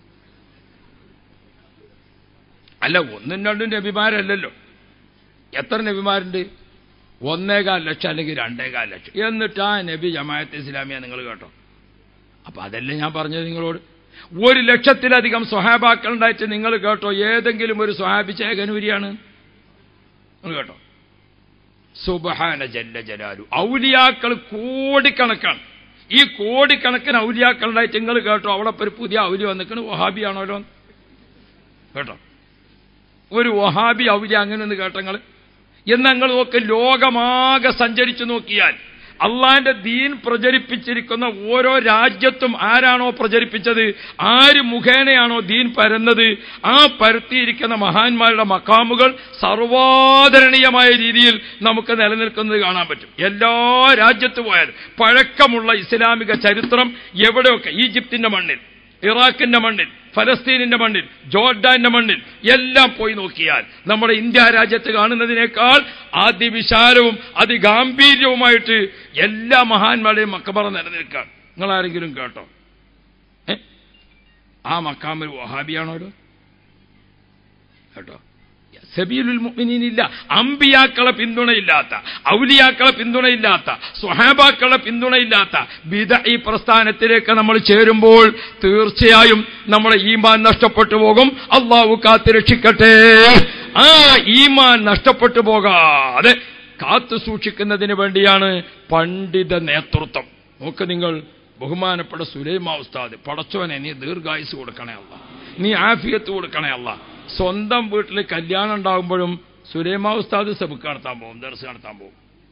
അല്ല ഒന്നും രണ്ടും നബിമാരല്ലല്ലോ എത്ര നബിമാരുണ്ട് ഒന്നേകാൽ ലക്ഷം അല്ലെങ്കിൽ രണ്ടേകാൽ ലക്ഷം എന്നിട്ട് ആ നബി ജമാഅത്ത് ഇസ്ലാമിയ നിങ്ങൾ കേട്ടോ അപ്പൊ അതല്ലേ ഞാൻ പറഞ്ഞത് നിങ്ങളോട് ഒരു ലക്ഷത്തിലധികം സ്വഹാബാക്കൾ ഉണ്ടായിട്ട് നിങ്ങൾ കേട്ടോ ഏതെങ്കിലും ഒരു സ്വഹാബി ചേകനൂരിയാണ് നിങ്ങൾ കേട്ടോ സുബഹാന ജല്ല ജലാലു ഔലിയാക്കൾ കോടിക്കണക്കാണ് ഈ കോടിക്കണക്കിന് ഔലിയാക്കൾ ഉണ്ടായിട്ട് നിങ്ങൾ കേട്ടോ അവിടെ ഒരു പുതിയ ഔലി വന്നിക്കണ് വഹാബിയാണോലോ കേട്ടോ ഒരു വഹാബി ഔലി അങ്ങനെ ഒന്ന് കേട്ടോ നിങ്ങൾ എന്ന് ഞങ്ങൾ നോക്ക് ലോകമാകെ സഞ്ചരിച്ചു നോക്കിയാൽ അള്ളാന്റെ ദീൻ പ്രചരിപ്പിച്ചിരിക്കുന്ന ഓരോ രാജ്യത്തും ആരാണോ പ്രചരിപ്പിച്ചത് ആര് മുഖേനയാണോ ദീൻ പരന്നത് ആ പരത്തിയിരിക്കുന്ന മഹാന്മാരുടെ മക്കാമുകൾ സർവാദരണീയമായ രീതിയിൽ നമുക്ക് നിലനിൽക്കുന്നത് കാണാൻ പറ്റും എല്ലാ രാജ്യത്ത് പോയാലും പഴക്കമുള്ള ഇസ്ലാമിക ചരിത്രം എവിടെയൊക്കെ ഈജിപ്തിന്റെ മണ്ണിൽ ഇറാഖിന്റെ മണ്ണിൽ ഫലസ്തീനിന്റെ മണ്ണിൽ ജോർഡാന്റെ മണ്ണിൽ എല്ലാം പോയി നോക്കിയാൽ നമ്മുടെ ഇന്ത്യ രാജ്യത്ത് കാണുന്നതിനേക്കാൾ അതിവിശാലവും അതിഗാംഭീര്യവുമായിട്ട് എല്ലാ മഹാന്മാരുടെയും മക്കബറ നിലനിൽക്കാൻ നിങ്ങൾ ആരെങ്കിലും കേട്ടോ ഏ ആ മക്കാമൽ വഹാബിയാണോ കേട്ടോ സബീലുൽ മുഅ്മിനീനില്ല അമ്പിയാക്കളെ പിന്തുണയില്ലാത്ത ഔലിയാക്കളെ പിന്തുണയില്ലാത്ത സ്വഹാബാക്കളെ പിന്തുണയില്ലാത്ത വിധ ഈ പ്രസ്ഥാനത്തിലേക്ക് നമ്മൾ ചേരുമ്പോൾ തീർച്ചയായും നമ്മുടെ ഈമാൻ നഷ്ടപ്പെട്ടു പോകും അള്ളാഹു കാത്തുരക്ഷിക്കട്ടെ ആ ഈമാൻ നഷ്ടപ്പെട്ടു പോകാതെ കാത്തു സൂക്ഷിക്കുന്നതിന് വേണ്ടിയാണ് പണ്ഡിത നേതൃത്വം നോക്ക് നിങ്ങൾ ബഹുമാനപ്പെട്ട സുലൈമ ഉസ്താദ് പടച്ചോനെ നീ ദീർഘായുസ് കൊടുക്കണേ അല്ല നീ ആഫിയത്ത് കൊടുക്കണേ അല്ല സ്വന്തം വീട്ടിൽ കല്യാണം ഉണ്ടാകുമ്പോഴും സുലൈമ ഉസ്താദ് സെബുക്ക് നടത്താൻ പോകും ദർസ് നടത്താൻ പോകും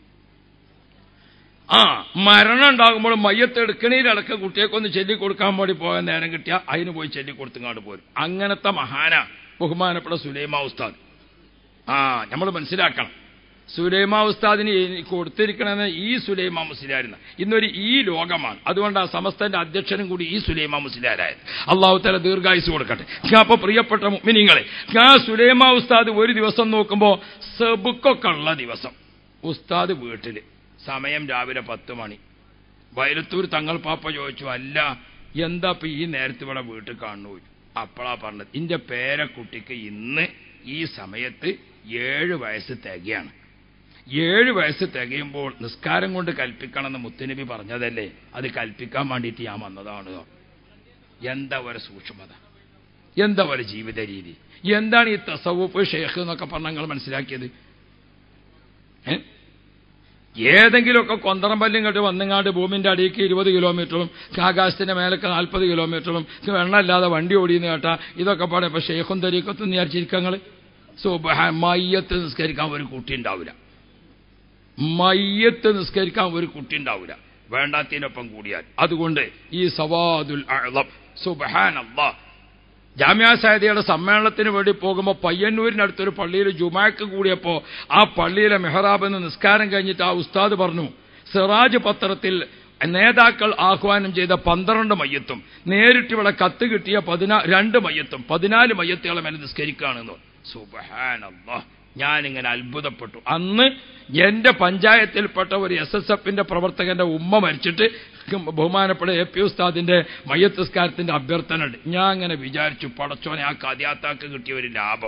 ആ മരണം ഉണ്ടാകുമ്പോൾ മയ്യത്ത് എടുക്കണീലടക്കം കുട്ടിയൊക്കെ ചൊല്ലി കൊടുക്കാൻ വേണ്ടി പോകാൻ നേരം കിട്ടിയാൽ അതിന് പോയി ചൊല്ലി കൊടുത്തുങ്ങാണ്ട് പോരും അങ്ങനത്തെ മഹാന ബഹുമാനപ്പെട്ട സുലൈമ ഉസ്താദ് ആ നമ്മൾ മനസ്സിലാക്കണം സുലൈമ ഉസ്താദിന് കൊടുത്തിരിക്കണമെന്ന് ഈ സുലൈമ മുസ്ലിയായിരുന്ന ഇന്നൊരു ഈ ലോകമാണ് അതുകൊണ്ട് ആ സമസ്തന്റെ അധ്യക്ഷനും കൂടി ഈ സുലൈമ മുസ്ലിയാരായത് അള്ളാഹു തല ദീർഘായുസ് കൊടുക്കട്ടെ അപ്പൊ പ്രിയപ്പെട്ട മിനിങ്ങളെ ആ സുലൈമ ഉസ്താദ് ഒരു ദിവസം നോക്കുമ്പോൾ സെബുക്കൊക്കെ ഉള്ള ദിവസം ഉസ്താദ് വീട്ടില് സമയം രാവിലെ പത്ത് മണി വയലത്തൂർ തങ്ങൾ പാപ്പ ചോദിച്ചു അല്ല എന്താ ഇപ്പൊ ഈ നേരത്ത് ഇവിടെ വീട്ടിൽ കാണുന്നു അപ്പോഴാ പറഞ്ഞത് ഇന്റെ പേരക്കുട്ടിക്ക് ഇന്ന് ഈ സമയത്ത് ഏഴ് വയസ്സ് തികയാണ് ഏഴ് വയസ്സ് തികയുമ്പോൾ നിസ്കാരം കൊണ്ട് കൽപ്പിക്കണമെന്ന് മുത്തുനബി പറഞ്ഞതല്ലേ അത് കൽപ്പിക്കാൻ വേണ്ടിയിട്ട് ഞാൻ വന്നതാണ് എന്താ ഒരു സൂക്ഷ്മത എന്താ ഒരു ജീവിത രീതി എന്താണ് ഈ തസവൂപ്പ് ഷേഖ് എന്നൊക്കെ പറഞ്ഞ നിങ്ങൾ മനസ്സിലാക്കിയത് ഏ ഏതെങ്കിലുമൊക്കെ കൊന്തറം പല്ലും കെട്ട് വന്നങ്ങാണ്ട് ഭൂമിന്റെ അടിയിലേക്ക് ഇരുപത് കിലോമീറ്ററും ആകാശത്തിന്റെ മേലൊക്കെ നാൽപ്പത് കിലോമീറ്ററും വെള്ളമില്ലാതെ വണ്ടി ഓടിയെന്ന് കേട്ടാ ഇതൊക്കെ പാടെ ഇപ്പൊ ഷെയ്ഖും തരീക്കത്തും വിചാരിച്ചിരിക്കങ്ങൾ സുബഹ മയ്യത്ത് നിസ്കരിക്കാൻ ഒരു കുട്ടി ഉണ്ടാവില്ല മയ്യത്ത് നിസ്കരിക്കാൻ ഒരു കുട്ടി ഉണ്ടാവില്ല വേണ്ടാത്തതിനൊപ്പം കൂടിയാൽ അതുകൊണ്ട് ഈ സവാദുൽ അഅ്ളം സുബ്ഹാനല്ലാ ജാമ്യ സാഹിതിയുടെ സമ്മേളനത്തിന് വേണ്ടി പോകുമ്പോൾ പയ്യന്നൂരിനടുത്തൊരു പള്ളിയിൽ ജുമാക്ക് കൂടിയപ്പോൾ ആ പള്ളിയിലെ മെഹ്റാബ് എന്ന് നിസ്കാരം കഴിഞ്ഞിട്ട് ആ ഉസ്താദ് പറഞ്ഞു സിറാജ് പത്രത്തിൽ നേതാക്കൾ ആഹ്വാനം ചെയ്ത പന്ത്രണ്ട് മയ്യത്തും നേരിട്ട് ഇവിടെ കത്ത് കിട്ടിയ പതിനാ രണ്ട് മയ്യത്തും പതിനാല് മയ്യത്തുകളെ മേലെ നിസ്കരിക്കുകയാണെന്ന് സുബഹാനല്ലാ ഞാനിങ്ങനെ അത്ഭുതപ്പെട്ടു അന്ന് എന്റെ പഞ്ചായത്തിൽപ്പെട്ട ഒരു എസ് എസ് എഫിന്റെ പ്രവർത്തകന്റെ ഉമ്മ മരിച്ചിട്ട് ബഹുമാനപ്പെട്ട എ പി ഉസ്താദിന്റെ മയ്യത്തിസ്കാരത്തിന്റെ അഭ്യർത്ഥന ഉണ്ട് ഞാൻ അങ്ങനെ വിചാരിച്ചു പടച്ചോനെ ആ കഥയാത്താക്ക് കിട്ടിയ ഒരു ലാഭം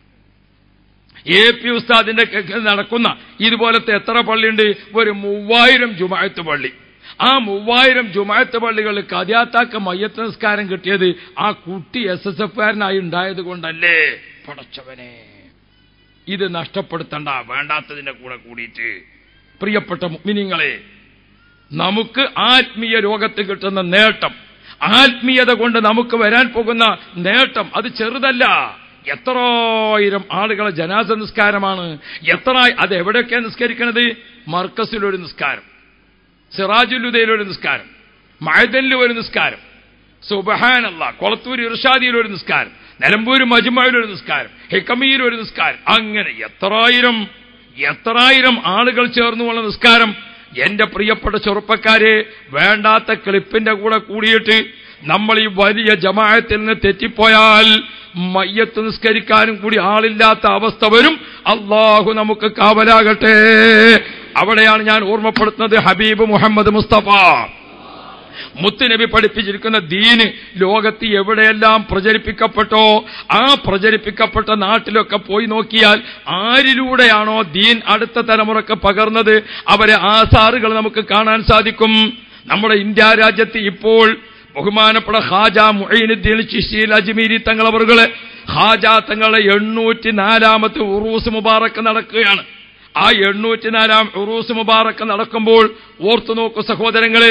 എ പി ഉസ്താദിന്റെ നടക്കുന്ന ഇതുപോലത്തെ എത്ര പള്ളിയുണ്ട് ഒരു മൂവായിരം ജുമായത്ത് പള്ളി ആ മൂവായിരം ജുമായത്ത് പള്ളികളിൽ കഥയാത്താക്ക് മയ്യത്ത് നിസ്കാരം കിട്ടിയത് ആ കുട്ടി എസ് എസ് എഫുകാരനായി ഉണ്ടായത് കൊണ്ടല്ലേ പടച്ചവനെ ഇത് നഷ്ടപ്പെടുത്തണ്ട വേണ്ടാത്തതിന്റെ കൂടെ കൂടിയിട്ട് പ്രിയപ്പെട്ട മിനിങ്ങളെ നമുക്ക് ആത്മീയ ലോകത്ത് കിട്ടുന്ന നേട്ടം ആത്മീയത കൊണ്ട് നമുക്ക് വരാൻ പോകുന്ന നേട്ടം അത് ചെറുതല്ല എത്രായിരം ആളുകളെ ജനാസ നിസ്കാരമാണ് എത്ര അത് എവിടെയൊക്കെയാണ് നിസ്കരിക്കണത് മർക്കസിലൊരു നിസ്കാരം സിറാജുലുദയിലൊരു നിസ്കാരം മഴദലിൽ ഒരു നിസ്കാരം സുബഹാനല്ല കൊളത്തൂർ ഇർഷാദിയിൽ ഒരു നിസ്കാരം നിലമ്പൂർ മജുമയിൽ ഒരു നിസ്കാരം ഹിക്കമിയിൽ ഒരു നിസ്കാരം അങ്ങനെ എത്രായിരം എത്രായിരം ആളുകൾ ചേർന്നുമുള്ള നിസ്കാരം എന്റെ പ്രിയപ്പെട്ട ചെറുപ്പക്കാരെ വേണ്ടാത്ത ക്ലിപ്പിന്റെ കൂടെ കൂടിയിട്ട് നമ്മൾ ഈ വലിയ ജമായത്തിൽ നിന്ന് തെറ്റിപ്പോയാൽ മയ്യത്ത് നിസ്കരിക്കാനും കൂടി ആളില്ലാത്ത അവസ്ഥ വരും അള്ളാഹു നമുക്ക് കാവലാകട്ടെ അവിടെയാണ് ഞാൻ ഓർമ്മപ്പെടുത്തുന്നത് ഹബീബ് മുഹമ്മദ് മുസ്തഫ മുത്തുനബി പഠിപ്പിച്ചിരിക്കുന്ന ദീന് ലോകത്ത് എവിടെയെല്ലാം പ്രചരിപ്പിക്കപ്പെട്ടോ ആ പ്രചരിപ്പിക്കപ്പെട്ട നാട്ടിലൊക്കെ പോയി നോക്കിയാൽ ആരിലൂടെയാണോ ദീൻ അടുത്ത തലമുറക്ക് പകർന്നത് അവരെ ആസാറുകൾ നമുക്ക് കാണാൻ സാധിക്കും നമ്മുടെ ഇന്ത്യ രാജ്യത്ത് ഇപ്പോൾ ബഹുമാനപ്പെട്ട ഹാജ മുഹൈനുദ്ദീൻ ചിഷീൽ അജ്മീരി തങ്ങളവറുകളെ ഹാജ തങ്ങളെ എണ്ണൂറ്റി നാലാമത്തെ ഉറൂസ് മുബാറക്ക് നടക്കുകയാണ് ആ എണ്ണൂറ്റിനാലാം ഉറൂസ് മുബാറക്ക് നടക്കുമ്പോൾ ഓർത്തു നോക്കൂ സഹോദരങ്ങളെ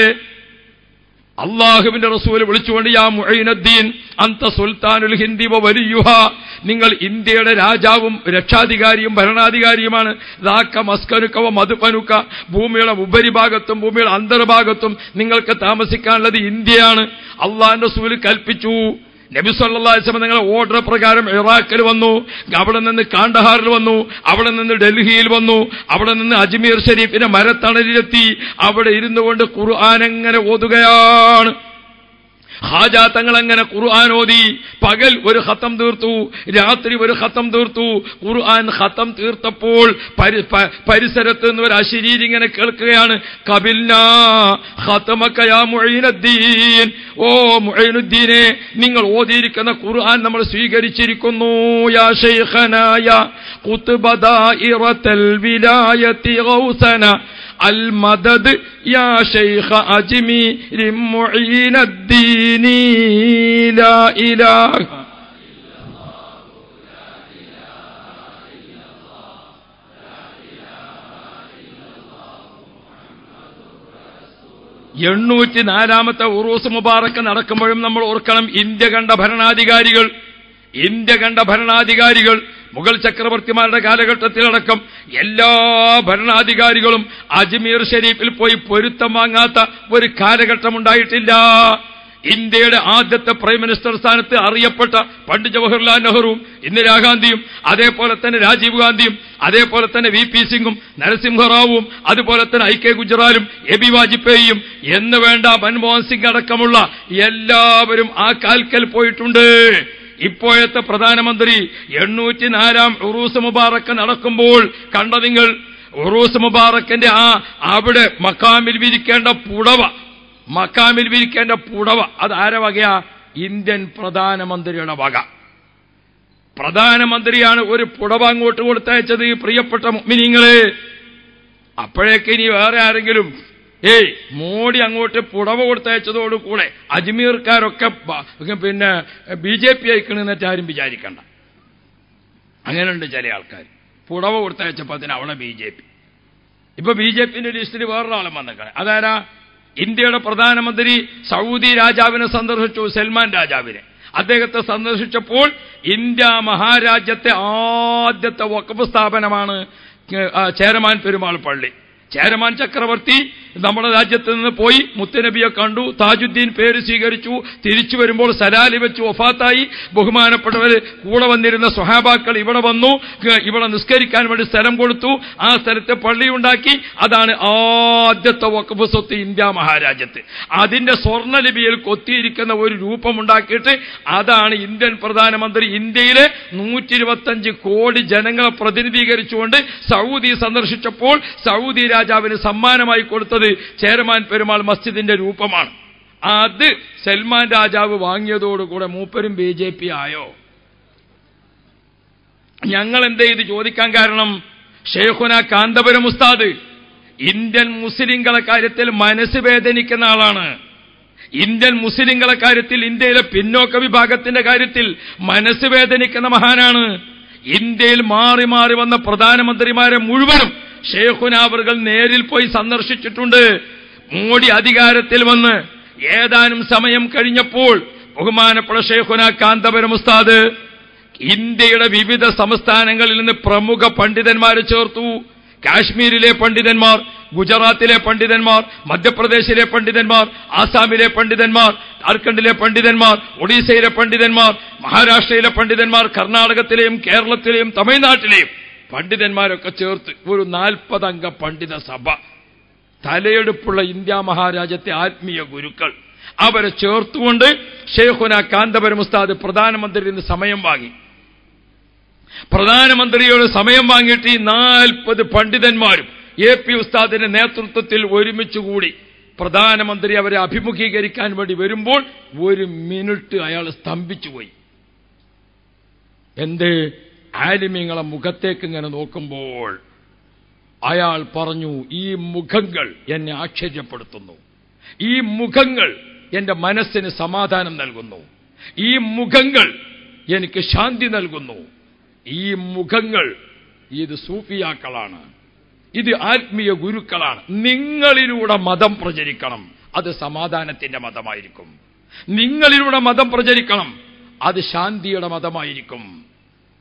അള്ളാഹുവിന്റെ റസൂൽ വിളിച്ചുകൊണ്ട് യാ മുഈനുദ്ദീൻ അന്ത സുൽത്താനുൽ ഹിന്ദി വ വലിയുഹ നിങ്ങൾ ഇന്ത്യയുടെ രാജാവും രക്ഷാധികാരിയും ഭരണാധികാരിയുമാണ് ദാക്ക മസ്കനുക്കവ മധുപനുക്ക ഭൂമിയുടെ ഉപരിഭാഗത്തും ഭൂമിയുടെ അന്തർഭാഗത്തും നിങ്ങൾക്ക് താമസിക്കാനുള്ളത് ഇന്ത്യയാണ് അള്ളാന്റെ സൂല് കൽപ്പിച്ചു നബി സല്ലാസ്ലം നിങ്ങളെ ഓർഡർ പ്രകാരം ഇറാഖിൽ വന്നു അവിടെ നിന്ന് കാണ്ടഹാറിൽ വന്നു അവിടെ നിന്ന് ഡൽഹിയിൽ വന്നു അവിടെ നിന്ന് അജ്മീർ ഷരീഫിന്റെ മരത്തണലിലെത്തി അവിടെ ഇരുന്നു കൊണ്ട് ഖുർആൻ എങ്ങനെ ഓതുകയാണ് ഹാജാ തങ്ങൾ അങ്ങനെ ഖുർആൻ ഓതി പകൽ ഒരു ഖത്തം തീർത്തു രാത്രി ഒരു ഖത്തം തീർത്തു ഖുർആൻ ഖത്തം തീർത്തപ്പോൾ പരി- പ- പരിസരത്ത് നിന്ന് ഒരു അശരീരി ഇങ്ങനെ കേൾക്കുകയാണ് കബിൽനാ ഖത്തമക്കയാ മുഈനുദ്ദീൻ ഓ മുഈനുദ്ദീനെ നിങ്ങൾ ഓതിയിരിക്കുന്ന ഖുർആൻ നമ്മൾ സ്വീകരിച്ചിരിക്കുന്നു യാ ശൈഖനായ ഖുത്ബദായിറത്തൽ വിലായത്തി ഗൗസന المدد يا شيخ أجمير معين الدين لا إله എണ്ണൂറ്റി നാലാമത്തെ ഉറൂസ് മുബാറക്ക് നടക്കുമ്പോഴും നമ്മൾ ഓർക്കണം ഇന്ത്യ കണ്ട ഭരണാധികാരികൾ ഇന്ത്യ കണ്ട ഭരണാധികാരികൾ മുഗൾ ചക്രവർത്തിമാരുടെ കാലഘട്ടത്തിലടക്കം എല്ലാ ഭരണാധികാരികളും അജ്മീർ ഷരീഫിൽ പോയി പൊരുത്തം വാങ്ങാത്ത ഒരു കാലഘട്ടം ഉണ്ടായിട്ടില്ല ഇന്ത്യയുടെ ആദ്യത്തെ പ്രൈം മിനിസ്റ്റർ സ്ഥാനത്ത് അറിയപ്പെട്ട പണ്ഡിറ്റ് ജവഹർലാൽ നെഹ്റുവും ഇന്ദിരാഗാന്ധിയും അതേപോലെ തന്നെ രാജീവ് ഗാന്ധിയും അതേപോലെ തന്നെ വി പി സിംഗും നരസിംഹറാവുവും അതുപോലെ തന്നെ ഐ കെ ഗുജറാലും എ ബി വാജ്പേയിയും എന്ന് വേണ്ട മൻമോഹൻ സിംഗ് അടക്കമുള്ള എല്ലാവരും ആ കാൽക്കൽ പോയിട്ടുണ്ട് ഇപ്പോഴത്തെ പ്രധാനമന്ത്രി എണ്ണൂറ്റി നാലാം ഉറൂസ് മുബാറക്ക് നടക്കുമ്പോൾ കണ്ട നിങ്ങൾ ഉറൂസ് മുബാറക്കിന്റെ ആ അവിടെ മക്കാമിൽ വിരിക്കേണ്ട പുടവ മക്കാമിൽ വിരിക്കേണ്ട പുടവ അത് ആരെ വകയാ ഇന്ത്യൻ പ്രധാനമന്ത്രിയുടെ വക പ്രധാനമന്ത്രിയാണ് ഒരു പുടവ അങ്ങോട്ട് കൊടുത്തയച്ചത് ഈ പ്രിയപ്പെട്ട മിനിങ്ങളെ അപ്പോഴേക്ക് ഇനി വേറെ ആരെങ്കിലും ഏയ് മോഡി അങ്ങോട്ട് പുടവ കൊടുത്തയച്ചതോടുകൂടെ അജ്മീർക്കാരൊക്കെ ബ- പിന്നെ ബി ജെ പി അയക്കണമെന്നിട്ട് ആരും വിചാരിക്കണ്ട അങ്ങനെയുണ്ട് ചില ആൾക്കാർ പുടവ കൊടുത്തയച്ചപ്പോൾ അതിന് അവിടെ ബി ജെ പി ഇപ്പൊ ബി ജെ പിന്റെ ലിസ്റ്റിൽ വേറൊരാളും വന്നേക്കാണ് അതാരാ ഇന്ത്യയുടെ പ്രധാനമന്ത്രി സൗദി രാജാവിനെ സന്ദർശിച്ചു സൽമാൻ രാജാവിനെ അദ്ദേഹത്തെ സന്ദർശിച്ചപ്പോൾ ഇന്ത്യ മഹാരാജ്യത്തെ ആദ്യത്തെ വഖഫ് സ്ഥാപനമാണ് ആ, ചേരമാൻ പെരുമാൾ പള്ളി ചേരമാൻ ചക്രവർത്തി നമ്മുടെ രാജ്യത്ത് നിന്ന് പോയി മുത്തനബിയെ കണ്ടു താജുദ്ദീൻ പേര് സ്വീകരിച്ചു തിരിച്ചു വരുമ്പോൾ സലാലി വെച്ച് ഒഫാത്തായി ബഹുമാനപ്പെട്ടവർ കൂടെ വന്നിരുന്ന സ്വഹാബാക്കൾ ഇവിടെ വന്നു ക- ഇവിടെ നിസ്കരിക്കാൻ വേണ്ടി സ്ഥലം കൊടുത്തു ആ സ്ഥലത്ത് പള്ളി ഉണ്ടാക്കി അതാണ് ആദ്യത്തെ വഖഫ് സ്വത്ത് ഇന്ത്യ മഹാരാജ്യത്ത് അതിന്റെ സ്വർണ്ണലിപിയിൽ കൊത്തിയിരിക്കുന്ന ഒരു രൂപമുണ്ടാക്കിയിട്ട് അതാണ് ഇന്ത്യൻ പ്രധാനമന്ത്രി ഇന്ത്യയിലെ നൂറ്റി ഇരുപത്തഞ്ച് കോടി ജനങ്ങളെ പ്രതിനിധീകരിച്ചുകൊണ്ട് സൗദി സന്ദർശിച്ചപ്പോൾ സൗദി രാജാവിന് സമ്മാനമായി കൊടുത്തത് ചേരമാൻ പെരുമാൾ മസ്ജിദിന്റെ രൂപമാണ് അത് സൽമാൻ രാജാവ് വാങ്ങിയതോടുകൂടെ മൂപ്പരും ബി ജെ പി ആയോ ഞങ്ങൾ എന്തേ ഇത് ചോദിക്കാൻ കാരണം ഷെയ്ഖുന കാന്തപുരം ഉസ്താദ് ഇന്ത്യൻ മുസ്ലിങ്ങളെ കാര്യത്തിൽ മനസ്സ് വേദനിക്കുന്ന ആളാണ് ഇന്ത്യൻ മുസ്ലിങ്ങളെ കാര്യത്തിൽ ഇന്ത്യയിലെ പിന്നോക്ക വിഭാഗത്തിന്റെ കാര്യത്തിൽ മനസ്സ് വേദനിക്കുന്ന മഹാനാണ് ഇന്ത്യയിൽ മാറി മാറി വന്ന പ്രധാനമന്ത്രിമാരെ മുഴുവനും ഷെയ്ഖുനാവറുകൾ നേരിൽ പോയി സന്ദർശിച്ചിട്ടുണ്ട് മോഡി അധികാരത്തിൽ വന്ന് ഏതാനും സമയം കഴിഞ്ഞപ്പോൾ ബഹുമാനപ്പെട്ട ഷെയ്ഖുന കാന്തപുരം ഉസ്താദ് ഇന്ത്യയുടെ വിവിധ സംസ്ഥാനങ്ങളിൽ നിന്ന് പ്രമുഖ പണ്ഡിതന്മാരെ ചേർത്തു കാശ്മീരിലെ പണ്ഡിതന്മാർ ഗുജറാത്തിലെ പണ്ഡിതന്മാർ മധ്യപ്രദേശിലെ പണ്ഡിതന്മാർ ആസാമിലെ പണ്ഡിതന്മാർ ജാർഖണ്ഡിലെ പണ്ഡിതന്മാർ ഒഡീസയിലെ പണ്ഡിതന്മാർ മഹാരാഷ്ട്രയിലെ പണ്ഡിതന്മാർ കർണാടകത്തിലെയും കേരളത്തിലെയും തമിഴ്നാട്ടിലെയും പണ്ഡിതന്മാരൊക്കെ ചേർത്ത് ഒരു നാൽപ്പതംഗ പണ്ഡിത സഭ തലയെടുപ്പുള്ള ഇന്ത്യ മഹാരാജ്യത്തെ ആത്മീയ ഗുരുക്കൾ അവരെ ചേർത്തുകൊണ്ട് ഷെയ്ഖുന കാന്തപുരം ഉസ്താദ് പ്രധാനമന്ത്രിയിൽ നിന്ന് സമയം വാങ്ങി പ്രധാനമന്ത്രിയോട് സമയം വാങ്ങിയിട്ട് ഈ നാൽപ്പത് പണ്ഡിതന്മാരും എ പി ഉസ്താദിന്റെ നേതൃത്വത്തിൽ ഒരുമിച്ചുകൂടി പ്രധാനമന്ത്രി അവരെ അഭിമുഖീകരിക്കാൻ വേണ്ടി വരുമ്പോൾ ഒരു മിനിറ്റ് അയാൾ സ്തംഭിച്ചുപോയി എന്ത് ആലിമ്യങ്ങളെ മുഖത്തേക്ക് ഇങ്ങനെ നോക്കുമ്പോൾ അയാൾ പറഞ്ഞു ഈ മുഖങ്ങൾ എന്നെ ആശ്ചര്യപ്പെടുത്തുന്നു ഈ മുഖങ്ങൾ എന്റെ മനസ്സിന് സമാധാനം നൽകുന്നു ഈ മുഖങ്ങൾ എനിക്ക് ശാന്തി നൽകുന്നു ഈ മുഖങ്ങൾ ഇത് സൂഫിയാക്കളാണ് ഇത് ആത്മീയ ഗുരുക്കളാണ് നിങ്ങളിലൂടെ മതം പ്രചരിക്കണം അത് സമാധാനത്തിന്റെ മതമായിരിക്കും നിങ്ങളിലൂടെ മതം പ്രചരിക്കണം അത് ശാന്തിയുടെ മതമായിരിക്കും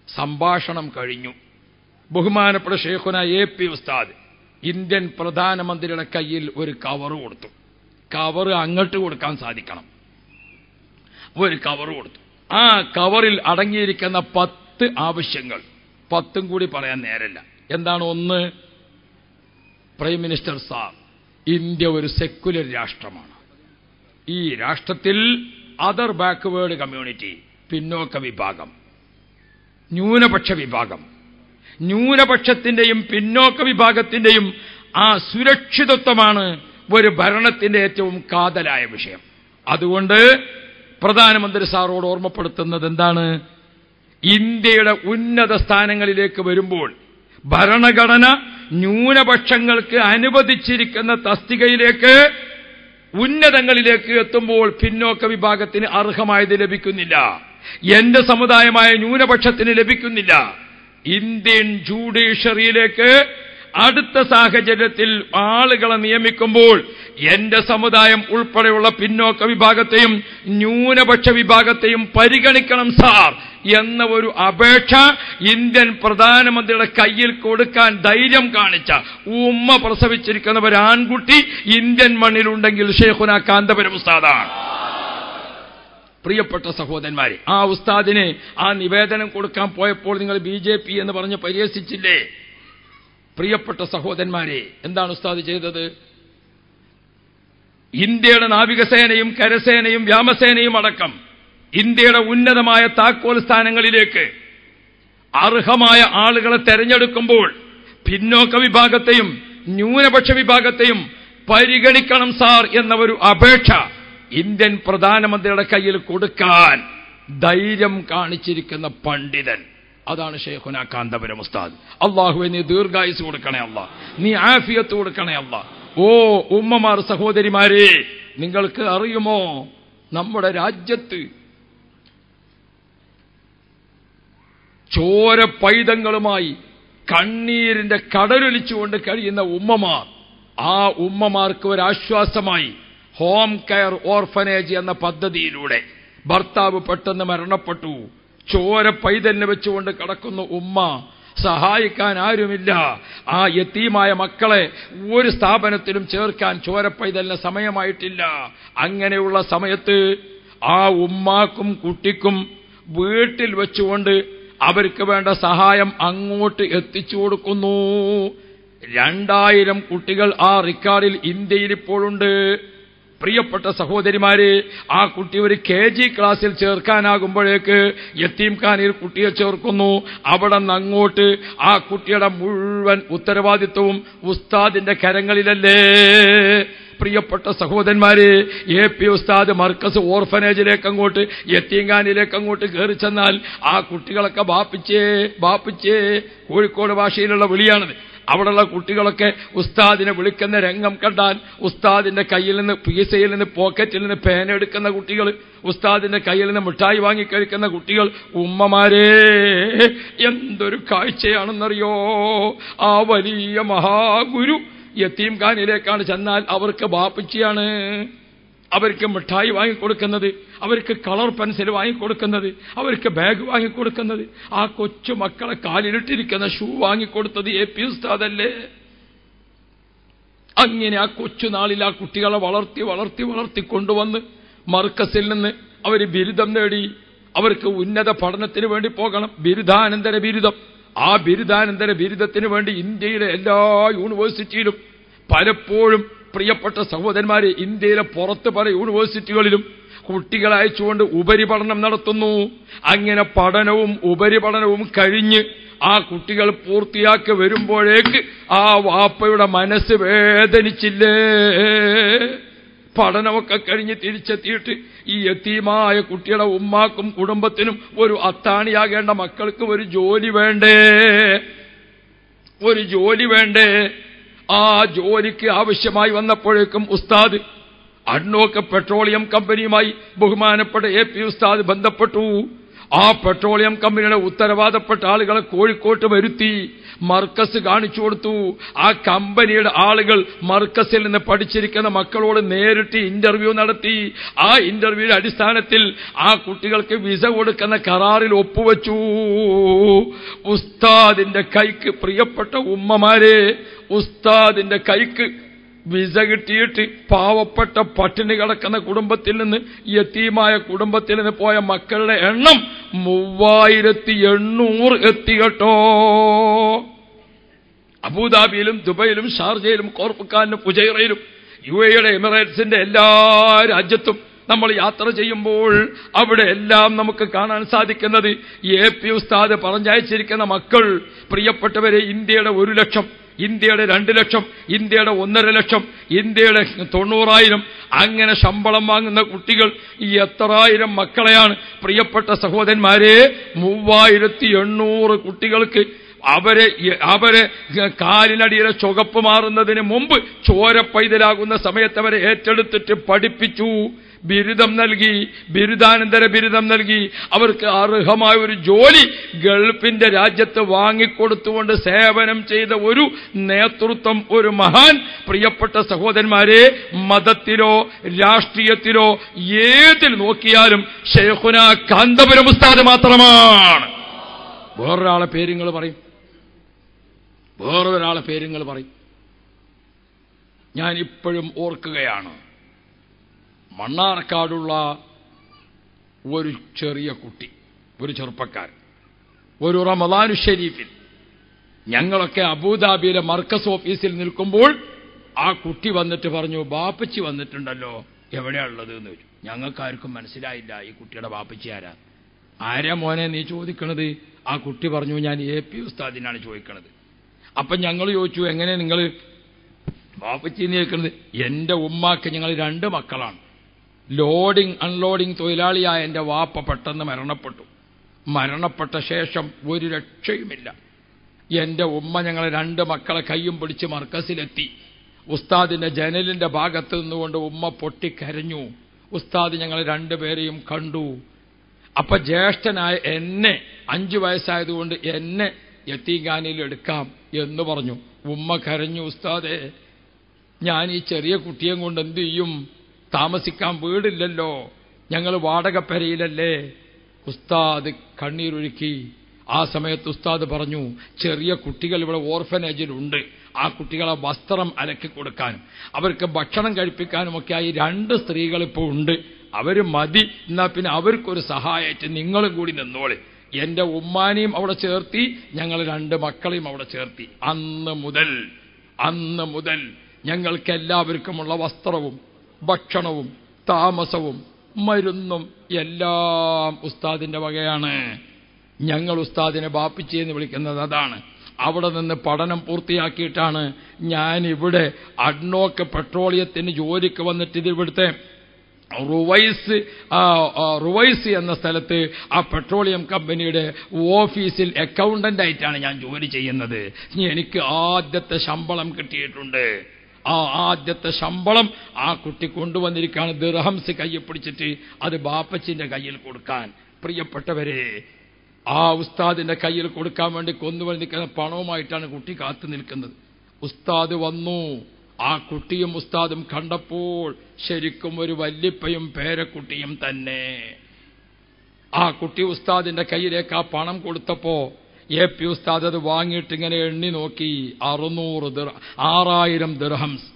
സംഭാഷണം കഴിഞ്ഞു ബഹുമാനപ്പെട്ട ഷേഖുന എ പി ഉസ്താദ് ഇന്ത്യൻ പ്രധാനമന്ത്രിയുടെ കയ്യിൽ ഒരു കവർ കൊടുത്തു കവർ അങ്ങോട്ട് കൊടുക്കാൻ സാധിക്കണം ഒരു കവർ കൊടുത്തു ആ കവറിൽ അടങ്ങിയിരിക്കുന്ന പത്ത് ആവശ്യങ്ങൾ പത്തും കൂടി പറയാൻ നേരല്ല എന്താണ് ഒന്ന് പ്രൈം മിനിസ്റ്റർ സാർ ഇന്ത്യ ഒരു സെക്കുലർ രാഷ്ട്രമാണ് ഈ രാഷ്ട്രത്തിൽ അതർ ബാക്ക്വേർഡ് കമ്മ്യൂണിറ്റി പിന്നോക്ക വിഭാഗം ന്യൂനപക്ഷ വിഭാഗം ന്യൂനപക്ഷത്തിന്റെയും പിന്നോക്ക വിഭാഗത്തിന്റെയും ആ സുരക്ഷിതത്വമാണ് ഒരു ഭരണത്തിന്റെ ഏറ്റവും കാതലായ വിഷയം അതുകൊണ്ട് പ്രധാനമന്ത്രി സാറോട് ഓർമ്മപ്പെടുത്തുന്നത് എന്താണ് ഇന്ത്യയുടെ ഉന്നത സ്ഥാനങ്ങളിലേക്ക് വരുമ്പോൾ ഭരണഘടന ന്യൂനപക്ഷങ്ങൾക്ക് അനുവദിച്ചിരിക്കുന്ന തസ്തികയിലേക്ക് ഉന്നതങ്ങളിലേക്ക് എത്തുമ്പോൾ പിന്നോക്ക വിഭാഗത്തിന് അർഹമായത് ലഭിക്കുന്നില്ല എന്റെ സമുദായമായ ന്യൂനപക്ഷത്തിന് ലഭിക്കുന്നില്ല ഇന്ത്യൻ ജുഡീഷ്യറിയിലേക്ക് അടുത്ത സാഹചര്യത്തിൽ ആളുകളെ നിയമിക്കുമ്പോൾ എന്റെ സമുദായം ഉൾപ്പെടെയുള്ള പിന്നോക്ക വിഭാഗത്തെയും ന്യൂനപക്ഷ വിഭാഗത്തെയും പരിഗണിക്കണം സാർ എന്ന ഒരു അപേക്ഷ ഇന്ത്യൻ പ്രധാനമന്ത്രിയുടെ കയ്യിൽ കൊടുക്കാൻ ധൈര്യം കാണിച്ച ഉമ്മ പ്രസവിച്ചിരിക്കുന്ന ഒരു ആൺകുട്ടി ഇന്ത്യൻ മണ്ണിലുണ്ടെങ്കിൽ ഷേഖുന കാന്തപുരം ഉസ്താദാണ് പ്രിയപ്പെട്ട സഹോദരന്മാരെ ആ ഉസ്താദിന് ആ നിവേദനം കൊടുക്കാൻ പോയപ്പോൾ നിങ്ങൾ ബി ജെ പി എന്ന് പറഞ്ഞ് പരിഹസിച്ചില്ലേ പ്രിയപ്പെട്ട സഹോദരന്മാരെ എന്താണ് ഉസ്താദ് ചെയ്തത് ഇന്ത്യയുടെ നാവികസേനയും കരസേനയും വ്യോമസേനയും അടക്കം ഇന്ത്യയുടെ ഉന്നതമായ താക്കോൽ സ്ഥാനങ്ങളിലേക്ക് അർഹമായ ആളുകളെ തെരഞ്ഞെടുക്കുമ്പോൾ പിന്നോക്ക വിഭാഗത്തെയും ന്യൂനപക്ഷ വിഭാഗത്തെയും പരിഗണിക്കണം സാർ എന്ന ഒരു അപേക്ഷ ഇന്ത്യൻ പ്രധാനമന്ത്രിയുടെ കയ്യിൽ കൊടുക്കാൻ ധൈര്യം കാണിച്ചിരിക്കുന്ന പണ്ഡിതൻ അതാണ് ഷെയ്ഖുന കാന്തപുരം ഉസ്താദ് അള്ളാഹുവെ നീ ദീർഘായുസ് കൊടുക്കണേ അല്ല നീ ആഫിയത്ത് കൊടുക്കണേ അല്ല ഓ ഉമ്മമാർ സഹോദരിമാരെ നിങ്ങൾക്ക് അറിയുമോ നമ്മുടെ രാജ്യത്ത് ചോര പൈതങ്ങളുമായി കണ്ണീരിന്റെ കടലൊലിച്ചുകൊണ്ട് കഴിയുന്ന ഉമ്മമാർ ആ ഉമ്മമാർക്ക് ഒരു ആശ്വാസമായി ഹോം കെയർ ഓർഫനേജ് എന്ന പദ്ധതിയിലൂടെ ഭർത്താവ് പെട്ടെന്ന് മരണപ്പെട്ടു ചോര പൈതലിനെ വെച്ചുകൊണ്ട് കിടക്കുന്ന ഉമ്മ സഹായിക്കാൻ ആരുമില്ല ആ യത്തീമായ മക്കളെ ഒരു സ്ഥാപനത്തിലും ചേർക്കാൻ ചോര പൈതലിന് സമയമായിട്ടില്ല അങ്ങനെയുള്ള സമയത്ത് ആ ഉമ്മാക്കും കുട്ടിക്കും വീട്ടിൽ വെച്ചുകൊണ്ട് അവർക്ക് വേണ്ട സഹായം അങ്ങോട്ട് എത്തിച്ചു കൊടുക്കുന്നു രണ്ടായിരം കുട്ടികൾ ആ റിക്കാർഡിൽ ഇന്ത്യയിൽ ഇപ്പോഴുണ്ട് പ്രിയപ്പെട്ട സഹോദരിമാരെ ആ കുട്ടി ഒരു കെ ജി ക്ലാസ്സിൽ ചേർക്കാനാകുമ്പോഴേക്ക് യത്തീം ഖാനിൽ കുട്ടിയെ ചേർക്കുന്നു അവിടെ നിന്ന് അങ്ങോട്ട് ആ കുട്ടിയുടെ മുഴുവൻ ഉത്തരവാദിത്വവും ഉസ്താദിന്റെ കരങ്ങളിലല്ലേ പ്രിയപ്പെട്ട സഹോദരന്മാരെ എ പി ഉസ്താദ് മർക്കസ് ഓർഫനേജിലേക്ക് അങ്ങോട്ട് യത്തീങ്കാനിലേക്ക് അങ്ങോട്ട് കയറി ചെന്നാൽ ആ കുട്ടികളൊക്കെ ബാപ്പിച്ചേ ബാപ്പിച്ചേ കോഴിക്കോട് ഭാഷയിലുള്ള വിളിയാണത് അവിടെയുള്ള കുട്ടികളൊക്കെ ഉസ്താദിനെ വിളിക്കുന്ന രംഗം കണ്ടാൽ ഉസ്താദിന്റെ കയ്യിൽ നിന്ന് പീസയിൽ നിന്ന് പോക്കറ്റിൽ നിന്ന് പേന എടുക്കുന്ന കുട്ടികൾ ഉസ്താദിന്റെ കയ്യിൽ നിന്ന് മിഠായി വാങ്ങിക്കഴിക്കുന്ന കുട്ടികൾ ഉമ്മമാരെ എന്തൊരു കാഴ്ചയാണെന്നറിയോ ആ വലിയ മഹാഗുരു യത്തീം ഖാനിലേക്കാണ് ചെന്നാൽ അവർക്ക് ബാപ്പിച്ചിയാണ് അവർക്ക് മിഠായി വാങ്ങിക്കൊടുക്കുന്നത് അവർക്ക് കളർ പെൻസിൽ വാങ്ങിക്കൊടുക്കുന്നത് അവർക്ക് ബാഗ് വാങ്ങിക്കൊടുക്കുന്നത് ആ കൊച്ചു മക്കളെ കാലിലിട്ടിരിക്കുന്ന ഷൂ വാങ്ങിക്കൊടുത്തത് എ പി ഉസ്താദല്ലേ അങ്ങനെ ആ കൊച്ചുനാളിൽ ആ കുട്ടികളെ വളർത്തി വളർത്തി വളർത്തി കൊണ്ടുവന്ന് മർക്കസിൽ നിന്ന് അവർ ബിരുദം നേടി അവർക്ക് ഉന്നത പഠനത്തിന് വേണ്ടി പോകണം ബിരുദാനന്തര ബിരുദം ആ ബിരുദാനന്തര ബിരുദത്തിന് വേണ്ടി ഇന്ത്യയിലെ എല്ലാ യൂണിവേഴ്സിറ്റിയിലും പലപ്പോഴും പ്രിയപ്പെട്ട സഹോദരന്മാരെ ഇന്ത്യയിലെ പുറത്ത് പല യൂണിവേഴ്സിറ്റികളിലും കുട്ടികളെ അയച്ചുകൊണ്ട് ഉപരിപഠനം നടത്തുന്നു അങ്ങനെ പഠനവും ഉപരിപഠനവും കഴിഞ്ഞ് ആ കുട്ടികൾ പൂർത്തിയാക്കി വരുമ്പോഴേക്ക് ആ വാപ്പയുടെ മനസ്സ് വേദനിച്ചില്ലേ പഠനമൊക്കെ കഴിഞ്ഞ് തിരിച്ചെത്തിയിട്ട് ഈ യത്തീമായ കുട്ടിയുടെ ഉമ്മാക്കും കുടുംബത്തിനും ഒരു അത്താണിയാകേണ്ട മക്കൾക്ക് ഒരു ജോലി വേണ്ടേ ഒരു ജോലി വേണ്ടേ ആ ജോലിക്ക് ആവശ്യമായി വന്നപ്പോഴേക്കും ഉസ്താദ് അഡ്നോക്ക് പെട്രോളിയം കമ്പനിയുമായി ബഹുമാനപ്പെട്ട എ പി ഉസ്താദ് ബന്ധപ്പെട്ടു ആ പെട്രോളിയം കമ്പനിയുടെ ഉത്തരവാദപ്പെട്ട ആളുകളെ കോഴിക്കോട്ട് വരുത്തി മർക്കസ് കാണിച്ചു കൊടുത്തു ആ കമ്പനിയുടെ ആളുകൾ മർക്കസിൽ നിന്ന് പഠിച്ചിരിക്കുന്ന മക്കളോട് നേരിട്ട് ഇന്റർവ്യൂ നടത്തി ആ ഇന്റർവ്യൂയുടെ അടിസ്ഥാനത്തിൽ ആ കുട്ടികൾക്ക് വിസ കൊടുക്കുന്ന കരാറിൽ ഒപ്പുവെച്ചു ഉസ്താദിന്റെ കൈക്ക് പ്രിയപ്പെട്ട ഉമ്മമാരെ ഉസ്താദിന്റെ കൈക്ക് വിസ കിട്ടിയിട്ട് പാവപ്പെട്ട പട്ടിണി കിടക്കുന്ന കുടുംബത്തിൽ നിന്ന് യത്തീമായ കുടുംബത്തിൽ നിന്ന് പോയ മക്കളുടെ എണ്ണം മൂവായിരത്തി എണ്ണൂറ് എത്തി കേട്ടോ അബുദാബിയിലും ദുബൈയിലും ഷാർജയിലും കോർപ്പക്കാലിലും പുജൈറയിലും യു എയുടെ എമിറേറ്റ്സിന്റെ എല്ലാ രാജ്യത്തും നമ്മൾ യാത്ര ചെയ്യുമ്പോൾ അവിടെ എല്ലാം നമുക്ക് കാണാൻ സാധിക്കുന്നത് എ പി ഉസ്താദ് പറഞ്ഞയച്ചിരിക്കുന്ന മക്കൾ പ്രിയപ്പെട്ടവരെ ഇന്ത്യയുടെ ഒരു ലക്ഷം ഇന്ത്യയുടെ രണ്ട് ലക്ഷം ഇന്ത്യയുടെ ഒന്നര ലക്ഷം ഇന്ത്യയുടെ തൊണ്ണൂറായിരം അങ്ങനെ ശമ്പളം വാങ്ങുന്ന കുട്ടികൾ ഈ എത്രായിരം മക്കളെയാണ് പ്രിയപ്പെട്ട സഹോദരന്മാരെ മൂവായിരത്തി എണ്ണൂറ് കുട്ടികൾക്ക് അവരെ അവരെ കാലിനടിയിലെ ചുവപ്പ് മാറുന്നതിന് മുമ്പ് ചോര പൈതലാകുന്ന സമയത്ത് അവരെ ഏറ്റെടുത്തിട്ട് പഠിപ്പിച്ചു ബിരുദം നൽകി ബിരുദാനന്തര ബിരുദം നൽകി അവർക്ക് അർഹമായ ഒരു ജോലി ഗൾഫിന്റെ രാജ്യത്ത് വാങ്ങിക്കൊടുത്തുകൊണ്ട് സേവനം ചെയ്ത ഒരു നേതൃത്വം ഒരു മഹാൻ പ്രിയപ്പെട്ട സഹോദരന്മാരെ മതത്തിലോ രാഷ്ട്രീയത്തിലോ ഏതിൽ നോക്കിയാലും ഷെയ്ഖുന കാന്തപുരം ഉസ്താദ് മാത്രമാണ് വേറൊരാളെ പേരുങ്ങൾ പറയും വേറൊരാളെ പേരുങ്ങൾ പറയും ഞാൻ ഇപ്പോഴും ഓർക്കുകയാണ് മണ്ണാർക്കാടുള്ള ഒരു ചെറിയ കുട്ടി ഒരു ചെറുപ്പക്കാരൻ ഒരു റമദാനു ഷരീഫിൽ ഞങ്ങളൊക്കെ അബുദാബിയിലെ മർക്കസ് ഓഫീസിൽ നിൽക്കുമ്പോൾ ആ കുട്ടി വന്നിട്ട് പറഞ്ഞു ബാപ്പച്ചി വന്നിട്ടുണ്ടല്ലോ എവിടെയാണുള്ളത് എന്ന് ചോദിച്ചു ഞങ്ങൾക്കാർക്കും മനസ്സിലായില്ല ഈ കുട്ടിയുടെ ബാപ്പച്ചി ആരാ ആരാ മോനെ നീ ചോദിക്കണത് ആ കുട്ടി പറഞ്ഞു ഞാൻ എ പി ഉസ്താദിനാണ് ചോദിക്കണത് അപ്പൊ ഞങ്ങൾ ചോദിച്ചു എങ്ങനെ നിങ്ങൾ ബാപ്പച്ചി എന്ന് ചോദിക്കുന്നത് എന്റെ ഉമ്മാക്ക് ഞങ്ങൾ രണ്ട് മക്കളാണ് ലോഡിംഗ് അൺലോഡിംഗ് തൊഴിലാളിയായ എന്റെ വാപ്പ പെട്ടെന്ന് മരണപ്പെട്ടു മരണപ്പെട്ട ശേഷം ഒരു രക്ഷയുമില്ല എന്റെ ഉമ്മ ഞങ്ങളെ രണ്ട് മക്കളെ കയ്യും പിടിച്ച് മർക്കസിലെത്തി ഉസ്താദിന്റെ ജനലിന്റെ ഭാഗത്ത് നിന്നുകൊണ്ട് ഉമ്മ പൊട്ടിക്കരഞ്ഞു ഉസ്താദ് ഞങ്ങൾ രണ്ടുപേരെയും കണ്ടു അപ്പൊ ജ്യേഷ്ഠനായ എന്നെ അഞ്ചു വയസ്സായതുകൊണ്ട് എന്നെ യത്തീങ്കാനിൽ എടുക്കാം എന്ന് പറഞ്ഞു ഉമ്മ കരഞ്ഞു ഉസ്താദേ ഞാൻ ഈ ചെറിയ കുട്ടിയെ കൊണ്ട് എന്തു ചെയ്യും താമസിക്കാൻ വീടില്ലല്ലോ ഞങ്ങൾ വാടകപ്പെരയിലല്ലേ ഉസ്താദ് കണ്ണീരൊഴുക്കി ആ സമയത്ത് ഉസ്താദ് പറഞ്ഞു ചെറിയ കുട്ടികൾ ഇവിടെ ഓർഫനേജിലുണ്ട് ആ കുട്ടികളെ വസ്ത്രം അലക്കി കൊടുക്കാനും അവർക്ക് ഭക്ഷണം കഴിപ്പിക്കാനുമൊക്കെയായി രണ്ട് സ്ത്രീകൾ ഇപ്പോൾ ഉണ്ട് അവർ മതി എന്നാ പിന്നെ അവർക്കൊരു സഹായമായിട്ട് നിങ്ങളും കൂടി നിന്നോളെ എന്റെ ഉമ്മാനെയും അവിടെ ചേർത്തി ഞങ്ങൾ രണ്ട് മക്കളെയും അവിടെ ചേർത്തി അന്ന് മുതൽ അന്ന് മുതൽ ഞങ്ങൾക്ക് എല്ലാവർക്കുമുള്ള വസ്ത്രവും ഭക്ഷണവും താമസവും മരുന്നും എല്ലാം ഉസ്താദിന്റെ വകയാണ് ഞങ്ങൾ ഉസ്താദിനെ ബാപ്പിച്ചി എന്ന് വിളിക്കുന്നത് അതാണ് അവിടെ നിന്ന് പഠനം പൂർത്തിയാക്കിയിട്ടാണ് ഞാൻ ഇവിടെ അഡ്നോക്ക് പെട്രോളിയത്തിന് ജോലിക്ക് വന്നിട്ട് ഇത് ഇവിടുത്തെ റുവൈസ് റുവൈസ് എന്ന സ്ഥലത്ത് ആ പെട്രോളിയം കമ്പനിയുടെ ഓഫീസിൽ അക്കൗണ്ടന്റ് ആയിട്ടാണ് ഞാൻ ജോലി ചെയ്യുന്നത് എനിക്ക് ആദ്യത്തെ ശമ്പളം കിട്ടിയിട്ടുണ്ട് ആ ആദ്യത്തെ ശമ്പളം ആ കുട്ടി കൊണ്ടുവന്നിരിക്കുകയാണ് ദിർഹംസ് കയ്യിൽ പിടിച്ചിട്ട് അത് ബാപ്പച്ചിന്റെ കയ്യിൽ കൊടുക്കാൻ പ്രിയപ്പെട്ടവരെ ആ ഉസ്താദിന്റെ കയ്യിൽ കൊടുക്കാൻ വേണ്ടി കൊന്നുവന്ന് നിൽക്കുന്ന പണവുമായിട്ടാണ് കുട്ടി കാത്തു നിൽക്കുന്നത് ഉസ്താദ് വന്നു ആ കുട്ടിയും ഉസ്താദും കണ്ടപ്പോൾ ശരിക്കും ഒരു വല്ലിപ്പയും പേരക്കുട്ടിയും തന്നെ ആ കുട്ടി ഉസ്താദിന്റെ കയ്യിലേക്ക് ആ പണം കൊടുത്തപ്പോ എ പി ഉസ്താദ് അത് വാങ്ങിയിട്ട് ഇങ്ങനെ എണ്ണി നോക്കി അറുന്നൂറ് ദിർ ആറായിരം ദിർഹംസ്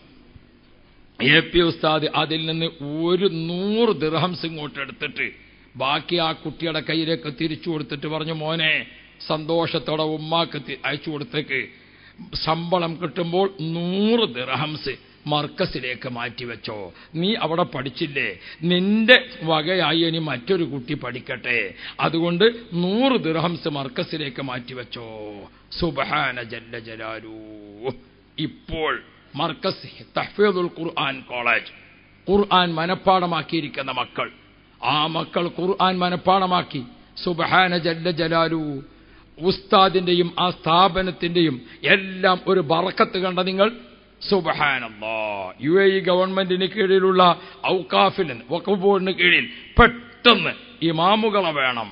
എ പി ഉസ്താദ് അതിൽ നിന്ന് ഒരു നൂറ് ദിർഹംസ് ഇങ്ങോട്ട് എടുത്തിട്ട് ബാക്കി ആ കുട്ടിയുടെ കയ്യിലേക്ക് തിരിച്ചു കൊടുത്തിട്ട് പറഞ്ഞു മോനെ സന്തോഷത്തോടെ ഉമ്മാക്ക് അയച്ചു കൊടുത്തേക്ക് ശമ്പളം കിട്ടുമ്പോൾ നൂറ് ദിർഹംസ് മർക്കസിലേക്ക് മാറ്റിവെച്ചോ നീ അവിടെ പഠിച്ചില്ലേ നിന്റെ വകയായി ഇനി മറ്റൊരു കുട്ടി പഠിക്കട്ടെ അതുകൊണ്ട് നൂറ് ദിർഹംസ് മർക്കസിലേക്ക് മാറ്റിവെച്ചോ സുബഹാന ജല്ല ജലാലൂ ഇപ്പോൾ മർക്കസ് തഹ്ഫീദുൽ ഖുർആൻ കോളേജ് ഖുർആൻ മനഃപ്പാടമാക്കിയിരിക്കുന്ന മക്കൾ ആ മക്കൾ ഖുർആൻ മനഃപ്പാടമാക്കി സുബഹാന ജല്ല ജലാലു ഉസ്താദിന്റെയും ആ സ്ഥാപനത്തിന്റെയും എല്ലാം ഒരു ബറക്കത്ത് കണ്ട നിങ്ങൾ സുബഹാനല്ലാ യു എ ഇ ഗവൺമെന്റിന് കീഴിലുള്ള ഔക്കാഫിന് വഖഫ് ബോർഡിന് കീഴിൽ പെട്ടെന്ന് ഇമാമുകളെ വേണം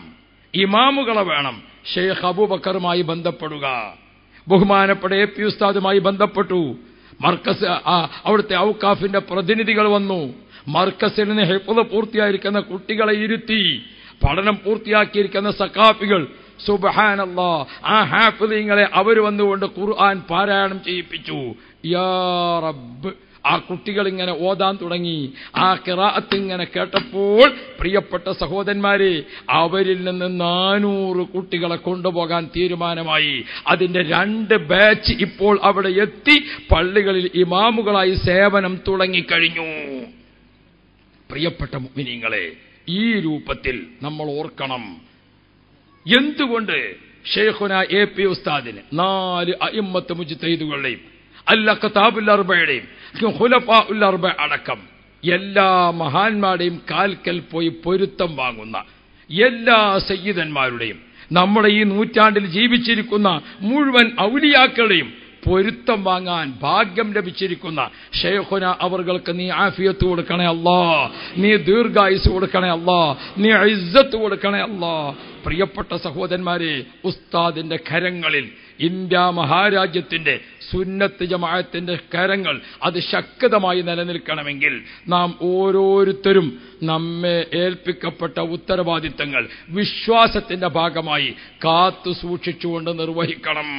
ഇമാമുകളെ വേണം ഷെയ്ഖ് അബൂബക്കറുമായി ബന്ധപ്പെടുക ബഹുമാനപ്പെട്ട എ പി ഉസ്താദുമായി ബന്ധപ്പെട്ടു മർക്കസ് ആ, അവിടുത്തെ ഔക്കാഫിന്റെ പ്രതിനിധികൾ വന്നു മർക്കസിൽ നിന്ന് ഹെപ്പുത പൂർത്തിയായിരിക്കുന്ന കുട്ടികളെ ഇരുത്തി പഠനം പൂർത്തിയാക്കിയിരിക്കുന്ന സക്കാഫികൾ സുബഹാനല്ലാ ആ ഹാഫിലിങ്ങളെ അവർ വന്നുകൊണ്ട് ഖുർആൻ പാരായണം ചെയ്യിപ്പിച്ചു യാ റബ്ബ് ആ കുട്ടികൾ ഇങ്ങനെ ഓതാൻ തുടങ്ങി ആ കിറാത്ത് ഇങ്ങനെ കേട്ടപ്പോൾ പ്രിയപ്പെട്ട സഹോദരന്മാരെ അവരിൽ നിന്ന് നാനൂറ് കുട്ടികളെ കൊണ്ടുപോകാൻ തീരുമാനമായി അതിന്റെ രണ്ട് ബാച്ച് ഇപ്പോൾ അവിടെ എത്തി പള്ളികളിൽ ഇമാമുകളായി സേവനം തുടങ്ങിക്കഴിഞ്ഞു പ്രിയപ്പെട്ട മുഅ്മിനീങ്ങളെ ഈ രൂപത്തിൽ നമ്മൾ ഓർക്കണം എന്തുകൊണ്ട് ഷെയ്ഖുന എ പി ഉസ്താദിന് നാല് അയിമ്മത്ത് മുജിത്തൈദുകളുടെയും അല്ല കതാബുൽ അർബയുടെയും ഹുലഫാ ഉൽ അർബ അടക്കം എല്ലാ മഹാന്മാരുടെയും കാൽക്കൽ പോയി പൊരുത്തം വാങ്ങുന്ന എല്ലാ സയ്യിദന്മാരുടെയും നമ്മുടെ ഈ നൂറ്റാണ്ടിൽ ജീവിച്ചിരിക്കുന്ന മുഴുവൻ ഔലിയാക്കളുടെയും പൊരുത്തം വാങ്ങാൻ ഭാഗ്യം ലഭിച്ചിരിക്കുന്ന ഷെയ്ഖുന അവർക്ക് നീ ആഫിയത്ത് കൊടുക്കണേ അല്ലാ നീ ദീർഘായുസ് കൊടുക്കണേ അല്ലാ നീ ഇസ്സത്ത് കൊടുക്കണേ അല്ലാ പ്രിയപ്പെട്ട സഹോദരന്മാരെ ഉസ്താദിന്റെ കരങ്ങളിൽ ഇന്ത്യ മഹാരാജ്യത്തിന്റെ സുന്നത്ത് ജമാഅത്തിന്റെ കരങ്ങൾ അത് ശക്തമായി നിലനിൽക്കണമെങ്കിൽ നാം ഓരോരുത്തരും നമ്മെ ഏൽപ്പിക്കപ്പെട്ട ഉത്തരവാദിത്തങ്ങൾ വിശ്വാസത്തിന്റെ ഭാഗമായി കാത്തു സൂക്ഷിച്ചുകൊണ്ട് നിർവഹിക്കണം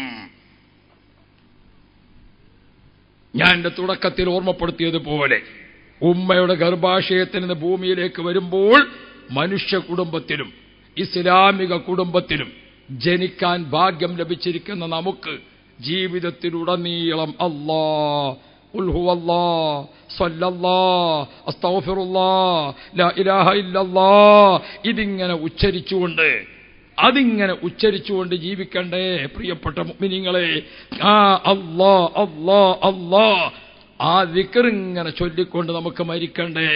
ഞാൻ എന്റെ തുടക്കത്തിൽ ഓർമ്മപ്പെടുത്തിയതുപോലെ ഉമ്മയുടെ ഗർഭാശയത്തിൽ നിന്ന് ഭൂമിയിലേക്ക് വരുമ്പോൾ മനുഷ്യ കുടുംബത്തിലും ഇസ്ലാമിക കുടുംബത്തിലും ജനിക്കാൻ ഭാഗ്യം ലഭിച്ചിരിക്കുന്ന നമുക്ക് ജീവിതത്തിലുടനീളം അല്ലാ ഉൽഹുവല്ലാ സ്വല്ലല്ലാ അസ്തഗ്ഫിറുല്ലാ ലാ ഇലാഹ ഇല്ലല്ലാ ഇതിങ്ങനെ ഉച്ചരിച്ചുകൊണ്ട് അതിങ്ങനെ ഉച്ചരിച്ചുകൊണ്ട് ജീവിക്കണ്ടേ പ്രിയപ്പെട്ട മുഅ്മിനീങ്ങളെ ആ അല്ലാ അല്ലാ അല്ലാ ആ ദിക്റിങ്ങനെ ചൊല്ലിക്കൊണ്ട് നമുക്ക് മരിക്കണ്ടേ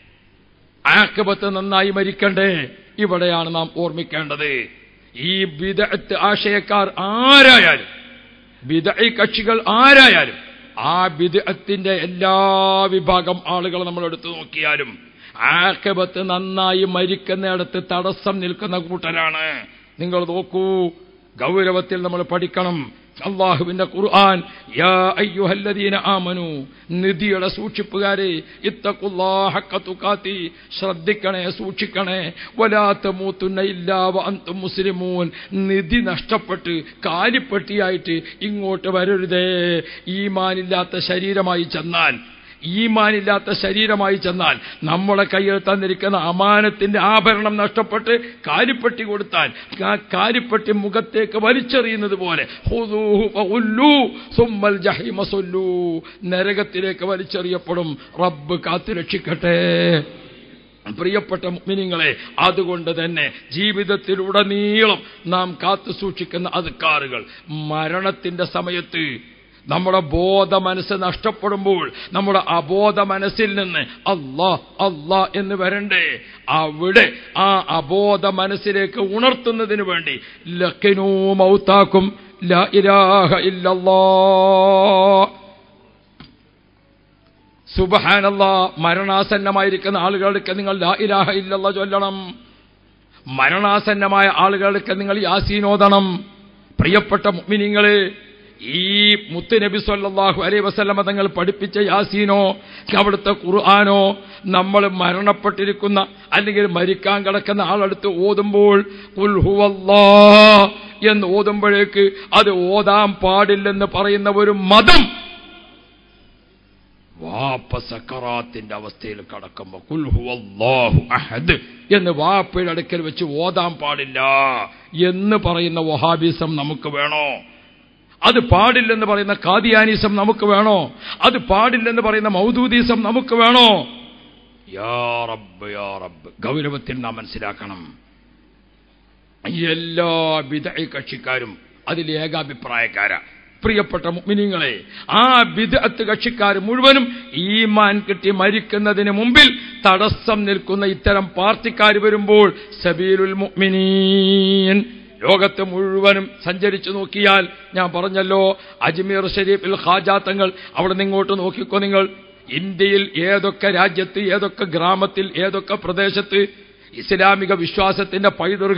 ആക്കബത്ത് നന്നായി മരിക്കണ്ടേ ഇവിടെയാണ് നാം ഓർമ്മിക്കേണ്ടത് ഈ വിദഗ്ധ ആശയക്കാർ ആരായാലും വിദഗ്ധ കക്ഷികൾ ആരായാലും ആ വിദഗ്ധത്തിന്റെ എല്ലാ വിഭാഗം ആളുകൾ നമ്മൾ എടുത്തു നോക്കിയാലും ആക്കബത്ത് നന്നായി മരിക്കുന്നിടത്ത് തടസ്സം നിൽക്കുന്ന കൂട്ടരാണ് നിങ്ങൾ നോക്കൂ ഗൗരവത്തിൽ നമ്മൾ പഠിക്കണം അള്ളാഹുവിന്റെ ഖുർആൻ യാ അയ്യുഹല്ലദീന ആമനു നിധിയുടെ സൂക്ഷിപ്പുകാരെ ഇത്തഖുല്ലാഹക്കത്തുകാത്തി ശ്രദ്ധിക്കണേ സൂക്ഷിക്കണേ വലാത്ത മൂത്തുന്ന ഇല്ലാവ അന്തും മുസ്ലിമൂൻ നിധി നഷ്ടപ്പെട്ട് കാലിപ്പെട്ടിയായിട്ട് ഇങ്ങോട്ട് വരരുതേ ഈമാനില്ലാത്ത ശരീരമായി ചെന്നാൽ ഈമാനില്ലാത്ത ശരീരമായി ചെന്നാൽ നമ്മുടെ കയ്യിൽ തന്നിരിക്കുന്ന അമാനത്തിന്റെ ആഭരണം നഷ്ടപ്പെട്ട് കാലിപ്പെട്ടി കൊടുത്താൽ ആ കാലിപ്പെട്ടി മുഖത്തേക്ക് വലിച്ചെറിയുന്നത് പോലെ ഹുദൂഹു ഫഉല്ലൂ സുമ്മൽ ജഹീമ സൊല്ലൂ നരകത്തിലേക്ക് വലിച്ചെറിയപ്പെടും റബ്ബ് കാത്തുരക്ഷിക്കട്ടെ പ്രിയപ്പെട്ട മുഅ്മിനീങ്ങളെ അതുകൊണ്ട് തന്നെ ജീവിതത്തിലുടനീളം നാം കാത്തു സൂക്ഷിക്കുന്ന അധികാറുകൾ മരണത്തിന്റെ സമയത്ത് നമ്മുടെ ബോധ മനസ്സ് നഷ്ടപ്പെടുമ്പോൾ നമ്മുടെ അബോധ മനസ്സിൽ നിന്ന് അല്ലാ അല്ലാ എന്ന് വരണ്ടേ അവിടെ ആ അബോധ മനസ്സിലേക്ക് ഉണർത്തുന്നതിന് വേണ്ടി ലക്കിനൂ മൗത്താക്കും ലാ ഇലാഹ ഇല്ലല്ലാ സുബഹാനല്ല മരണാസന്നമായിരിക്കുന്ന ആളുകൾക്ക് നിങ്ങൾ ലാ ഇലാഹ ഇല്ലല്ല ചൊല്ലണം മരണാസന്നമായ ആളുകൾക്ക് നിങ്ങൾ യാസീനോദണം പ്രിയപ്പെട്ട മുഅ്മിനീങ്ങളെ ഈ മുത്തുനബി സല്ലല്ലാഹു അലൈഹി വസല്ലമ തങ്ങൾ പഠിപ്പിച്ച യാസീനോ അവിടുത്തെ ഖുർആാനോ നമ്മൾ മരണപ്പെട്ടിരിക്കുന്ന അല്ലെങ്കിൽ മരിക്കാൻ കിടക്കുന്ന ആളെടുത്ത് ഓതുമ്പോൾ ഖുൽ ഹുവല്ലാ എന്ന് ഓതുമ്പോഴേക്ക് അത് ഓതാൻ പാടില്ലെന്ന് പറയുന്ന ഒരു മതം വാപ്പ സക്കറാത്തിന്റെ അവസ്ഥയിൽ കടക്കുമ്പോ കുൽ ഹുവല്ലാഹു അഹദ് എന്ന് വാപ്പയുടെ അടുക്കൽ വെച്ച് ഓതാൻ പാടില്ല എന്ന് പറയുന്ന വഹാബിസം നമുക്ക് വേണോ അത് പാടില്ലെന്ന് പറയുന്ന കാദിയാനിസം നമുക്ക് വേണോ അത് പാടില്ലെന്ന് പറയുന്ന മൗദൂദീസം നമുക്ക് വേണോ യാ റബ്ബ് യാ റബ്ബ് ഗൗരവത്തിൽ നാം മനസ്സിലാക്കണം എല്ലാ വിധ കക്ഷിക്കാരും അതിൽ ഏകാഭിപ്രായക്കാരാ പ്രിയപ്പെട്ട മുഅ്മിനീങ്ങളെ ആ ബിദ്അത്ത് കക്ഷിക്കാർ മുഴുവനും ഈമാൻ കിട്ടി മരിക്കുന്നതിന് മുമ്പിൽ തടസ്സം നിൽക്കുന്ന ഇത്തരം പാർട്ടിക്കാർ വരുമ്പോൾ സബീലുൽ മുഅ്മിനീൻ ലോകത്ത് മുഴുവനും സഞ്ചരിച്ചു നോക്കിയാൽ ഞാൻ പറഞ്ഞല്ലോ അജ്മീർ ഷരീഫിൽ ഖാജാത്തങ്ങൾ അവിടെ നിങ്ങോട്ട് നോക്കിക്കോ നിങ്ങൾ ഇന്ത്യയിൽ ഏതൊക്കെ രാജ്യത്ത് ഏതൊക്കെ ഗ്രാമത്തിൽ ഏതൊക്കെ പ്രദേശത്ത് ഇസ്ലാമിക വിശ്വാസത്തിന്റെ പൈതൃകം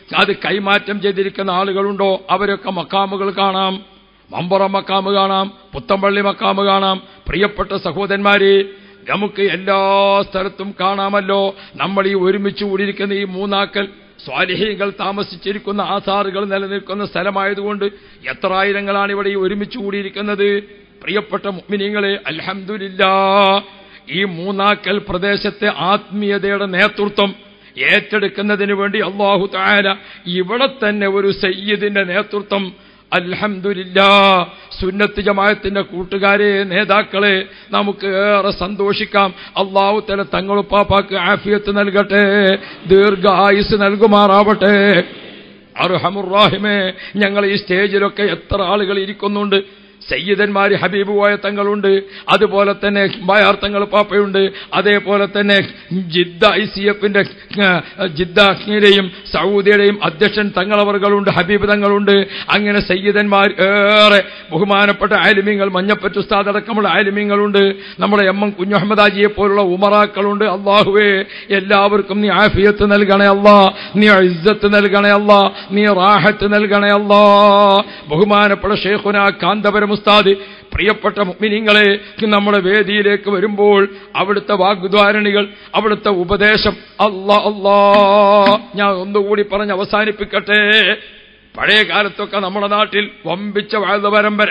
അത് കൈമാറ്റം ചെയ്തിരിക്കുന്ന ആളുകളുണ്ടോ അവരൊക്കെ മക്കാമുകൾ കാണാം മമ്പറ മക്കാമ് കാണാം പുത്തമ്പള്ളി മക്കാമ് കാണാം പ്രിയപ്പെട്ട സഹോദരന്മാരെ നമുക്ക് എല്ലാ സ്ഥലത്തും കാണാമല്ലോ നമ്മൾ ഈ ഒരുമിച്ച് കൂടിയിരിക്കുന്ന ഈ മൂന്നാക്കൽ സ്വാലിഹീകൾ താമസിച്ചിരിക്കുന്ന ആധാറുകൾ നിലനിൽക്കുന്ന സ്ഥലമായതുകൊണ്ട് എത്ര ആയിരങ്ങളാണ് ഇവിടെ ഈ ഒരുമിച്ച് കൂടിയിരിക്കുന്നത് പ്രിയപ്പെട്ട മുഅ്മിനീങ്ങളെ അൽഹംദുലില്ലാ ഈ മൂന്നാക്കൽ പ്രദേശത്തെ ആത്മീയതയുടെ നേതൃത്വം ഏറ്റെടുക്കുന്നതിന് വേണ്ടി അള്ളാഹു താര ഇവിടെ തന്നെ ഒരു സയ്യിദിന്റെ നേതൃത്വം അൽഹംദുലില്ലാ സുന്നത്ത് ജമായത്തിന്റെ കൂട്ടുകാരെ നേതാക്കളെ നമുക്ക് ഏറെ സന്തോഷിക്കാം അള്ളാഹു തല തങ്ങളുപ്പാപ്പാക്ക് ആഫിയത്ത് നൽകട്ടെ ദീർഘായുസ് നൽകുമാറാവട്ടെ അർഹമുറാഹിമേ ഞങ്ങൾ ഈ സ്റ്റേജിലൊക്കെ എത്ര ആളുകൾ ഇരിക്കുന്നുണ്ട് സയ്യിദന്മാര് ഹബീബുവായ തങ്ങളുണ്ട് അതുപോലെ തന്നെ ബയാർ തങ്ങൾ പാപ്പയുണ്ട് അതേപോലെ തന്നെ ജിദ്ദ ഐ സി എഫിന്റെ ജിദ്ദയിലെയും സൗദിയുടെയും അധ്യക്ഷൻ തങ്ങളവറുകളുണ്ട് ഹബീബ് തങ്ങളുണ്ട് അങ്ങനെ സയ്യിദന്മാർ ഏറെ ബഹുമാനപ്പെട്ട ആലിമ്യങ്ങൾ മഞ്ഞപ്പറ്റ് ഉസ്താദ് അടക്കമുള്ള ആലിമ്യങ്ങളുണ്ട് നമ്മുടെ എം എം കുഞ്ഞഹമ്മദാജിയെ പോലുള്ള ഉമറാക്കളുണ്ട് അള്ളാഹുവേ എല്ലാവർക്കും നീ ആഫിയത്ത് നൽകണേ അല്ലാ നീ ഇസ്സത്ത് നൽകണേ അല്ലാ നീ റാഹത്ത് നൽകണേ അല്ലാ ബഹുമാനപ്പെട്ട ഷേഖുന കാന്തപുരം ഉസ്താദ് പ്രിയപ്പെട്ട മുഗ്മിനിങ്ങളെ നമ്മുടെ വേദിയിലേക്ക് വരുമ്പോൾ അവിടുത്തെ വാഗ്ദ്വാരണികൾ അവിടുത്തെ ഉപദേശം അല്ലാ അല്ലാ ഞാൻ ഒന്നുകൂടി പറഞ്ഞ് അവസാനിപ്പിക്കട്ടെ പഴയ കാലത്തൊക്കെ നമ്മുടെ നാട്ടിൽ വമ്പിച്ച വാഴ്ന്ന പരമ്പര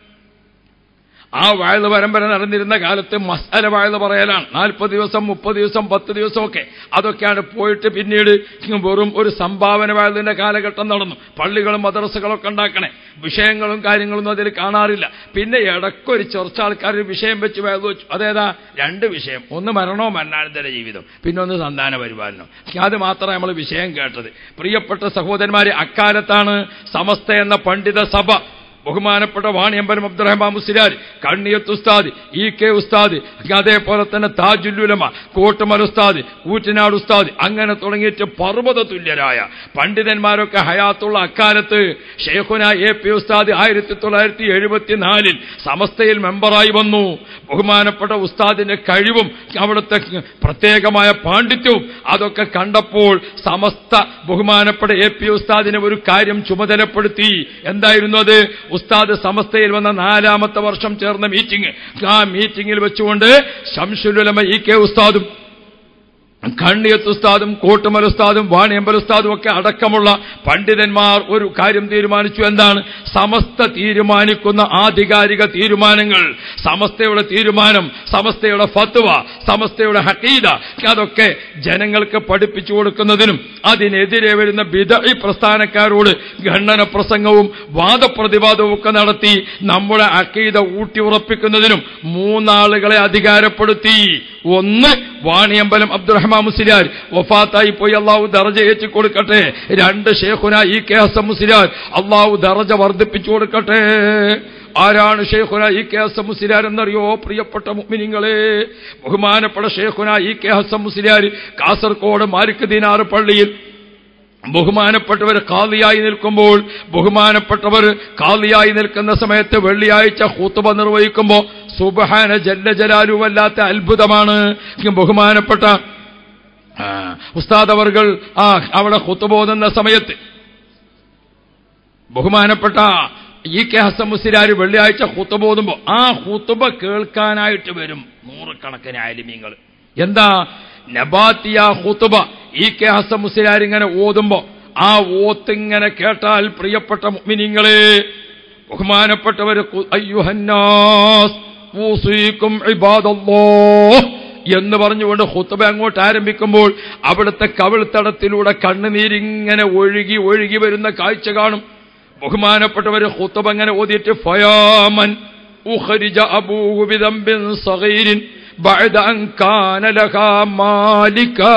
ആ വാഴ്ന്ന പരമ്പര നടന്നിരുന്ന കാലത്ത് മസാല വാഴ്ന്ന പറയലാണ് നാൽപ്പത് ദിവസം മുപ്പത് ദിവസം പത്ത് ദിവസമൊക്കെ അതൊക്കെയാണ് പോയിട്ട് പിന്നീട് വെറും ഒരു സംഭാവന വാഴ്ന്നതിന്റെ കാലഘട്ടം നടന്നു പള്ളികളും മദ്രസകളൊക്കെ ഉണ്ടാക്കണേ വിഷയങ്ങളും കാര്യങ്ങളൊന്നും അതിൽ കാണാറില്ല പിന്നെ ഇടയ്ക്കൊരു ചെറുച്ച ആൾക്കാർ ഒരു വിഷയം വെച്ച് വാഴ്ന്നു വെച്ചു അതേതാ രണ്ട് വിഷയം ഒന്ന് മരണോ മരണാനന്തര ജീവിതം പിന്നെ ഒന്ന് സന്താന പരിപാലനം അത് മാത്രമേ നമ്മൾ വിഷയം കേട്ടത് പ്രിയപ്പെട്ട സഹോദരന്മാരെ അക്കാലത്താണ് സമസ്ത എന്ന പണ്ഡിത സഭ ബഹുമാനപ്പെട്ട വാണിയമ്പലം അബ്ദുറഹ്മാൻ മുസ്ലിയാർ കണ്ണിയത്ത് ഉസ്താദ് ഇ കെ ഉസ്താദ് അതേപോലെ തന്നെ താജുല്ലുലമ കോട്ടുമൽ ഉസ്താദ് കൂറ്റനാട് ഉസ്താദ് അങ്ങനെ തുടങ്ങിയിട്ട് പർവ്വത തുല്യരായ പണ്ഡിതന്മാരൊക്കെ ഹയാത്തുള്ള അക്കാലത്ത് ഷെയ്ഖുന എ പി ഉസ്താദ് ആയിരത്തി തൊള്ളായിരത്തി എഴുപത്തിനാലിൽ സമസ്തയിൽ മെമ്പറായി വന്നു ബഹുമാനപ്പെട്ട ഉസ്താദിന്റെ കഴിവും അവിടുത്തെ പ്രത്യേകമായ പാണ്ഡിത്യവും അതൊക്കെ കണ്ടപ്പോൾ സമസ്ത ബഹുമാനപ്പെട്ട എ പി ഉസ്താദിനെ ഒരു കാര്യം ചുമതലപ്പെടുത്തി എന്തായിരുന്നു അത് ഉസ്താദ് സമസ്തയിൽ വന്ന നാലാമത്തെ വർഷം ചേർന്ന മീറ്റിംഗ് ആ മീറ്റിംഗിൽ വെച്ചുകൊണ്ട് ശംസുലുലമ ഇ കെ ഉസ്താദും കണ്ണിയത്ത് ഉസ്താദും കോട്ടുമൽ ഉസ്താദും വാണിയമ്പൽ ഉസ്താദും ഒക്കെ അടക്കമുള്ള പണ്ഡിതന്മാർ ഒരു കാര്യം തീരുമാനിച്ചു എന്താണ് സമസ്ത തീരുമാനിക്കുന്ന ആധികാരിക തീരുമാനങ്ങൾ സമസ്തയുടെ തീരുമാനം സമസ്തയുടെ ഫത്വ സമസ്തയുടെ ഹക്കീദ അതൊക്കെ ജനങ്ങൾക്ക് പഠിപ്പിച്ചു കൊടുക്കുന്നതിനും അതിനെതിരെ വരുന്ന ബിദഈ പ്രസ്ഥാനക്കാരോട് ഖണ്ഡന പ്രസംഗവും വാദപ്രതിവാദവും ഒക്കെ നടത്തി നമ്മുടെ അക്കീത ഊട്ടിയുറപ്പിക്കുന്നതിനും മൂന്നാളുകളെ അധികാരപ്പെടുത്തി ഒന്ന് വാണിയമ്പലം അബ്ദുറഹ്മാൻ മുസ്ലിയാർ വഫാത്തായി പോയി അള്ളാഹു ദറജ ഏറ്റി കൊടുക്കട്ടെ രണ്ട് ഷേഖുന ഇ കെ ഹസൻ മുസ്ലിയാർ അള്ളാഹു ദറജ വർദ്ധിപ്പിച്ചു കൊടുക്കട്ടെ ആരാണ് ഷേഖുന ഇ കെ ഹസൻ മുസ്ലിയാർ എന്നറിയോ പ്രിയപ്പെട്ട മുഅ്മിനീങ്ങളെ ബഹുമാനപ്പെട്ട ഷേഖുന E K Hasan Musliyar Kasaragod Malik Dinar പള്ളിയിൽ ബഹുമാനപ്പെട്ടവർ കാളിയായി നിൽക്കുമ്പോൾ ബഹുമാനപ്പെട്ടവർ കാളിയായി നിൽക്കുന്ന സമയത്ത് വെള്ളിയാഴ്ച ഹൂത്തുബ നിർവഹിക്കുമ്പോൾ സുബഹാന ജല്ല ജലാലുവല്ലാത്ത അത്ഭുതമാണ് ബഹുമാനപ്പെട്ട ആ, ഉസ്താദ് അവർകൾ ആ അവിടെ ഹുത്തുബോധുന്ന സമയത്ത് ബഹുമാനപ്പെട്ട ഇ കെ ഹസൻ മുസ്ലിയാർ വെള്ളിയാഴ്ച ഹുത്തുബോധുമ്പോൾ ആ ഹുത്തുബ കേൾക്കാനായിട്ട് വരും നൂറുകണക്കിന് ആലിമീങ്ങൾ എന്താ നബാത്തിയ ഹുത്തുബ ഇ കെ ഹസൻ മുസ്ലിയാർ ഇങ്ങനെ ഓതുമ്പോ ആ ഓത്തിങ്ങനെ കേട്ടാൽ പ്രിയപ്പെട്ട മുഅ്മിനീങ്ങളെ ബഹുമാനപ്പെട്ടവർ അയ്യുഹന്നാസ് ഊസീക്കും ഇബാദല്ലാഹ് എന്ന് പറഞ്ഞുകൊണ്ട് ഹുത്തബ അങ്ങോട്ട് ആരംഭിക്കുമ്പോൾ അവിടുത്തെ കവിൾത്തടത്തിലൂടെ കണ്ണുനീരിങ്ങനെ ഒഴുകി ഒഴുകി വരുന്ന കാഴ്ച കാണും ബഹുമാനപ്പെട്ടവര് ഹുത്തബ അങ്ങനെ ഓതിയിട്ട് ഫയാമൻ ഉഖരിജ അബൂഹു ബിദംബിൻ സഗീരിൻ ബഅദ അൻ കാന ലഹാ മാലികാ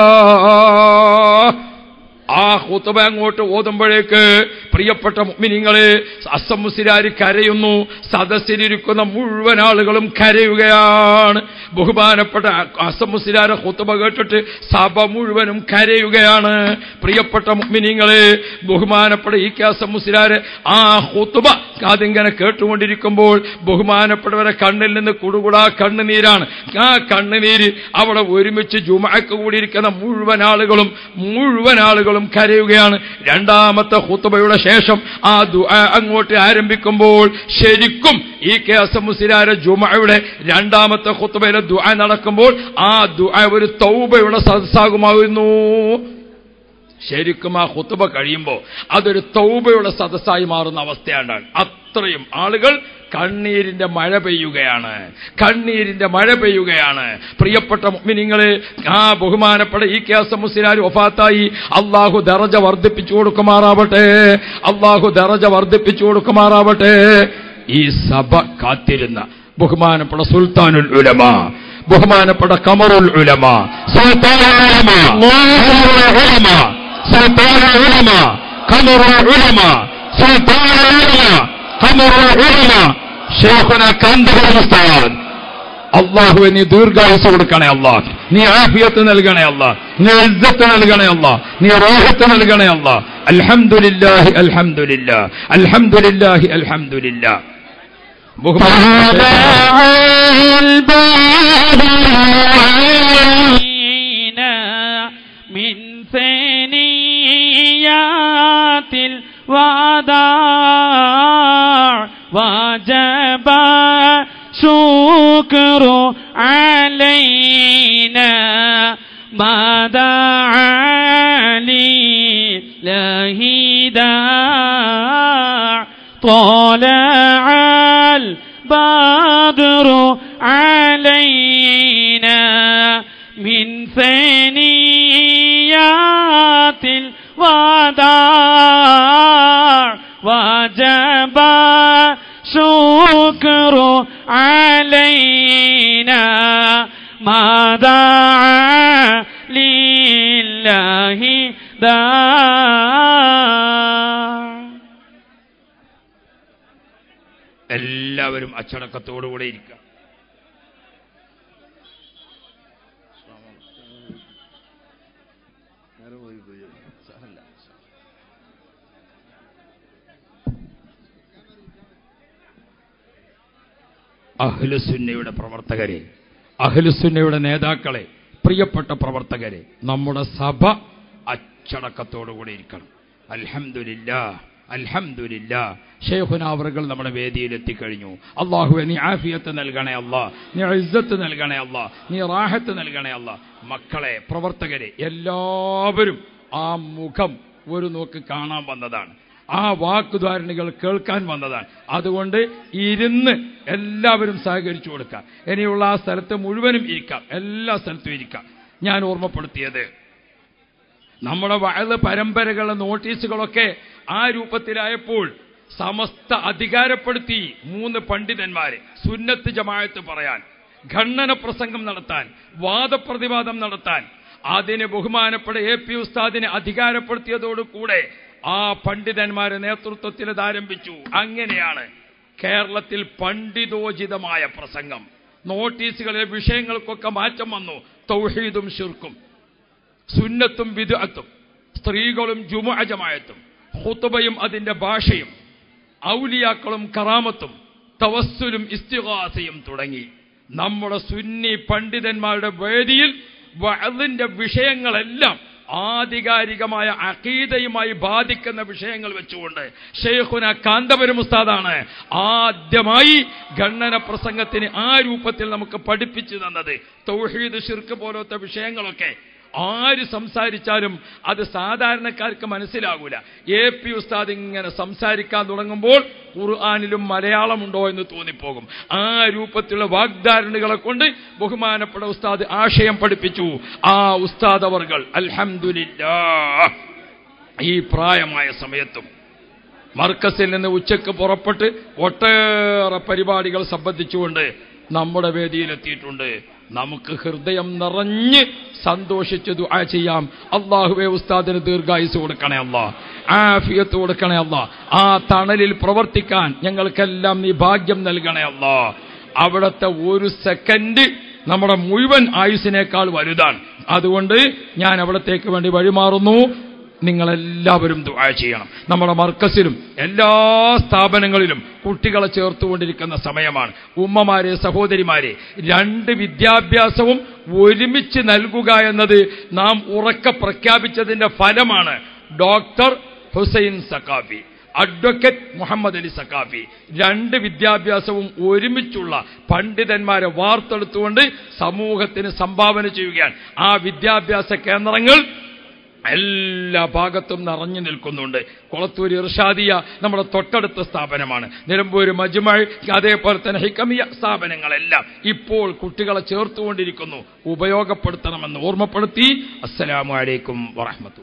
ആ ഹുത്തുബ അങ്ങോട്ട് ഓതുമ്പോഴേക്ക് പ്രിയപ്പെട്ട മുഅ്മിനീങ്ങളെ അസം മുസ്ലിയാര് കരയുന്നു സദസ്സിലിരിക്കുന്ന മുഴുവൻ ആളുകളും കരയുകയാണ് ബഹുമാനപ്പെട്ട അസം മുസ്ലിയാരെ ഹുത്തുബ കേട്ടിട്ട് സഭ മുഴുവനും കരയുകയാണ് പ്രിയപ്പെട്ട മുഅ്മിനീങ്ങളെ ബഹുമാനപ്പെട്ട ഈ കെ അസം മുസ്ലിയാര് ആ ഹുത്തുബ അതിങ്ങനെ കേട്ടുകൊണ്ടിരിക്കുമ്പോൾ ബഹുമാനപ്പെട്ടവരെ കണ്ണിൽ നിന്ന് കുടുകുടാ കണ്ണുനീരാണ് ആ കണ്ണുനീര് അവിടെ ഒരുമിച്ച് ജുമാക്ക് കൂടിയിരിക്കുന്ന മുഴുവൻ ആളുകളും മുഴുവൻ ആളുകളും ആളുകളും കരയുകയാണ് രണ്ടാമത്തെ ഹുത്തുബയുടെ ശേഷം ആ ദുആ അങ്ങോട്ട് ആരംഭിക്കുമ്പോൾ ശരിക്കും ഈ കെ എസ് മുസിലാര ജുമയുടെ രണ്ടാമത്തെ ഹുത്തുബയിലെ ദുആ നടക്കുമ്പോൾ ആ ദുആ ഒരു തൗബയുടെ സദസ്സാകുമായിരുന്നു ശരിക്കും ആ ഹുത്തുബ കഴിയുമ്പോൾ അതൊരു തൗബയുടെ സദസ്സായി മാറുന്ന അവസ്ഥയാണ് അത്രയും ആളുകൾ കണ്ണീരിന്റെ മഴ പെയ്യുകയാണ് കണ്ണീരിന്റെ മഴ പെയ്യുകയാണ് പ്രിയപ്പെട്ട മുഅ്മിനീങ്ങളെ ആ ബഹുമാനപ്പെട്ട ഈ കേസ് മുസ്ലിം വഫാത്തായി അള്ളാഹു ദറജ വർദ്ധിപ്പിച്ചു കൊടുക്കുമാറാവട്ടെ അള്ളാഹു ദറജ വർദ്ധിപ്പിച്ചു കൊടുക്കുമാറാവട്ടെ ഈ സഭ കാത്തിരുന്ന ബഹുമാനപ്പെട്ട സുൽത്താനുൽ ഉലമ ബഹുമാനപ്പെട്ട കമറുൽ ഉലമ സുൽത്താനുൽ ഉലമ കമറുൽ ഉലമ സുൽത്താനുൽ ഉലമ കമറുൽ ഉലമ സുൽത്താനുൽ ഉലമ കമറുൽ ഉലമ ഷേഖുന കാന്തപുരം ഉസ്താദ് അള്ളാഹുവെ നീ ദീർഘായുസ് കൊടുക്കണേ അള്ളാഹ് നീ ആഫിയത്ത് നൽകണേ അള്ളാഹ് നീ ഇജ്ജത്ത് നൽകണേ അള്ളാഹ് നീ റാഹത്ത് നൽകണേ അള്ളാഹ് അൽഹംദുലില്ലാഹി അൽഹംദുലില്ലാ അൽഹംദുലില്ലാഹി അൽഹംദുലില്ലാ من ثنيات الوداع وجب شكر علينا ما دعا لله داع طلع البدر علينا من ثنيات الوداع وجب شكر علينا ما دعا لله داع എല്ലാവരും അച്ചടക്കത്തോടുകൂടെ ഇരിക്കുക അഹ്ലുസുന്നയുടെ പ്രവർത്തകരെ അഹ്ലുസുന്നയുടെ നേതാക്കളെ പ്രിയപ്പെട്ട പ്രവർത്തകരെ നമ്മുടെ സഭ അച്ചടക്കത്തോടുകൂടി ഇരിക്കണം അൽഹംദുലില്ലാ അൽഹംദുലില്ലാ ഷെയ്ഖുന അവറുകൾ നമ്മുടെ വേദിയിൽ എത്തിക്കഴിഞ്ഞു അള്ളാഹുവെ നീ ആഫിയത്ത് നൽകണേ അല്ലാ നീ ഇസ്സത്ത് നൽകണേ അല്ലാ നീ റാഹത്ത് നൽകണേ അല്ലാ മക്കളെ പ്രവർത്തകരെ എല്ലാവരും ആ മുഖം ഒരു നോക്ക് കാണാൻ വന്നതാണ് ആ വാക്കുധാരണികൾ കേൾക്കാൻ വന്നതാണ് അതുകൊണ്ട് ഇരുന്ന് എല്ലാവരും സഹകരിച്ചു കൊടുക്കാം ഇനിയുള്ള ആ സ്ഥലത്ത് മുഴുവനും ഇരിക്കാം എല്ലാ സ്ഥലത്തും ഇരിക്കാം ഞാൻ ഓർമ്മപ്പെടുത്തിയത് നമ്മുടെ വയത് പരമ്പരകളുടെ നോട്ടീസുകളൊക്കെ ആ രൂപത്തിലായപ്പോൾ സമസ്ത അധികാരപ്പെടുത്തി മൂന്ന് പണ്ഡിതന്മാരെ സുന്നത്ത് ജമായത്ത് പറയാൻ ഖണ്ഡന പ്രസംഗം നടത്താൻ വാദപ്രതിവാദം നടത്താൻ അതിന് ബഹുമാനപ്പെട്ട എ പി ഉസ്താദിനെ അധികാരപ്പെടുത്തിയതോടുകൂടെ ആ പണ്ഡിതന്മാരെ നേതൃത്വത്തിൽ ഇത് ആരംഭിച്ചു അങ്ങനെയാണ് കേരളത്തിൽ പണ്ഡിതോചിതമായ പ്രസംഗം നോട്ടീസുകളിലെ വിഷയങ്ങൾക്കൊക്കെ മാറ്റം വന്നു തൗഹീദും ശിർക്കും സുന്നത്തും വിദഅത്തും സ്ത്രീകളും ജുമുഅജമായത്തും ഹുത്തുബയും അതിന്റെ ഭാഷയും ഔലിയാക്കളും കറാമത്തും തവസ്സുലും ഇസ്തിഹാസയും തുടങ്ങി നമ്മുടെ സുന്നി പണ്ഡിതന്മാരുടെ വേദിയിൽ വഅദിന്റെ വിഷയങ്ങളെല്ലാം ആധികാരികമായ അഖീദയുമായി ബാധിക്കുന്ന വിഷയങ്ങൾ വെച്ചുകൊണ്ട് ഷെയ്ഖുന കാന്തപുരം ഉസ്താദാണ് ആദ്യമായി ഖണ്ഡന പ്രസംഗത്തിന് ആ രൂപത്തിൽ നമുക്ക് പഠിപ്പിച്ചു തന്നത് തൗഹീദ് ഷിർക്ക് പോലത്തെ വിഷയങ്ങളൊക്കെ ആര് സംസാരിച്ചാലും അത് സാധാരണക്കാർക്ക് മനസ്സിലാകൂല എ പി ഉസ്താദ് ഇങ്ങനെ സംസാരിക്കാൻ തുടങ്ങുമ്പോൾ ഖുർആാനിലും മലയാളമുണ്ടോ എന്ന് തോന്നിപ്പോകും ആ രൂപത്തിലുള്ള വാഗ്ദാരണകളെ കൊണ്ട് ബഹുമാനപ്പെട്ട ഉസ്താദ് ആശയം പഠിപ്പിച്ചു ആ ഉസ്താദ് അവർകൾ അൽഹംദുലില്ലാ ഈ പ്രായമായ സമയത്തും മർക്കസിൽ നിന്ന് ഉച്ചക്ക് പുറപ്പെട്ട് ഒട്ടേറെ പരിപാടികൾ സംബന്ധിച്ചുകൊണ്ട് നമ്മുടെ വേദിയിലെത്തിയിട്ടുണ്ട് നമുക്ക് ഹൃദയം നിറഞ്ഞ് സന്തോഷിച്ച് ദുആ ചെയ്യാം അള്ളാഹുവെ ഉസ്താദിന് ദീർഘായുസ് കൊടുക്കണേ അല്ല ആഫിയത്ത് കൊടുക്കണേ അല്ല ആ തണലിൽ പ്രവർത്തിക്കാൻ ഞങ്ങൾക്കെല്ലാം നീ ഭാഗ്യം നൽകണേ അല്ല അവിടുത്തെ ഒരു സെക്കൻഡ് നമ്മുടെ മുഴുവൻ ആയുസിനേക്കാൾ വലുതാണ് അതുകൊണ്ട് ഞാൻ അവിടത്തേക്ക് വേണ്ടി വഴിമാറുന്നു നിങ്ങളെല്ലാവരും ദുആ ചെയ്യണം നമ്മുടെ മർക്കസിലും എല്ലാ സ്ഥാപനങ്ങളിലും കുട്ടികളെ ചേർത്തുകൊണ്ടിരിക്കുന്ന സമയമാണ് ഉമ്മമാരെ സഹോദരിമാരെ രണ്ട് വിദ്യാഭ്യാസവും ഒരുമിച്ച് നൽകുക എന്നത് നാം ഉറക്കെ പ്രഖ്യാപിച്ചതിന്റെ ഫലമാണ് ഡോക്ടർ ഹുസൈൻ സക്കാഫി അഡ്വക്കേറ്റ് മുഹമ്മദ് അലി സക്കാഫി രണ്ട് വിദ്യാഭ്യാസവും ഒരുമിച്ചുള്ള പണ്ഡിതന്മാരെ വാർത്തെടുത്തുകൊണ്ട് സമൂഹത്തിന് സംഭാവന ചെയ്യുകയാണ് ആ വിദ്യാഭ്യാസ കേന്ദ്രങ്ങൾ എല്ലാ ഭാഗത്തും നിറഞ്ഞു നിൽക്കുന്നുണ്ട് കൊളത്തൂർ ഇർഷാദിയ നമ്മുടെ തൊട്ടടുത്ത സ്ഥാപനമാണ് നിലമ്പൂർ മജ്മഴ് അതേപോലെ തന്നെ ഹിക്കമിയ സ്ഥാപനങ്ങളെല്ലാം ഇപ്പോൾ കുട്ടികളെ ചേർത്തുകൊണ്ടിരിക്കുന്നു ഉപയോഗപ്പെടുത്തണമെന്ന് ഓർമ്മപ്പെടുത്തി അസ്സലാമു അലൈക്കും വറഹമത്തു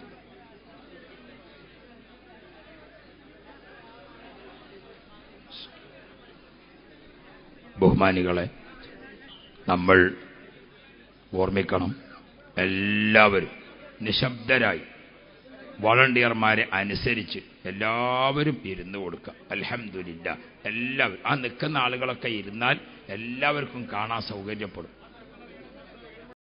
ബഹുമാനികളെ നമ്മൾ ഓർമ്മിക്കണം എല്ലാവരും നിശബ്ദരായി വളണ്ടിയർമാരെ അനുസരിച്ച് എല്ലാവരും ഇരുന്ന് കൊടുക്കുക അലഹമില്ല എല്ലാവരും ആ നിൽക്കുന്ന ആളുകളൊക്കെ ഇരുന്നാൽ എല്ലാവർക്കും കാണാൻ സൗകര്യപ്പെടും